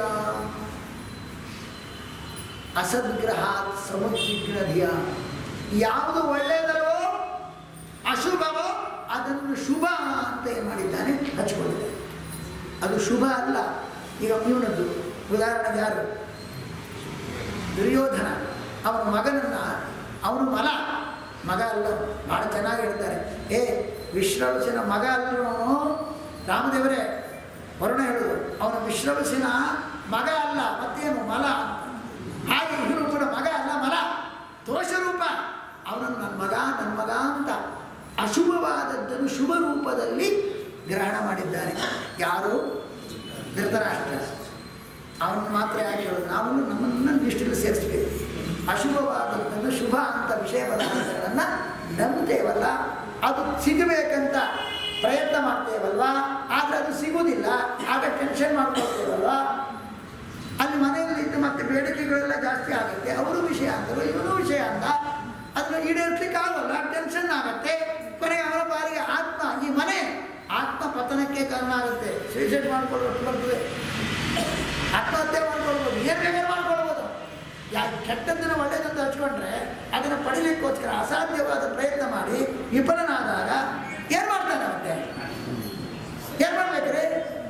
S1: ಅಸದ್ಗ್ರಹಾತ್ ಸಮುದ್ವಿಗ್ನದಿಯ ಯಾವುದು ಒಳ್ಳೆಯದವೋ ಅಶುಭವೋ ಅದನ್ನು ಶುಭ ಅಂತ ಏನು ಮಾಡಿದ್ದಾನೆ ಹಚ್ಕೊಂಡಿದ್ದಾನೆ ಅದು ಶುಭ ಅಲ್ಲ ಈಗ ಇವನದ್ದು ಉದಾಹರಣೆಗೆ ಯಾರು ದುರ್ಯೋಧನ ಅವನ ಮಗನನ್ನು ಅವನು ಮಲ ಮಗ ಅಲ್ಲ ಭಾಳ ಚೆನ್ನಾಗಿ ಹೇಳ್ತಾರೆ ಏ ವಿಶ್ರವಸಿನ ಮಗ ಅಲ್ಲವನು ರಾಮದೇವರೇ ವರುಣ ಹೇಳುದು ಅವನ ವಿಶ್ರವಸಿನ ಮಗ ಅಲ್ಲ ಮತ್ತೇನು ಮಲ ಹಾಗೆ ಇವನು ಕೂಡ ಮಗ ಅಲ್ಲ ಮಲ ದೋಷರೂಪ ಅವನನ್ನು ನನ್ನ ಮಗ ನನ್ನ ಮಗ ಅಂತ ಅಶುಭವಾದದ್ದನ್ನು ಶುಭ ರೂಪದಲ್ಲಿ ಗ್ರಹಣ ಮಾಡಿದ್ದಾನೆ ಯಾರು ಧೃತರಾಷ್ಟ್ರ ಅವನು ಮಾತ್ರ ಯಾಕೆ ಹೇಳೋದು ನಾವು ನಮ್ಮನ್ನು ಲಿಸ್ಟಲ್ಲಿ ಸೇರಿಸ್ಬೇಕು ಅಶುಭವಾದದ್ದನ್ನು ಶುಭ ಅಂತ ವಿಷಯ ಪದಾರ್ಥಗಳನ್ನು ನಂಬ್ತೇವಲ್ಲ ಅದು ಸಿಗಬೇಕಂತ ಪ್ರಯತ್ನ ಮಾಡ್ತೇವಲ್ವಾ ಆದರೆ ಅದು ಸಿಗುವುದಿಲ್ಲ ಆಗ ಟೆನ್ಷನ್ ಮಾಡ್ಕೊಳ್ತೇವಲ್ವಾ ಅಲ್ಲಿ ಮನೆಯಲ್ಲಿ ಇದ್ದು ಮತ್ತೆ ಬೇಡಿಕೆಗೆ ವಿಷಯಗಳೆಲ್ಲ ಜಾಸ್ತಿ ಆಗುತ್ತೆ ಅವರು ವಿಷಯ ಅಂದರು ಇವನು ವಿಷಯ ಅಂತ ಅದನ್ನ ಈಡೇರಿಸ್ಲಿಕ್ಕೆ ಆಗೋಲ್ಲ ಟೆನ್ಷನ್ ಆಗುತ್ತೆ ಕೊನೆಗೆ ಅವರ ಪಾಲಿಗೆ ಆತ್ಮ ಈ ಮನೆ ಆತ್ಮ ಪತನಕ್ಕೆ ಕಾರಣ ಆಗುತ್ತೆ ಸೂಸೈಡ್ ಮಾಡ್ಕೊಳ್ಳೋದು ಬರ್ತದೆ ಆತ್ಮಹತ್ಯೆ ಮಾಡ್ಕೊಳ್ಬೋದು ಏನು ಬೇಕಾದ್ರೆ ಮಾಡ್ಕೊಳ್ಬೋದು ಯಾ ಕೆಟ್ಟದ್ದನ್ನು ಒಳ್ಳೆಯದಂತ ಹಚ್ಕೊಂಡ್ರೆ ಅದನ್ನು ಪಡಿಲಿಕ್ಕೋಸ್ಕರ ಅಸಾಧ್ಯವಾದ ಪ್ರಯತ್ನ ಮಾಡಿ ವಿಫಲನಾದಾಗ ಏನು ಮಾಡ್ತಾನೆ ಮತ್ತೆ ಏನು ಮಾಡ್ಬೇಕ್ರಿ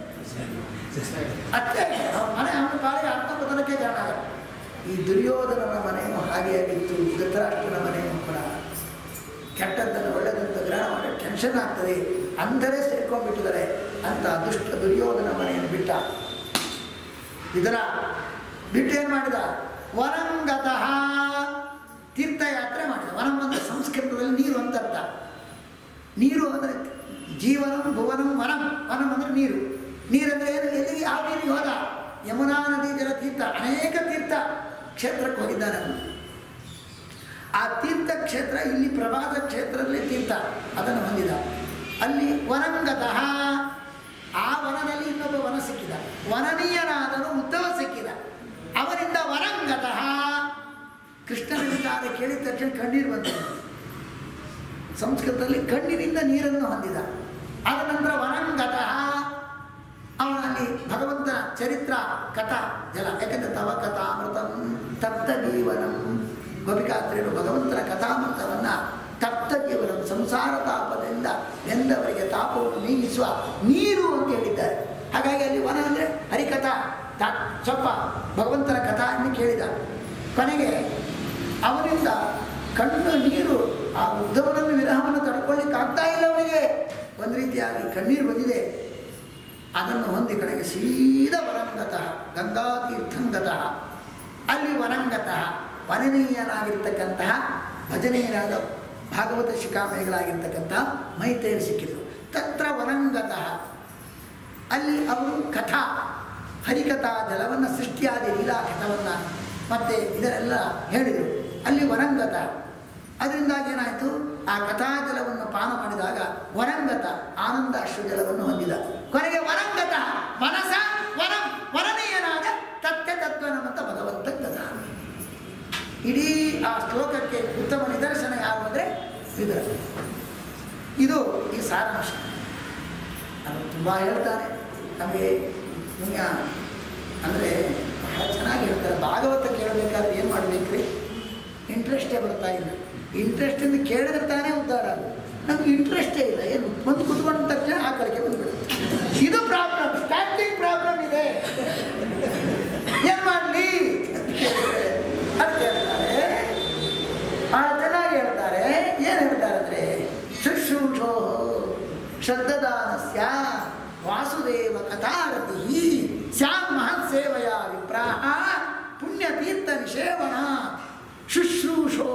S1: ಅಷ್ಟೇ ಅವನ ಮನೆ ಅವನ ಪಾಲಿಗೆ ಆತ್ಮಪತನಕ್ಕೆ ಕಾರಣ ಆಗುತ್ತೆ ಈ ದುರ್ಯೋಧನನ ಮನೆಯೂ ಹಾಗೆಯಾಗಿತ್ತು ಧೃತರಾಷ್ಟ್ರನ ಮನೆಯೂ ಕೂಡ ಕೆಟ್ಟದ್ದನ್ನು ಒಳ್ಳೆದಂತ ಗ್ರಹಣ ಮಾಡಿ ಟೆನ್ಷನ್ ಆಗ್ತದೆ ಅಂಧರೇ ಸೇರ್ಕೊಂಡ್ಬಿಟ್ಟಿದ್ದಾರೆ ಅಂತ ದುಷ್ಟ ದುರ್ಯೋಧನ ಮನೆಯನ್ನು ಬಿಟ್ಟ ಇದರ ಬಿಟ್ಟು ಏನು ಮಾಡಿದ ವರಂಗತಃ ತೀರ್ಥಯಾತ್ರೆ ಮಾಡಿದ ವನಂ ಅಂದರೆ ಸಂಸ್ಕೃತದಲ್ಲಿ ನೀರು ಅಂತ ಅರ್ಥ ನೀರು ಅಂದರೆ ಜೀವನಂ ಭುವನಂ ವನಂ ವನಂ ಅಂದರೆ ನೀರು ನೀರಂದ್ರೆ ಏನು ಎಲ್ಲಿ ಯಾವ ನೀರಿಗೆ ಹೋದ ಯಮುನಾ ನದಿ ಜಲ ತೀರ್ಥ ಅನೇಕ ತೀರ್ಥ ಕ್ಷೇತ್ರಕ್ಕೆ ಹೋಗಿದ್ದಾನೆ ಅವನು ಆ ತೀರ್ಥ ಕ್ಷೇತ್ರ ಇಲ್ಲಿ ಪ್ರಭಾತ ಕ್ಷೇತ್ರದಲ್ಲಿ ತೀರ್ಥ ಅದನ್ನು ಹೊಂದಿದ ಅಲ್ಲಿ ವನಂಗತಃ ಆ ವನದಲ್ಲಿ ಇನ್ನೊಬ್ಬ ವನ ಸಿಕ್ಕಿದ ವನನೀಯನಾದನು ಉದ್ದವ ಸಿಕ್ಕಿದ ಅವನಿಂದ ವರಂಗತಃ ಕೃಷ್ಣನ ವಿಚಾರ ಕೇಳಿದ ತಕ್ಷಣ ಕಣ್ಣೀರು ಬಂತು ಸಂಸ್ಕೃತದಲ್ಲಿ ಕಣ್ಣಿನಿಂದ ನೀರನ್ನು ಹೊಂದಿದ ಆದ ನಂತರ ವನಂಗತಃ ಅವನಲ್ಲಿ ಭಗವಂತನ ಚರಿತ್ರ ಕಥಾ ಜಲ ಯಾಕಂದ್ರೆ ತವ ಕಥಾಮೃತಂ ತಪ್ತ ಜೀವನಂ ಗೋಪಿಕಾತ್ರಿಯರು ಭಗವಂತನ ಕಥಾಮೃತವನ್ನ ತಪ್ತ ಜೀವನಂ ಸಂಸಾರ ತಾಪದಿಂದ ಎಂದವರಿಗೆ ತಾಪವನ್ನು ನೀಗಿಸುವ ನೀರು ಅಂತ ಹೇಳಿದ್ದಾರೆ ಹಾಗಾಗಿ ಅಲ್ಲಿ ವನ ಅಂದರೆ ಹರಿಕಥಾ ತಾ ಸ್ವಲ್ಪ ಭಗವಂತನ ಕಥಾವನ್ನು ಕೇಳಿದ ಕೊನೆಗೆ ಅವನಿಂದ ಕಣ್ಣು ನೀರು ಆ ಉದ್ದವನನ್ನು ವಿರಹವನ್ನು ತಡ್ಕೊಳ್ಳಿಕ್ಕೆ ಆಗ್ತಾ ಇಲ್ಲ ಅವನಿಗೆ ಒಂದು ರೀತಿಯಾಗಿ ಕಣ್ಣೀರು ಬಂದಿದೆ ಅದನ್ನು ಹೊಂದಿ ಕಡೆಗೆ ಸೀದಾ ವರಂಗತಃ ಗಂಗಾತೀರ್ಥಂಗತಃ ಅಲ್ಲಿ ವರಂಗತಃ ವನನೀಯನಾಗಿರ್ತಕ್ಕಂತಹ ಭಜನೀಯರಾದ ಭಾಗವತ ಶಿಖಾಮಣಿಗಳಾಗಿರ್ತಕ್ಕಂತಹ ಮೈತ್ರೇಯರು ಸಿಕ್ಕಿದ್ರು ತತ್ರ ವನಂಗತಃ ಅಲ್ಲಿ ಅವರು ಕಥಾ ಹರಿಕಥಾ ಜಲವನ್ನು ಸೃಷ್ಟಿಯಾದಿ ಲೀಲಾ ಕಥವನ್ನು ಮತ್ತೆ ಇದನ್ನೆಲ್ಲ ಹೇಳಿದರು ಅಲ್ಲಿ ವರಂಗತ ಅದರಿಂದಾಗಿ ಏನಾಯಿತು ಆ ಕಥಾಜಲವನ್ನು ಪಾನ ಮಾಡಿದಾಗ ವರಂಗತ ಆನಂದ ಅಶ್ರು ಜಲವನ್ನು ಹೊಂದಿದ ಕೊನೆಗೆ ವರಂಗತ ಮನಸ ವರಂ ವರನೀಯನಾದ ತತ್ವ ತತ್ವನಮಂತ ಭಗವಂತ ಗತ ಇಡೀ ಆ ಶ್ಲೋಕಕ್ಕೆ ಉತ್ತಮ ನಿದರ್ಶನ ಯಾರು ಅಂದರೆ ವಿದುರ ಇದು ಈ ಸಾರಾಂಶ ಅದು ತುಂಬ ಹೇಳ್ತಾರೆ ನಮಗೆ ನಿಮ್ಗೆ ಅಂದರೆ ಬಹಳ ಚೆನ್ನಾಗಿ ಹೇಳ್ತಾರೆ ಭಾಗವತ ಕೇಳಬೇಕಾದ್ರೆ ಏನು ಮಾಡಬೇಕ್ರಿ ಇಂಟ್ರೆಸ್ಟೇ ಬರ್ತಾ ಇಲ್ಲ ಇಂಟ್ರೆಸ್ಟಿಂದ ಕೇಳಿದ್ರೆ ತಾನೇ ಉದ್ಧಾರ ಆಗೋದು. ನಮ್ಗೆ ಇಂಟ್ರೆಸ್ಟೇ ಇಲ್ಲ ಏನು ಬಂದು ಕುತ್ಕೊಂಡ ತಕ್ಷಣ ಆ ಕಡೆಗೆ ಬಂದ್ಬಿಡುತ್ತೆ ಇದು ಪ್ರಾಬ್ಲಮ್ ಸ್ಟಾರ್ಟಿಂಗ್ ಪ್ರಾಬ್ಲಮ್ ಇದೆ ಏನು ಮಾಡಲಿ ಅದು ಹೇಳ್ತಾರೆ ಭಾಳ ಚೆನ್ನಾಗಿ ಹೇಳ್ತಾರೆ ಏನು ಹೇಳ್ತಾರೆ ಅಂದರೆ ಶುಶ್ರೂಷೋ ಶ್ರದ್ಧದಾನಸ್ಯ ವಾಸುದೇವ ಕಥಾರತಿ ಸ್ಯಾಂ ಮಹತ್ ಸೇವೆಯ ವಿಪ್ರಾಹ ಪುಣ್ಯತೀರ್ಥ ನಿಷೇವಣ ಶುಶ್ರೂಷೋ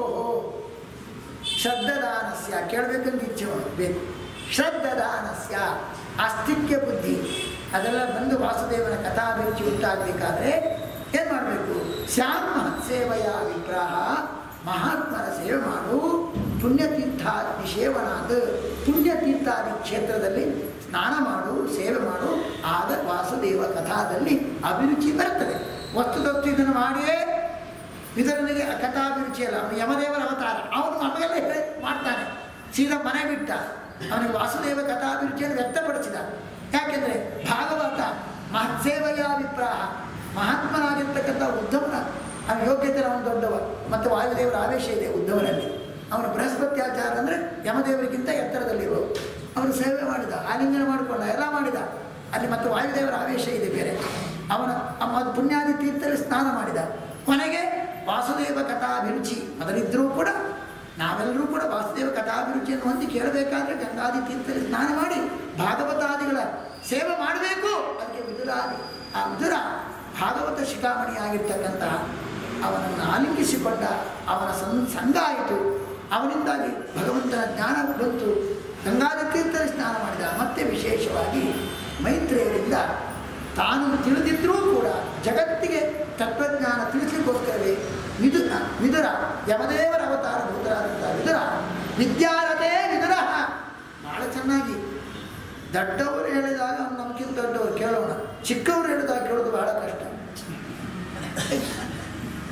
S1: ಶ್ರದ್ಧದಾನಸ್ಯ ಕೇಳಬೇಕಂತ ಇಚ್ಛೆ ಬೇಕು ಶ್ರದ್ಧದಾನಸ್ಯ ಆಸ್ತಿಕ್ಯ ಬುದ್ಧಿ ಅದೆಲ್ಲ ಬಂದು ವಾಸುದೇವನ ಕಥಾಭಿರುಚಿ ಉಂಟಾಗಬೇಕಾದ್ರೆ ಏನು ಮಾಡಬೇಕು ಶ್ಯಾಮ್ ಮಹತ್ ಸೇವೆಯ ವಿಗ್ರಹ ಮಹಾತ್ಮರ ಸೇವೆ ಮಾಡು ಪುಣ್ಯತೀರ್ಥಾದಿ ಸೇವನಾದ ಪುಣ್ಯತೀರ್ಥಾದಿ ಕ್ಷೇತ್ರದಲ್ಲಿ ಸ್ನಾನ ಮಾಡು ಸೇವೆ ಮಾಡು ಆಗ ವಾಸುದೇವ ಕಥಾದಲ್ಲಿ ಅಭಿರುಚಿ ಬರ್ತದೆ ವಸ್ತುತಸ್ತು ಇದನ್ನು ಮಾಡಿಯೇ ವಿದರನಿಗೆ ಕಥಾಭಿರುಚಿ ಅಲ್ಲ ಅವನು ಯಮದೇವರ ಅವತಾರ ಅವನು ನಮಗೆಲ್ಲ ಹೇಳಿ ಮಾಡ್ತಾನೆ ಸೀದಾ ಮನೆ ಬಿಟ್ಟ ಅವನಿಗೆ ವಾಸುದೇವ ಕಥಾಭಿರುಚಿಯನ್ನು ವ್ಯಕ್ತಪಡಿಸಿದ ಯಾಕೆಂದರೆ ಭಾಗವತ ಮಹತ್ಸೇವೆಯ ಅಭಿಪ್ರಾಯ ಮಹಾತ್ಮನಾಗಿರ್ತಕ್ಕಂಥ ಉದ್ಧವನ ಅವನ ಯೋಗ್ಯತೆ ಅವನು ದೊಡ್ಡವ ಮತ್ತು ವಾಯುದೇವರ ಆವೇಶ ಇದೆ ಉದ್ಧವನಲ್ಲಿ ಅವನು ಬೃಹಸ್ಪತಿ ಆಚಾರ ಅಂದರೆ ಯಮದೇವರಿಗಿಂತ ಎತ್ತರದಲ್ಲಿರುವ ಅವನು ಸೇವೆ ಮಾಡಿದ ಆಲಿಂಗನ ಮಾಡಿಕೊಂಡ ಎಲ್ಲ ಮಾಡಿದ ಅಲ್ಲಿ ಮತ್ತು ವಾಯುದೇವರ ಆವೇಶ ಇದೆ ಬೇರೆ ಅವನ ಅಮ್ಮ ಪುಣ್ಯಾದಿ ತೀರ್ಥದಲ್ಲಿ ಸ್ನಾನ ಮಾಡಿದ ಕೊನೆಗೆ ವಾಸುದೇವ ಕಥಾಭಿರುಚಿ ಅದರಿದ್ದರೂ ಕೂಡ ನಾವೆಲ್ಲರೂ ಕೂಡ ವಾಸುದೇವ ಕಥಾಭಿರುಚಿಯನ್ನು ಹೊಂದಿ ಕೇಳಬೇಕಾದ್ರೆ ಗಂಗಾದಿ ತೀರ್ಥದಲ್ಲಿ ಸ್ನಾನ ಮಾಡಿ ಭಾಗವತಾದಿಗಳ ಸೇವೆ ಮಾಡಬೇಕು ಅದಕ್ಕೆ ವಿದುರಾದಿ ಆ ವಿದುರ ಭಾಗವತ ಶಿಖಾಮಣಿಯಾಗಿರ್ತಕ್ಕಂತಹ ಅವನನ್ನು ಆಲಿಂಗಿಸಿಕೊಂಡ ಅವನ ಸಂ ಸಂಘ ಆಯಿತು ಅವನಿಂದಾಗಿ ಭಗವಂತನ ಜ್ಞಾನ ಬಂತು ಗಂಗಾದಿ ತೀರ್ಥದಲ್ಲಿ ಸ್ನಾನ ಮಾಡಿದ ಮತ್ತೆ ವಿಶೇಷವಾಗಿ ಮೈತ್ರೇಯರಿಂದ ತಾನು ತಿಳಿದಿದ್ರೂ ಕೂಡ ಜಗತ್ತಿಗೆ ತತ್ವಜ್ಞಾನ ತಿಳಿಸಲಿಕ್ಕೋಸ್ಕರವೇ ವಿದು ವಿದುರ ಯಮದೇವರ ಅವತಾರ ಭೂತರಾದಂಥ ವಿದುರ ವಿದ್ಯಾರಥೇ ವಿದುರ ಬಹಳ ಚೆನ್ನಾಗಿ ದೊಡ್ಡವರು ಹೇಳಿದಾಗ ಅವ್ನು ನಮಗಿಂತ ದೊಡ್ಡವರು ಕೇಳೋಣ ಚಿಕ್ಕವರು ಹೇಳಿದಾಗ ಕೇಳೋದು ಬಹಳ ಕಷ್ಟ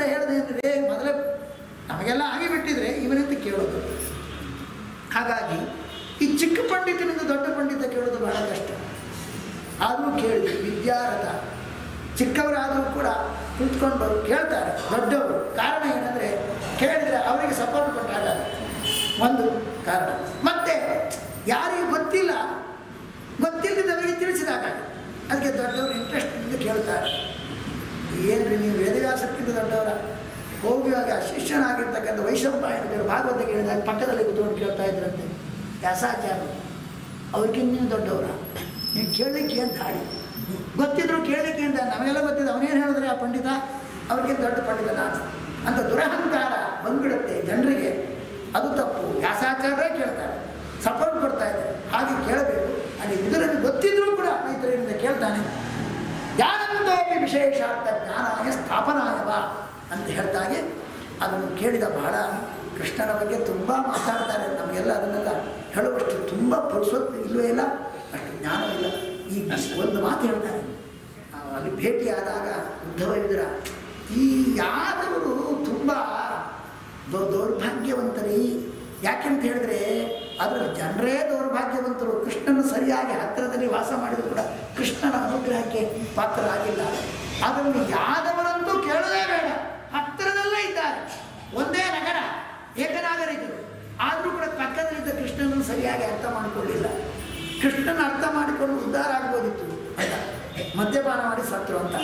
S1: ಮೊದಲೇ ಹೇಳಿದ್ರೆ ಮೊದಲೇ ನಮಗೆಲ್ಲ ಆಗಿಬಿಟ್ಟಿದ್ರೆ ಇವನಿಂದ ಕೇಳೋದು ಹಾಗಾಗಿ ಈ ಚಿಕ್ಕ ಪಂಡಿತನಿಂದ ದೊಡ್ಡ ಪಂಡಿತ ಕೇಳೋದು ಬಹಳ ಕಷ್ಟ ಆದರೂ ಕೇಳಿ ವಿದ್ಯಾರಥ ಚಿಕ್ಕವರಾದರೂ ಕೂಡ ಕುತ್ಕೊಂಡು ಕೇಳ್ತಾರೆ ದೊಡ್ಡವರು ಕಾರಣ ಏನಂದರೆ ಕೇಳಿದರೆ ಅವರಿಗೆ ಸಪೋರ್ಟ್ ಕೊಟ್ಟಾಗ ಒಂದು ಕಾರಣ ಮತ್ತೆ ಯಾರಿಗೆ ಗೊತ್ತಿಲ್ಲ ಗೊತ್ತಿಲ್ಲದವರಿಗೆ ತಿಳಿಸಿದಾಗ ಅದಕ್ಕೆ ದೊಡ್ಡವರು ಇಂಟ್ರೆಸ್ಟಿಂದ ಕೇಳ್ತಾರೆ ಏನ್ರಿ ನೀವು ವೇದವ್ಯಾಸಕ್ಕಿಂತ ದೊಡ್ಡವರ ಹೋಗುವಾಗ ಶಿಷ್ಯನಾಗಿರ್ತಕ್ಕಂಥ ವೈಶಂಪಾಯನ ಭಾಗವತ ಕೇಳಿದಾಗ ಪಕ್ಕದಲ್ಲಿ ಕೂತ್ಕೊಂಡು ಕೇಳ್ತಾ ಇದ್ರಂತೆ ವ್ಯಾಸಾಚಾರ ಅವ್ರಿಗಿಂತ ನೀವು ದೊಡ್ಡವರ ನೀವು ಕೇಳಲಿಕ್ಕೆ ಅಂತ ಹಾಡಿ ಗೊತ್ತಿದ್ರು ಕೇಳಲಿಕ್ಕೆ ಅಂತ ನಮಗೆಲ್ಲ ಗೊತ್ತಿದೆ ಅವನೇನು ಹೇಳಿದ್ರೆ ಆ ಪಂಡಿತ ಅವ್ರಿಗೆ ದೊಡ್ಡ ಪಂಡಿತ ನಾನು ಅಂತ ದುರಹಂಕಾರ ಬಂದ್ಬಿಡುತ್ತೆ ಜನರಿಗೆ ಅದು ತಪ್ಪು ವ್ಯಾಸಾಚಾರರೇ ಕೇಳ್ತಾರೆ ಸಪೋರ್ಟ್ ಕೊಡ್ತಾ ಇದ್ದಾರೆ ಹಾಗೆ ಕೇಳಬೇಕು ಅಲ್ಲಿ ಇದರಲ್ಲಿ ಗೊತ್ತಿದ್ರೂ ಕೂಡ ರೈತರಿಂದ ಕೇಳ್ತಾನೆ ಜ್ಞಾನಂದೋಪಿ ವಿಶೇಷಾರ್ಥ ಜ್ಞಾನಾಯ ಸ್ಥಾಪನಾಯವ ಅಂತ ಹೇಳ್ತಾಗೆ ಅದನ್ನು ಕೇಳಿದ ಬಹಳ ಕೃಷ್ಣನ ಬಗ್ಗೆ ತುಂಬ ಮಾತಾಡ್ತಾರೆ ನಮಗೆಲ್ಲ ಅದನ್ನೆಲ್ಲ ಹೇಳುವಷ್ಟು ತುಂಬ ಪುರುಸೊತ್ತು ಇಲ್ಲವೇ ಇಲ್ಲ ಅಷ್ಟು ಜ್ಞಾನ ಇಲ್ಲ ಈ ಒಂದು ಮಾತು ಹೇಳ್ತಾರೆ ನಾವು ಅಲ್ಲಿ ಭೇಟಿಯಾದಾಗ ಉದ್ಧವ ಇದ್ರ ಈ ಯಾದವರು ತುಂಬ ದೌ- ದೌರ್ಭಾಗ್ಯವಂತರಿ ಯಾಕೆಂತ ಹೇಳಿದ್ರೆ ಅದರ ಜನರೇ ದೌರ್ಭಾಗ್ಯವಂತರು ಕೃಷ್ಣನ ಸರಿಯಾಗಿ ಹತ್ತಿರದಲ್ಲಿ ವಾಸ ಮಾಡಿದ್ರು ಕೂಡ ಕೃಷ್ಣನ ಅನುಗ್ರಹಕ್ಕೆ ಪಾತ್ರ ಆಗಿಲ್ಲ ಅದನ್ನು ಯಾದವರಂತೂ ಕೇಳೋದೇ ಬೇಡ ಹತ್ತಿರದಲ್ಲೇ ಇದ್ದಾರೆ ಒಂದೇ ನಗರ ಏಕನಾಗರಿಕರು ಆದರೂ ಕೂಡ ಪಕ್ಕದಲ್ಲಿದ್ದ ಕೃಷ್ಣನನ್ನು ಸರಿಯಾಗಿ ಅರ್ಥ ಮಾಡಿಕೊಳ್ಳಿಲ್ಲ ಕೃಷ್ಣನ ಅರ್ಥ ಮಾಡಿಕೊಂಡು ಉದ್ಧಾರ ಆಗ್ಬೋದಿತ್ತು ಆಯ್ತಾ ಮದ್ಯಪಾನ ಮಾಡಿ ಸತ್ರು ಅಂತ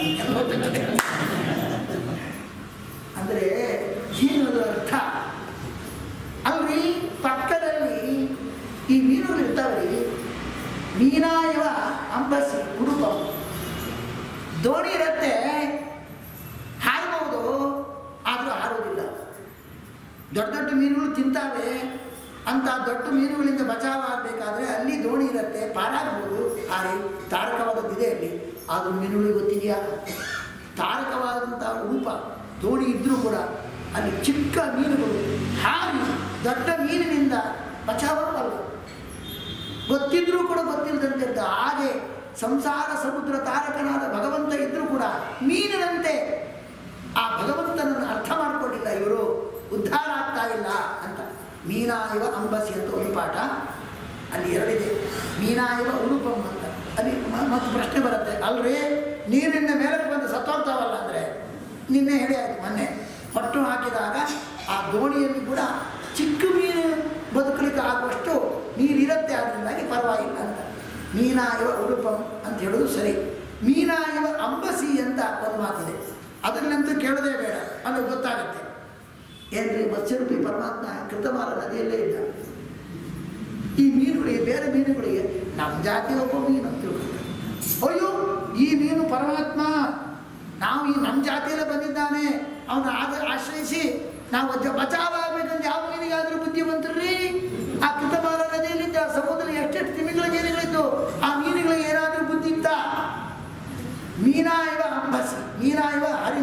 S1: ಅಂದರೆ ಏನು ಅದು ಅರ್ಥ ಅಲ್ರಿ ಪಕ್ಕದಲ್ಲಿ ಈ ಮೀನುಗಳು ಇರ್ತಾವ್ರಿ ಮೀನಾಯವ ಅಂಬಸಿ ಉಡುಪ ದೋಣಿ ಇರುತ್ತೆ ಹಾರಬಹುದು ಆದರೂ ಹಾರುವುದಿಲ್ಲ ದೊಡ್ಡ ದೊಡ್ಡ ಮೀನುಗಳು ತಿಂತಾವೆ ಅಂತ ದೊಡ್ಡ ಮೀನುಗಳಿಂದ ಬಚಾವ ಆಗಬೇಕಾದ್ರೆ ಅಲ್ಲಿ ದೋಣಿ ಇರುತ್ತೆ ಪಾರಾಗ್ಬೋದು ಹಾರಿ ತಾರಕವಾದದ್ದಿದೆ ಅಲ್ಲಿ ಆದರೂ ಮೀನುಗಳಿಗೆ ಗೊತ್ತಿದೆಯಾ ತಾರಕವಾದಂಥ ರೂಪ ದೋಣಿ ಇದ್ದರೂ ಕೂಡ ಅಲ್ಲಿ ಚಿಕ್ಕ ಮೀನುಗಳು ಹಾರಿ ದೊಡ್ಡ ಮೀನಿನಿಂದ ಬಚಾವಲ್ಲ ಗೊತ್ತಿದ್ರೂ ಕೂಡ ಗೊತ್ತಿಲ್ಲದಂತೆ ಹಾಗೆ ಸಂಸಾರ ಸಮುದ್ರ ತಾರಕನಾದ ಭಗವಂತ ಇದ್ರೂ ಕೂಡ ಮೀನಿನಂತೆ ಆ ಭಗವಂತನನ್ನು ಅರ್ಥ ಮಾಡಿಕೊಂಡಿಲ್ಲ ಇವರು ಉದ್ಧಾರ ಆಗ್ತಾ ಇಲ್ಲ ಅಂತ ಮೀನಾಯವ ಅಂಬಸಿ ಅಂತ ಒಂದು ಪಾಠ ಅಲ್ಲಿ ಎರಡಿದೆ ಮೀನಾಯವ ಉಡುಪಂ ಅಂತ ಅಲ್ಲಿ ಮ- ಮತ್ತು ಪ್ರಶ್ನೆ ಬರುತ್ತೆ ಅಲ್ರಿ ನೀರಿನ ಮೇಲಕ್ಕೆ ಬಂದು ಸತ್ತೋಗ್ತಾವಲ್ಲ ಅಂದರೆ ನಿನ್ನೆ ಹೇಳಿ ಆಯ್ತು ಮೊನ್ನೆ ಹೊಟ್ಟು ಹಾಕಿದಾಗ ಆ ದೋಣಿಯಲ್ಲಿ ಕೂಡ ಚಿಕ್ಕ ಮೀನು ಬದುಕಲಿಕ್ಕೆ ಆಗುವಷ್ಟು ನೀರಿರುತ್ತೆ ಅದರಿಂದಾಗಿ ಪರವಾಗಿಲ್ಲ ಅಂತ ಮೀನಾಯವ ಉಡುಪಂ ಅಂತ ಹೇಳೋದು ಸರಿ ಮೀನಾಯವ ಅಂಬಸಿ ಅಂತ ಒಂದು ಮಾತಿದೆ ಅದನ್ನಂತೂ ಕೇಳೋದೇ ಬೇಡ ಅಲ್ಲಿ ಗೊತ್ತಾಗುತ್ತೆ ಏನ್ರಿ ಮತ್ಸ್ಯರೂಪಿ ಪರಮಾತ್ಮ ಕೃತಮಾಲ ನದಿಯಲ್ಲೇ ಇದ್ದ ಈ ಮೀನುಗಳಿಗೆ ಬೇರೆ ಮೀನುಗಳಿಗೆ ನಮ್ಮ ಜಾತಿ ಒಬ್ಬ ಮೀನು ಅಂತ ತಿಳ್ಕೊತಾರೆ ಅಯ್ಯೋ ಈ ಮೀನು ಪರಮಾತ್ಮ ನಾವು ಈ ನಮ್ಮ ಜಾತಿಯಲ್ಲೇ ಬಂದಿದ್ದಾನೆ ಅವನ ಆದ ಆಶ್ರಯಿಸಿ ನಾವು ಅಜ್ಜ ಬಚಾವ ಆಗ್ಬೇಕಂತ ಯಾವ ಮೀನಿಗಾದ್ರೂ ಬುದ್ಧಿವಂತರ್ರಿ ಆ ಕೃತಮಾಲ ನದಿಯಲ್ಲಿದ್ದ ಸಮುದ್ರ ಎಷ್ಟೆಷ್ಟು ತಿಮಿಂಗಳ ಮೀನುಗಳಿದ್ದು ಆ ಮೀನುಗಳಿಗೆ ಏನಾದರೂ ಬುದ್ಧಿ ಇತ್ತ ಮೀನಾ ಇವ ಅಂಬಸಿ ಮೀನಾ ಇವ ಹರಿಂ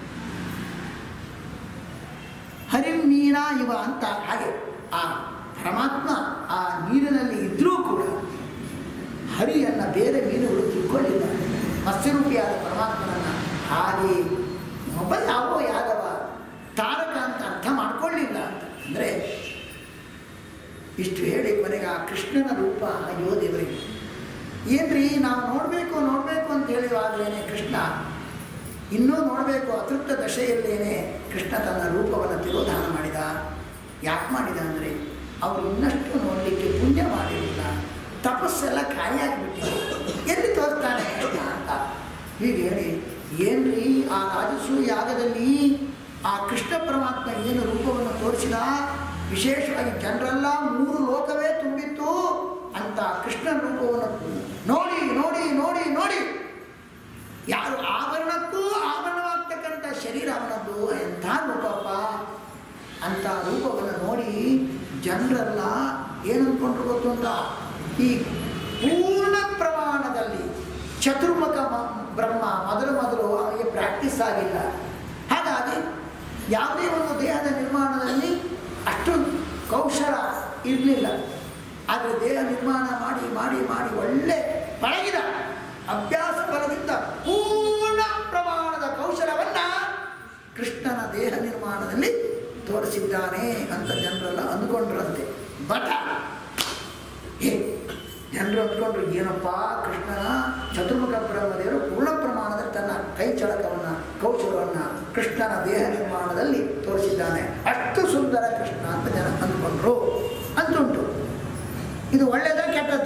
S1: ಹರಿಂ ಮೀನಾ ಇವ ಅಂತ ಹಾಗೆ ಆ ಪರಮಾತ್ಮ ಆ ನೀರಿನಲ್ಲಿ ಇದ್ರೂ ಕೂಡ ಹರಿಯನ್ನು ಬೇರೆ ಮೀನುಗಳು ತಿಳ್ಕೊಳ್ಳಿಲ್ಲ ಮತ್ಸ್ಯರೂಪಿಯಾದ ಪರಮಾತ್ಮನನ್ನ ಹಾಗೆ ಒಬ್ಬ ಯಾವೋ ಯಾದವ ತಾರಕ ಅಂತ ಅರ್ಥ ಮಾಡ್ಕೊಳ್ಳಿಲ್ಲ ಅಂತ ಅಂದರೆ ಇಷ್ಟು ಹೇಳಿ ಕೊನೆಗೆ ಆ ಕೃಷ್ಣನ ರೂಪ ಅಯ್ಯೋ ದೇವರಿಗೆ ಏನ್ರಿ ನಾವು ನೋಡಬೇಕು ನೋಡಬೇಕು ಅಂತ ಹೇಳಿದಾಗಲೇ ಕೃಷ್ಣ ಇನ್ನೂ ನೋಡಬೇಕು ಅತೃಪ್ತ ದಶೆಯಲ್ಲೇನೆ ಕೃಷ್ಣ ತನ್ನ ರೂಪವನ್ನು ತಿರೋಧಾನ ಮಾಡಿದ ಯಾಕೆ ಮಾಡಿದ ಅಂದರೆ ಅವರು ಇನ್ನಷ್ಟು ನೋಡಲಿಕ್ಕೆ ಪುಣ್ಯ ಮಾಡಿರಲಿಲ್ಲ ತಪಸ್ಸೆಲ್ಲ ಖಾಲಿಯಾಗಿಬಿಟ್ಟಿದೆ ಎಲ್ಲಿ ತೋರ್ತಾನೆ ಅಂತ ಹೀಗೆ ಹೇಳಿ ಏನ್ರಿ ಆ ರಾಜಸೂ ಯಾಗದಲ್ಲಿ ಆ ಕೃಷ್ಣ ಪರಮಾತ್ಮ ಏನು ರೂಪವನ್ನು ತೋರಿಸಿದ ವಿಶೇಷವಾಗಿ ಜನರೆಲ್ಲ ಮೂರು ಲೋಕವೇ ತುಂಬಿತ್ತು ಅಂತ ಕೃಷ್ಣನ ರೂಪವನ್ನು ನೋಡಿ ನೋಡಿ ನೋಡಿ ನೋಡಿ ಯಾರು ಆಭರಣಕ್ಕೂ ಆಭರಣವಾಗ್ತಕ್ಕಂಥ ಶರೀರ ಅವನದ್ದು ಎಂಥ ರೂಪಪ್ಪ ಅಂತ ರೂಪವನ್ನು ನೋಡಿ ಜನರೆಲ್ಲ ಏನು ಅಂದ್ಕೊಂಡ್ರು ಗೊತ್ತು ಅಂತ ಈ ಪೂರ್ಣ ಪ್ರಮಾಣದಲ್ಲಿ ಚತುರ್ಮುಖ ಮ- ಬ್ರಹ್ಮ ಮೊದಲು ಮೊದಲು ಅವನಿಗೆ ಪ್ರಾಕ್ಟೀಸ್ ಆಗಿಲ್ಲ ಹಾಗಾಗಿ ಯಾವುದೇ ಒಂದು ದೇಹದ ನಿರ್ಮಾಣದಲ್ಲಿ ಅಷ್ಟು ಕೌಶಲ ಇರಲಿಲ್ಲ ಆದರೆ ದೇಹ ನಿರ್ಮಾಣ ಮಾಡಿ ಮಾಡಿ ಮಾಡಿ ಒಳ್ಳೆ ಪಳಗಿದ ಅಭ್ಯಾಸ ಬಲದಿಂದ ಪೂರ್ಣ ಪ್ರಮಾಣದ ಕೌಶಲವನ್ನ ಕೃಷ್ಣನ ದೇಹ ನಿರ್ಮಾಣದಲ್ಲಿ ತೋರಿಸಿದ್ದಾನೆ ಅಂತ ಜನರೆಲ್ಲ ಅಂದ್ಕೊಂಡ್ರಂತೆ ಬಟ ಏ ಜನರು ಅಂದ್ಕೊಂಡ್ರು ಏನಪ್ಪ ಕೃಷ್ಣನ ಚತುರ್ಮುಖ ಬ್ರಹ್ಮದೇವರು ಪೂರ್ಣ ಪ್ರಮಾಣದಲ್ಲಿ ತನ್ನ ಕೈ ಚಳಕವನ್ನು ಕೌಶಲವನ್ನು ಕೃಷ್ಣನ ದೇಹ ನಿರ್ಮಾಣದಲ್ಲಿ ತೋರಿಸಿದ್ದಾನೆ ಅಷ್ಟು ಸುಂದರ ಕೃಷ್ಣ ಅಂತ ಜನ ಅಂದ್ಕೊಂಡ್ರು ಅಂತುಂಟು ಇದು ಒಳ್ಳೆಯದ ಕೆಟ್ಟದ್ದ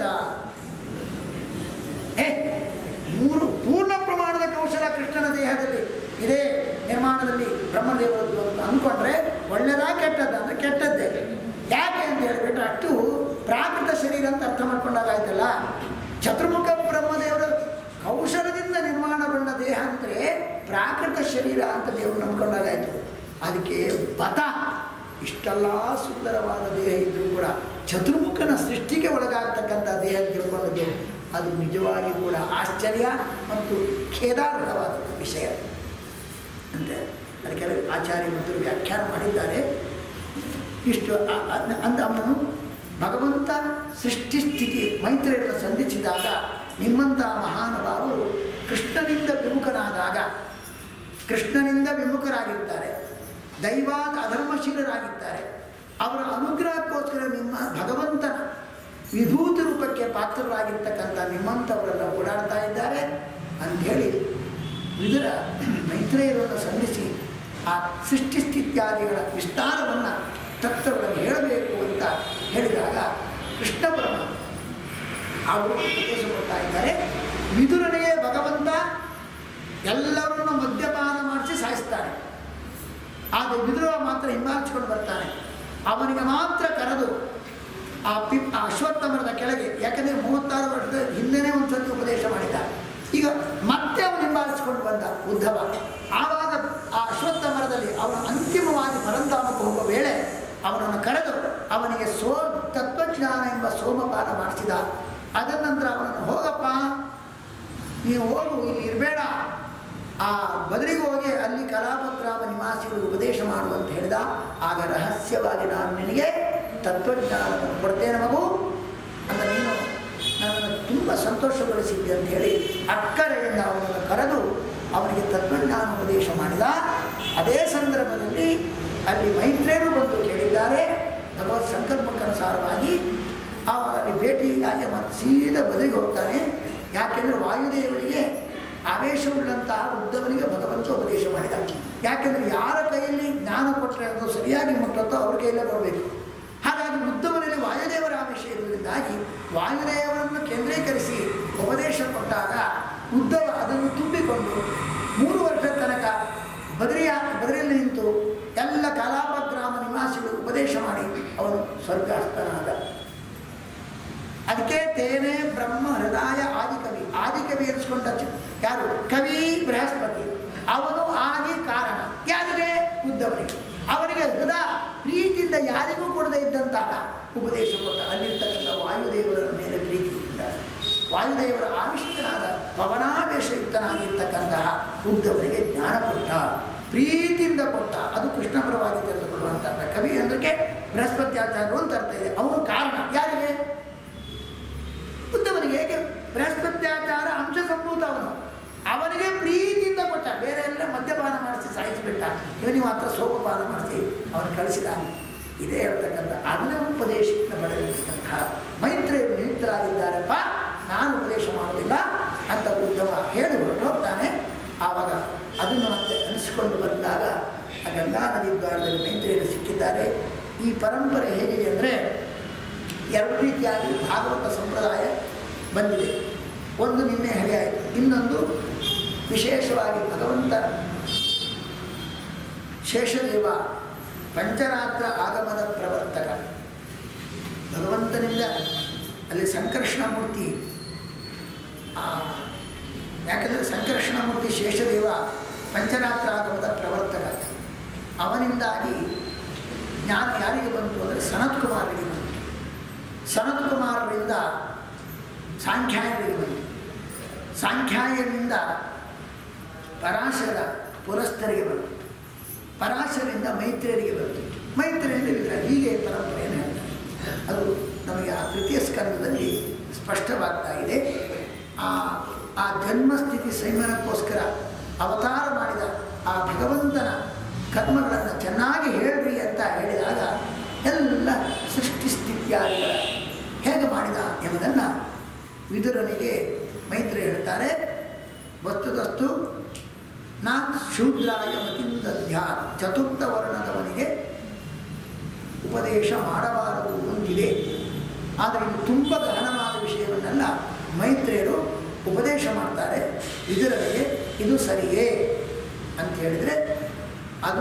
S1: ಏ ಮೂರು ಪೂರ್ಣ ಪ್ರಮಾಣದ ಕೌಶಲ ಕೃಷ್ಣನ ದೇಹದಲ್ಲಿ ಇದೇ ನಿರ್ಮಾಣದಲ್ಲಿ ಬ್ರಹ್ಮದೇವರದ್ದು ಅಂತ ಅಂದ್ಕೊಂಡ್ರೆ ಒಳ್ಳೆಯದ ಕೆಟ್ಟದ್ದ ಅಂದ್ರೆ ಕೆಟ್ಟದ್ದೇ ಯಾಕೆ ಅಂತ ಹೇಳಿಬಿಟ್ರೆ ಅಷ್ಟು ಪ್ರಾಕೃತ ಶರೀರ ಅಂತ ಅರ್ಥ ಮಾಡ್ಕೊಂಡಾಗ ಆಯ್ತಲ್ಲ ಚತುರ್ಮುಖ ಬ್ರಹ್ಮದೇವರ ಕೌಶಲದಿಂದ ನಿರ್ಮಾಣಗೊಂಡ ದೇಹ ಅಂದರೆ ಪ್ರಾಕೃತ ಶರೀರ ಅಂತ ದೇವರು ನಂಬ್ಕೊಂಡಾಗಾಯ್ತು ಅದಕ್ಕೆ ಬತ ಇಷ್ಟೆಲ್ಲ ಸುಂದರವಾದ ದೇಹ ಇದ್ರೂ ಕೂಡ ಚತುರ್ಮುಖನ ಸೃಷ್ಟಿಗೆ ಒಳಗಾಗ್ತಕ್ಕಂಥ ದೇಹ ತಿಳ್ಕೊಂಡದ್ದು ಅದು ನಿಜವಾಗಿ ಕೂಡ ಆಶ್ಚರ್ಯ ಮತ್ತು ಖೇದಾರ್ಹವಾದ ವಿಷಯ ಅಂತ ಅದಕ್ಕೆ ಆಚಾರ್ಯ ಮತ್ತು ವ್ಯಾಖ್ಯಾನ ಮಾಡಿದ್ದಾರೆ ಇಷ್ಟು ಅ- ಅ- ಅಂದ ಅವನು ಭಗವಂತ ಸೃಷ್ಟಿ ಸ್ಥಿತಿ ಮೈತ್ರಿಯನ್ನು ಸಂಧಿಸಿದಾಗ ನಿಮ್ಮಂಥ ಮಹಾನುಭಾವರು ಕೃಷ್ಣನಿಂದ ವಿಮುಖನಾದಾಗ ಕೃಷ್ಣನಿಂದ ವಿಮುಖರಾಗಿರ್ತಾರೆ ದೈವಾದ ಅಧರ್ಮಶೀಲರಾಗಿದ್ದಾರೆ ಅವರ ಅನುಗ್ರಹಕ್ಕೋಸ್ಕರ ನಿಮ್ಮ ಭಗವಂತನ ವಿಭೂತಿ ರೂಪಕ್ಕೆ ಪಾತ್ರರಾಗಿರ್ತಕ್ಕಂಥ ನಿಮ್ಮಂಥವರೆಲ್ಲ ಓಡಾಡ್ತಾ ಇದ್ದಾರೆ ಅಂಥೇಳಿ ಇದರ ಮೈತ್ರೇಯರನ್ನು ಸಂಧಿಸಿ ಆ ಸೃಷ್ಟಿ ಸ್ಥಿತ್ಯಾದಿಗಳ ವಿಸ್ತಾರವನ್ನು ತತ್ವಗಳನ್ನು ಹೇಳಬೇಕು ಅಂತ ಹೇಳಿದಾಗ ಕೃಷ್ಣ ಪರಮ ಅವರು ಉಪದೇಶ ಕೊಡ್ತಾ ಇದ್ದಾರೆ ವಿದುರನೆಯೇ ಭಗವಂತ ಎಲ್ಲರನ್ನು ಮದ್ಯಪಾನ ಮಾಡಿಸಿ ಸಾಯಿಸ್ತಾನೆ ಆದರೆ ವಿದುರ ಮಾತ್ರ ಹಿಂಬಾಲಿಸಿಕೊಂಡು ಬರ್ತಾನೆ ಅವನಿಗೆ ಮಾತ್ರ ಕರೆದು ಆ ಪಿ ಆ ಅಶ್ವತ್ಥಮರದ ಕೆಳಗೆ ಯಾಕಂದರೆ ಮೂವತ್ತಾರು ವರ್ಷದ ಹಿಂದೆನೇ ಒಂದು ಸತಿ ಉಪದೇಶ ಮಾಡಿದ್ದ ಈಗ ಮತ್ತೆ ಅವನು ಹಿಂಬಾಲಿಸಿಕೊಂಡು ಬಂದ ಉದ್ಧವ ಆವಾಗ ಆ ಅಶ್ವತ್ಥ ಮರದಲ್ಲಿ ಅವನು ಅಂತಿಮವಾಗಿ ಪರಂಧಾಮಕ್ಕೆ ಹೋಗುವ ವೇಳೆ ಅವನನ್ನು ಕರೆದು ಅವನಿಗೆ ಸೋ ತತ್ವಜ್ಞಾನ ಎಂಬ ಸೋಮಪಾನ ಮಾಡಿಸಿದ ಅದರ ನಂತರ ಅವನನ್ನು ಹೋಗಪ್ಪ ನೀವು ಹೋಗು ಇಲ್ಲಿ ಇರಬೇಡ ಆ ಬದಲಿಗೆ ಹೋಗಿ ಅಲ್ಲಿ ಕಲಾಪಗ್ರಾಮ ನಿವಾಸಿಗಳು ಉಪದೇಶ ಮಾಡು ಅಂತ ಹೇಳಿದ ಆಗ ರಹಸ್ಯವಾಗಿ ನಾನು ನಿನಗೆ ತತ್ವಜ್ಞಾನವನ್ನು ಕೊಡ್ತೇನೆ ಮಗು ಅಂತ ನೀನು ನನ್ನನ್ನು ತುಂಬ ಸಂತೋಷಗೊಳಿಸಿದ್ದೆ ಅಂತ ಹೇಳಿ ಅಕ್ಕರೆಯಿಂದ ಅವನನ್ನು ಕರೆದು ಅವನಿಗೆ ತತ್ವಜ್ಞಾನ ಉಪದೇಶ ಮಾಡಿದ ಅದೇ ಸಂದರ್ಭದಲ್ಲಿ ಅಲ್ಲಿ ಮೈತ್ರೇಯರು ಬಂದು ಕೇಳಿದ್ದಾರೆ ಭಗವತ್ ಸಂಕಲ್ಪಕ್ಕನುಸಾರವಾಗಿ ಆವಾಗ ಅಲ್ಲಿ ಭೇಟಿಯಾಗಿ ಮತ್ತೆ ಸೀದಾ ಬದಲಿಗೆ ಹೋಗ್ತಾನೆ ಯಾಕೆಂದರೆ ವಾಯುದೇವರಿಗೆ ಆವೇಶವುಳ್ಳಂತಹ ಉದ್ದವನಿಗೆ ಭಗವಂತ ಉಪದೇಶ ಮಾಡಿದ ಯಾಕೆಂದರೆ ಯಾರ ಕೈಯಲ್ಲಿ ಜ್ಞಾನ ಕೊಟ್ಟರೆ ಅದು ಸರಿಯಾಗಿ ಮುಟ್ಟುತ್ತೋ ಅವ್ರ ಕೈಯಲ್ಲೇ ಬರಬೇಕು ಹಾಗಾಗಿ ಉದ್ದವನಲ್ಲಿ ವಾಯುದೇವರ ಆವೇಶ ಇರುವುದರಿಂದಾಗಿ ವಾಯುದೇವರನ್ನು ಕೇಂದ್ರೀಕರಿಸಿ ಉಪದೇಶ ಕೊಟ್ಟಾಗ ಉದ್ದವ ಅದನ್ನು ತುಂಬಿಕೊಂಡು ಮೂರು ವರ್ಷದ ತನಕ ಬದರಿಯ ಬದರಿಯಲ್ಲಿ ನಿಂತು ಎಲ್ಲ ಕಲಾಪ ಗ್ರಾಮ ನಿವಾಸಿಗಳು ಉಪದೇಶ ಮಾಡಿ ಅವನು ಸ್ವರ್ಗಾಸ್ತನಾದ ಅದಕ್ಕೆ ತೇನೇ ಬ್ರಹ್ಮ ಹೃದಯ ಆದಿಕವಿ ಆದಿಕವಿ ಎನಿಸ್ಕೊಂಡ ಚ- ಯಾರು ಕವಿ ಬೃಹಸ್ಪತಿ ಅವನು ಆದಿ ಕಾರಣ ಯಾರಿಗೆ ಉದ್ದವನಿಗೆ ಅವನಿಗೆ ಹೃದಯ ಪ್ರೀತಿಯಿಂದ ಯಾರಿಗೂ ಕೊಡದೇ ಇದ್ದಂತಹ ಉಪದೇಶ ಕೊಟ್ಟ ಅಲ್ಲಿರ್ತಕ್ಕಂಥ ವಾಯುದೇವರ ಮೇಲೆ ಪ್ರೀತಿಯಿಂದ ವಾಯುದೇವರ ಆವಿಷ್ಟನಾದ ಪವನಾವೇಶಯುಕ್ತನಾಗಿರ್ತಕ್ಕಂತಹ ಉದ್ದವನಿಗೆ ಜ್ಞಾನ ಕೊಟ್ಟ ಪ್ರೀತಿಯಿಂದ ಕೊಟ್ಟ ಅದು ಕೃಷ್ಣ ಪರವಾಗಿ ತಿಳಿದುಕೊಳ್ಳುವಂತಹ ಕವಿ ಅಂದಕ್ಕೆ ಬೃಹಸ್ಪತ್ಯಾಚಾರ್ಯರು ಅಂತ ಅರ್ಥ ಇದೆ ಅವನು ಕಾರಣ ಯಾರಿಗೆ ಉದ್ದವನಿಗೆ ಹೇಗೆ ಬೃಹಸ್ಪತ್ಯಾಚಾರ ಅಂಶ ಸಂಭೂತ ಅವನು ಅವನಿಗೆ ಪ್ರೀತಿಯಿಂದ ಕೊಟ್ಟ ಬೇರೆ ಎಲ್ಲ ಮದ್ಯಪಾನ ಮಾಡಿಸಿ ಸಾಯಿಸಿಬಿಟ್ಟ ಇವನಿಗೆ ಮಾತ್ರ ಸೋಮಪಾನ ಮಾಡಿಸಿ ಅವನು ಕಳಿಸಿದ ಇದೇ ಹೇಳ್ತಕ್ಕಂಥ ಅದನ್ನ ಉಪದೇಶದಿಂದ ಪಡೆದಿರ್ತಕ್ಕಂತಹ ಮೈತ್ರಿಯರು ನಿಮಿತ್ತರಾಗಿದ್ದಾರಪ್ಪ ನಾನು ಉಪದೇಶ ಮಾಡೋದಿಲ್ಲ ಅಂತ ಉದ್ದವ ಹೇಳಿ ಹೊರಟು ಹೋಗ್ತಾನೆ ಆವಾಗ ಅದನ್ನು ಮತ್ತೆ ಅನಿಸಿಕೊಂಡು ಬಂದಾಗ ಆ ಗಂಗಾ ನದಿ ದ್ವಾರದಲ್ಲಿ ಮೈತ್ರಿಯರು ಸಿಕ್ಕಿದ್ದಾರೆ ಈ ಪರಂಪರೆ ಹೇಗಿದೆ ಅಂದರೆ ಎರಡು ರೀತಿಯಾಗಿ ಭಾಗವತ ಸಂಪ್ರದಾಯ ಬಂದಿದೆ ಒಂದು ನಿನ್ನೆ ಹೇಳಿ ಆಯಿತು ಇನ್ನೊಂದು ವಿಶೇಷವಾಗಿ ಭಗವಂತ ಶೇಷದೇವ ಪಂಚರಾತ್ರ ಆಗಮದ ಪ್ರವರ್ತಕ ಭಗವಂತನಿಂದ ಅಲ್ಲಿ ಸಂಕರ್ಷಣ ಮೂರ್ತಿ ಆ, ಯಾಕಂದರೆ ಸಂಕರ್ಷಣ ಮೂರ್ತಿ ಶೇಷದೇವ ಪಂಚರಾತ್ರ ಆಗಮದ ಪ್ರವರ್ತಕ ಅವನಿಂದಾಗಿ ಜ್ಞಾನ ಯಾರಿಗೆ ಬಂತು ಅಂದರೆ ಸನತ್ ಕುಮಾರರಿಗೆ ಬಂತು ಸನತ್ ಕುಮಾರರಿಂದ ಸಾಂಖ್ಯಾಯರಿಗೆ ಬಂತು ಸಾಂಖ್ಯಾಯನಿಂದ ಪರಾಶರ ಪುರಸ್ಥರಿಗೆ ಬಂತು ಪರಾಶರಿಂದ ಮೈತ್ರಿಯರಿಗೆ ಬಂತು ಮೈತ್ರಿಯಿಂದ ವಿಗ್ರಹ ಹೀಗೆ ಪರಂಪರೆಯನ್ನು ಹೇಳ್ತಾರೆ ಅದು ನಮಗೆ ಆ ತೃತೀಯ ಸ್ಕಂದದಲ್ಲಿ ಸ್ಪಷ್ಟವಾಗ್ತಾ ಇದೆ ಆ ಆ ಜನ್ಮಸ್ಥಿತಿ ಸಂಯಮನಕ್ಕೋಸ್ಕರ ಅವತಾರ ಮಾಡಿದ ಆ ಭಗವಂತನ ಕರ್ಮಗಳನ್ನು ಚೆನ್ನಾಗಿ ಹೇಳ್ರಿ ಅಂತ ಹೇಳಿದಾಗ ಎಲ್ಲ ಸೃಷ್ಟಿ ಸ್ಥಿತಿಯಾದಿಗಳ ಹೇಗೆ ಮಾಡಿದ ಎಂಬುದನ್ನು ವಿದುರನಿಗೆ ಮೈತ್ರಿ ಹೇಳ್ತಾರೆ ವಸ್ತುತಸ್ತು ನಾ ಶೂದ್ರಾಯ ಮತಿಂದಧ್ಯ ಚತುರ್ಥ ವರ್ಣದವನಿಗೆ ಉಪದೇಶ ಮಾಡಬಾರದು ಅಂತಿದೆ ಆದರೆ ಇದು ತುಂಬ ಗಹನವಾದ ವಿಷಯವನ್ನೆಲ್ಲ ಮೈತ್ರಿಯರು ಉಪದೇಶ ಮಾಡ್ತಾರೆ ಇದರಲ್ಲಿ ಇದು ಸರಿಯೇ ಅಂತ ಹೇಳಿದರೆ ಅದು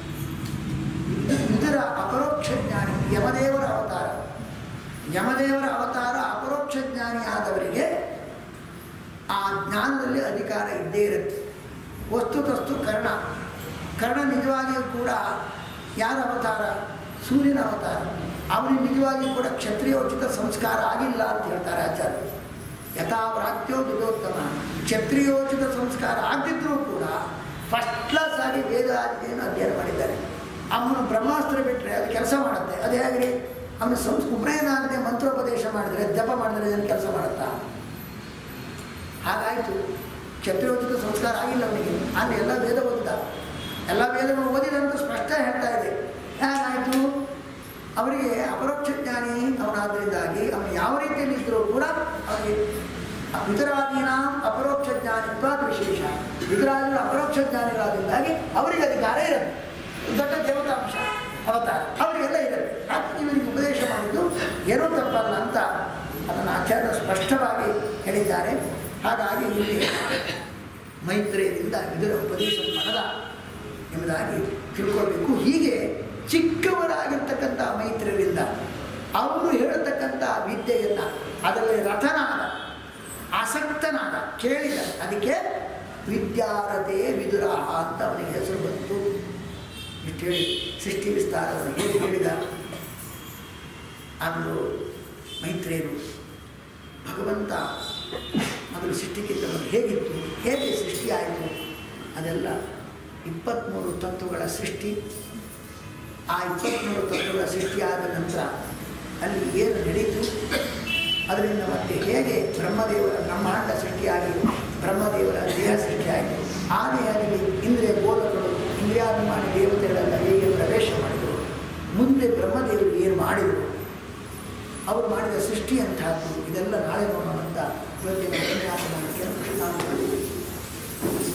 S1: ಇದರ ಅಪರೋಕ್ಷ ಜ್ಞಾನಿ ಯಮದೇವರ ಅವತಾರ ಯಮದೇವರ ಅವತಾರ ಅಪರೋಕ್ಷ ಜ್ಞಾನಿ ಆದವರಿಗೆ ಆ ಜ್ಞಾನದಲ್ಲಿ ಅಧಿಕಾರ ಇದ್ದೇ ಇರುತ್ತೆ ವಸ್ತುತಸ್ತು ಕರ್ಣ ಕರ್ಣ ನಿಜವಾಗಿಯೂ ಕೂಡ ಯಾರ ಅವತಾರ ಸೂರ್ಯನ ಅವತಾರ ಅವನಿಗೆ ನಿಜವಾಗಿಯೂ ಕೂಡ ಕ್ಷತ್ರಿಯೋಚಿತ ಸಂಸ್ಕಾರ ಆಗಿಲ್ಲ ಅಂತ ಹೇಳ್ತಾರೆ ಆಚಾರ್ಯರು ಯಥಾ ವ್ರಾತ್ಯೋ ದುರೋತ್ತಮ ಕ್ಷತ್ರಿಯೋಚಿತ ಸಂಸ್ಕಾರ ಆಗದಿದ್ರೂ ಕೂಡ ಫಸ್ಟ್ ಕ್ಲಾಸ್ ಆಗಿ ವೇದ ಆದಿಯನ್ನು ಅಧ್ಯಯನ ಮಾಡಿದ್ದಾರೆ ಅವನು ಬ್ರಹ್ಮಾಸ್ತ್ರ ಬಿಟ್ಟರೆ ಅದು ಕೆಲಸ ಮಾಡುತ್ತೆ ಅದು ಹೇಗೆ ಅವನು ಸಂಸ್ ಉಪನಯನಾಗದೆ ಮಂತ್ರೋಪದೇಶ ಮಾಡಿದರೆ ಜಪ ಮಾಡಿದರೆ ಏನು ಕೆಲಸ ಮಾಡುತ್ತಾ ಹಾಗಾಯಿತು ಕ್ಷತ್ರಿಯೋಚಿತ ಸಂಸ್ಕಾರ ಆಗಿಲ್ಲ ಅವನಿಗೆ ಆದರೆ ಎಲ್ಲ ವೇದ ಓದಿದ ಎಲ್ಲ ವೇದಗಳು ಓದಿದಂತ ಸ್ಪಷ್ಟ ಹೇಳ್ತಾ ಇದೆ ಹೇಗಾಯಿತು ಅವರಿಗೆ ಅಪರೋಕ್ಷ ಜ್ಞಾನಿ ಅವನಾದ್ದರಿಂದಾಗಿ ಅವನು ಯಾವ ರೀತಿಯಲ್ಲಿ ಇದ್ದರೂ ಕೂಡ ಅವನಿಗೆ ವಿತರಾದೀನ ಅಪರೋಕ್ಷ ಜ್ಞಾನಿತ್ವಾದ ವಿಶೇಷ ವಿತರಾದಿಗಳು ಅಪರೋಕ್ಷ ಜ್ಞಾನಿಗಳಾದ್ರಿಂದಾಗಿ ಅವರಿಗೆ ಅಧಿಕಾರ ಇರುತ್ತೆ ದೊಡ್ಡ ದೇವತಾಂಶ ಅವತಾರ ಅವರಿಗೆಲ್ಲ ಇರುತ್ತೆ ಹಾಗೆ ಇವರಿಗೆ ಉಪದೇಶ ಮಾಡಿದ್ದು ಏನೂ ತಪ್ಪಲ್ಲ ಅಂತ ಅದನ್ನು ಆಚಾರ್ಯ ಸ್ಪಷ್ಟವಾಗಿ ಹೇಳಿದ್ದಾರೆ ಹಾಗಾಗಿ ಇಲ್ಲಿ ಮೈತ್ರಿಯರಿಂದ ಇದರ ಉಪದೇಶ ಪಡೆದ ಎಂಬುದಾಗಿ ತಿಳ್ಕೊಳ್ಬೇಕು ಹೀಗೆ ಚಿಕ್ಕವರಾಗಿರ್ತಕ್ಕಂಥ ಮೈತ್ರಿಯರಿಂದ ಅವರು ಹೇಳತಕ್ಕಂಥ ವಿದ್ಯೆಯನ್ನು ಅದರಲ್ಲಿ ರಥನಾದ ಆಸಕ್ತನಾದ ಕೇಳಿದ ಅದಕ್ಕೆ ವಿದ್ಯಾರಥೆ ವಿದುರಾಹ ಅಂತ ಅವನಿಗೆ ಹೆಸರು ಬಂತು ಇಷ್ಟು ಹೇಳಿ ಸೃಷ್ಟಿ ವಿಸ್ತಾರವನ್ನು ಹೇಗೆ ಹೇಳಿದ ಅಂದು ಮೈತ್ರಿಯರು ಭಗವಂತ ಮೊದಲು ಸೃಷ್ಟಿಕ್ಕಿಂತ ಮೊದಲು ಹೇಗಿತ್ತು ಹೇಗೆ ಸೃಷ್ಟಿಯಾಯಿತು ಅದೆಲ್ಲ ಇಪ್ಪತ್ತ್ಮೂರು ತತ್ವಗಳ ಸೃಷ್ಟಿ ಆ ಇಪ್ಪತ್ತ್ಮೂರು ತತ್ವಗಳ ಸೃಷ್ಟಿಯಾದ ನಂತರ ಅಲ್ಲಿ ಏನು ನಡೀತು ಅದರಿಂದ ಮತ್ತೆ ಹೇಗೆ ಬ್ರಹ್ಮದೇವರ ಬ್ರಹ್ಮಾಂಡ ಸೃಷ್ಟಿಯಾಗಿ ಬ್ರಹ್ಮದೇವರ ದೇಹ ಸೃಷ್ಟಿಯಾಗಿ ಆ ದೇಹದಲ್ಲಿ ಇಂದ್ರಿಯ ಗೋಲಕರು ಇಂದ್ರಿಯಾಭಿಮಾನಿ ದೇವತೆಗಳೆಲ್ಲ ಹೇಗೆ ಪ್ರವೇಶ ಮಾಡಿದರು ಮುಂದೆ ಬ್ರಹ್ಮದೇವರು ಏನು ಮಾಡಿದರು ಅವರು ಮಾಡಿದ ಸೃಷ್ಟಿ ಅಂತಹದ್ದು ಇದೆಲ್ಲ ನಾಳೆ ನೋಡೋಣ ಅಂತ ಇವತ್ತಿನ ಉಪನ್ಯಾಸ ಮಾಡಲಿಕ್ಕೆ ನಾನು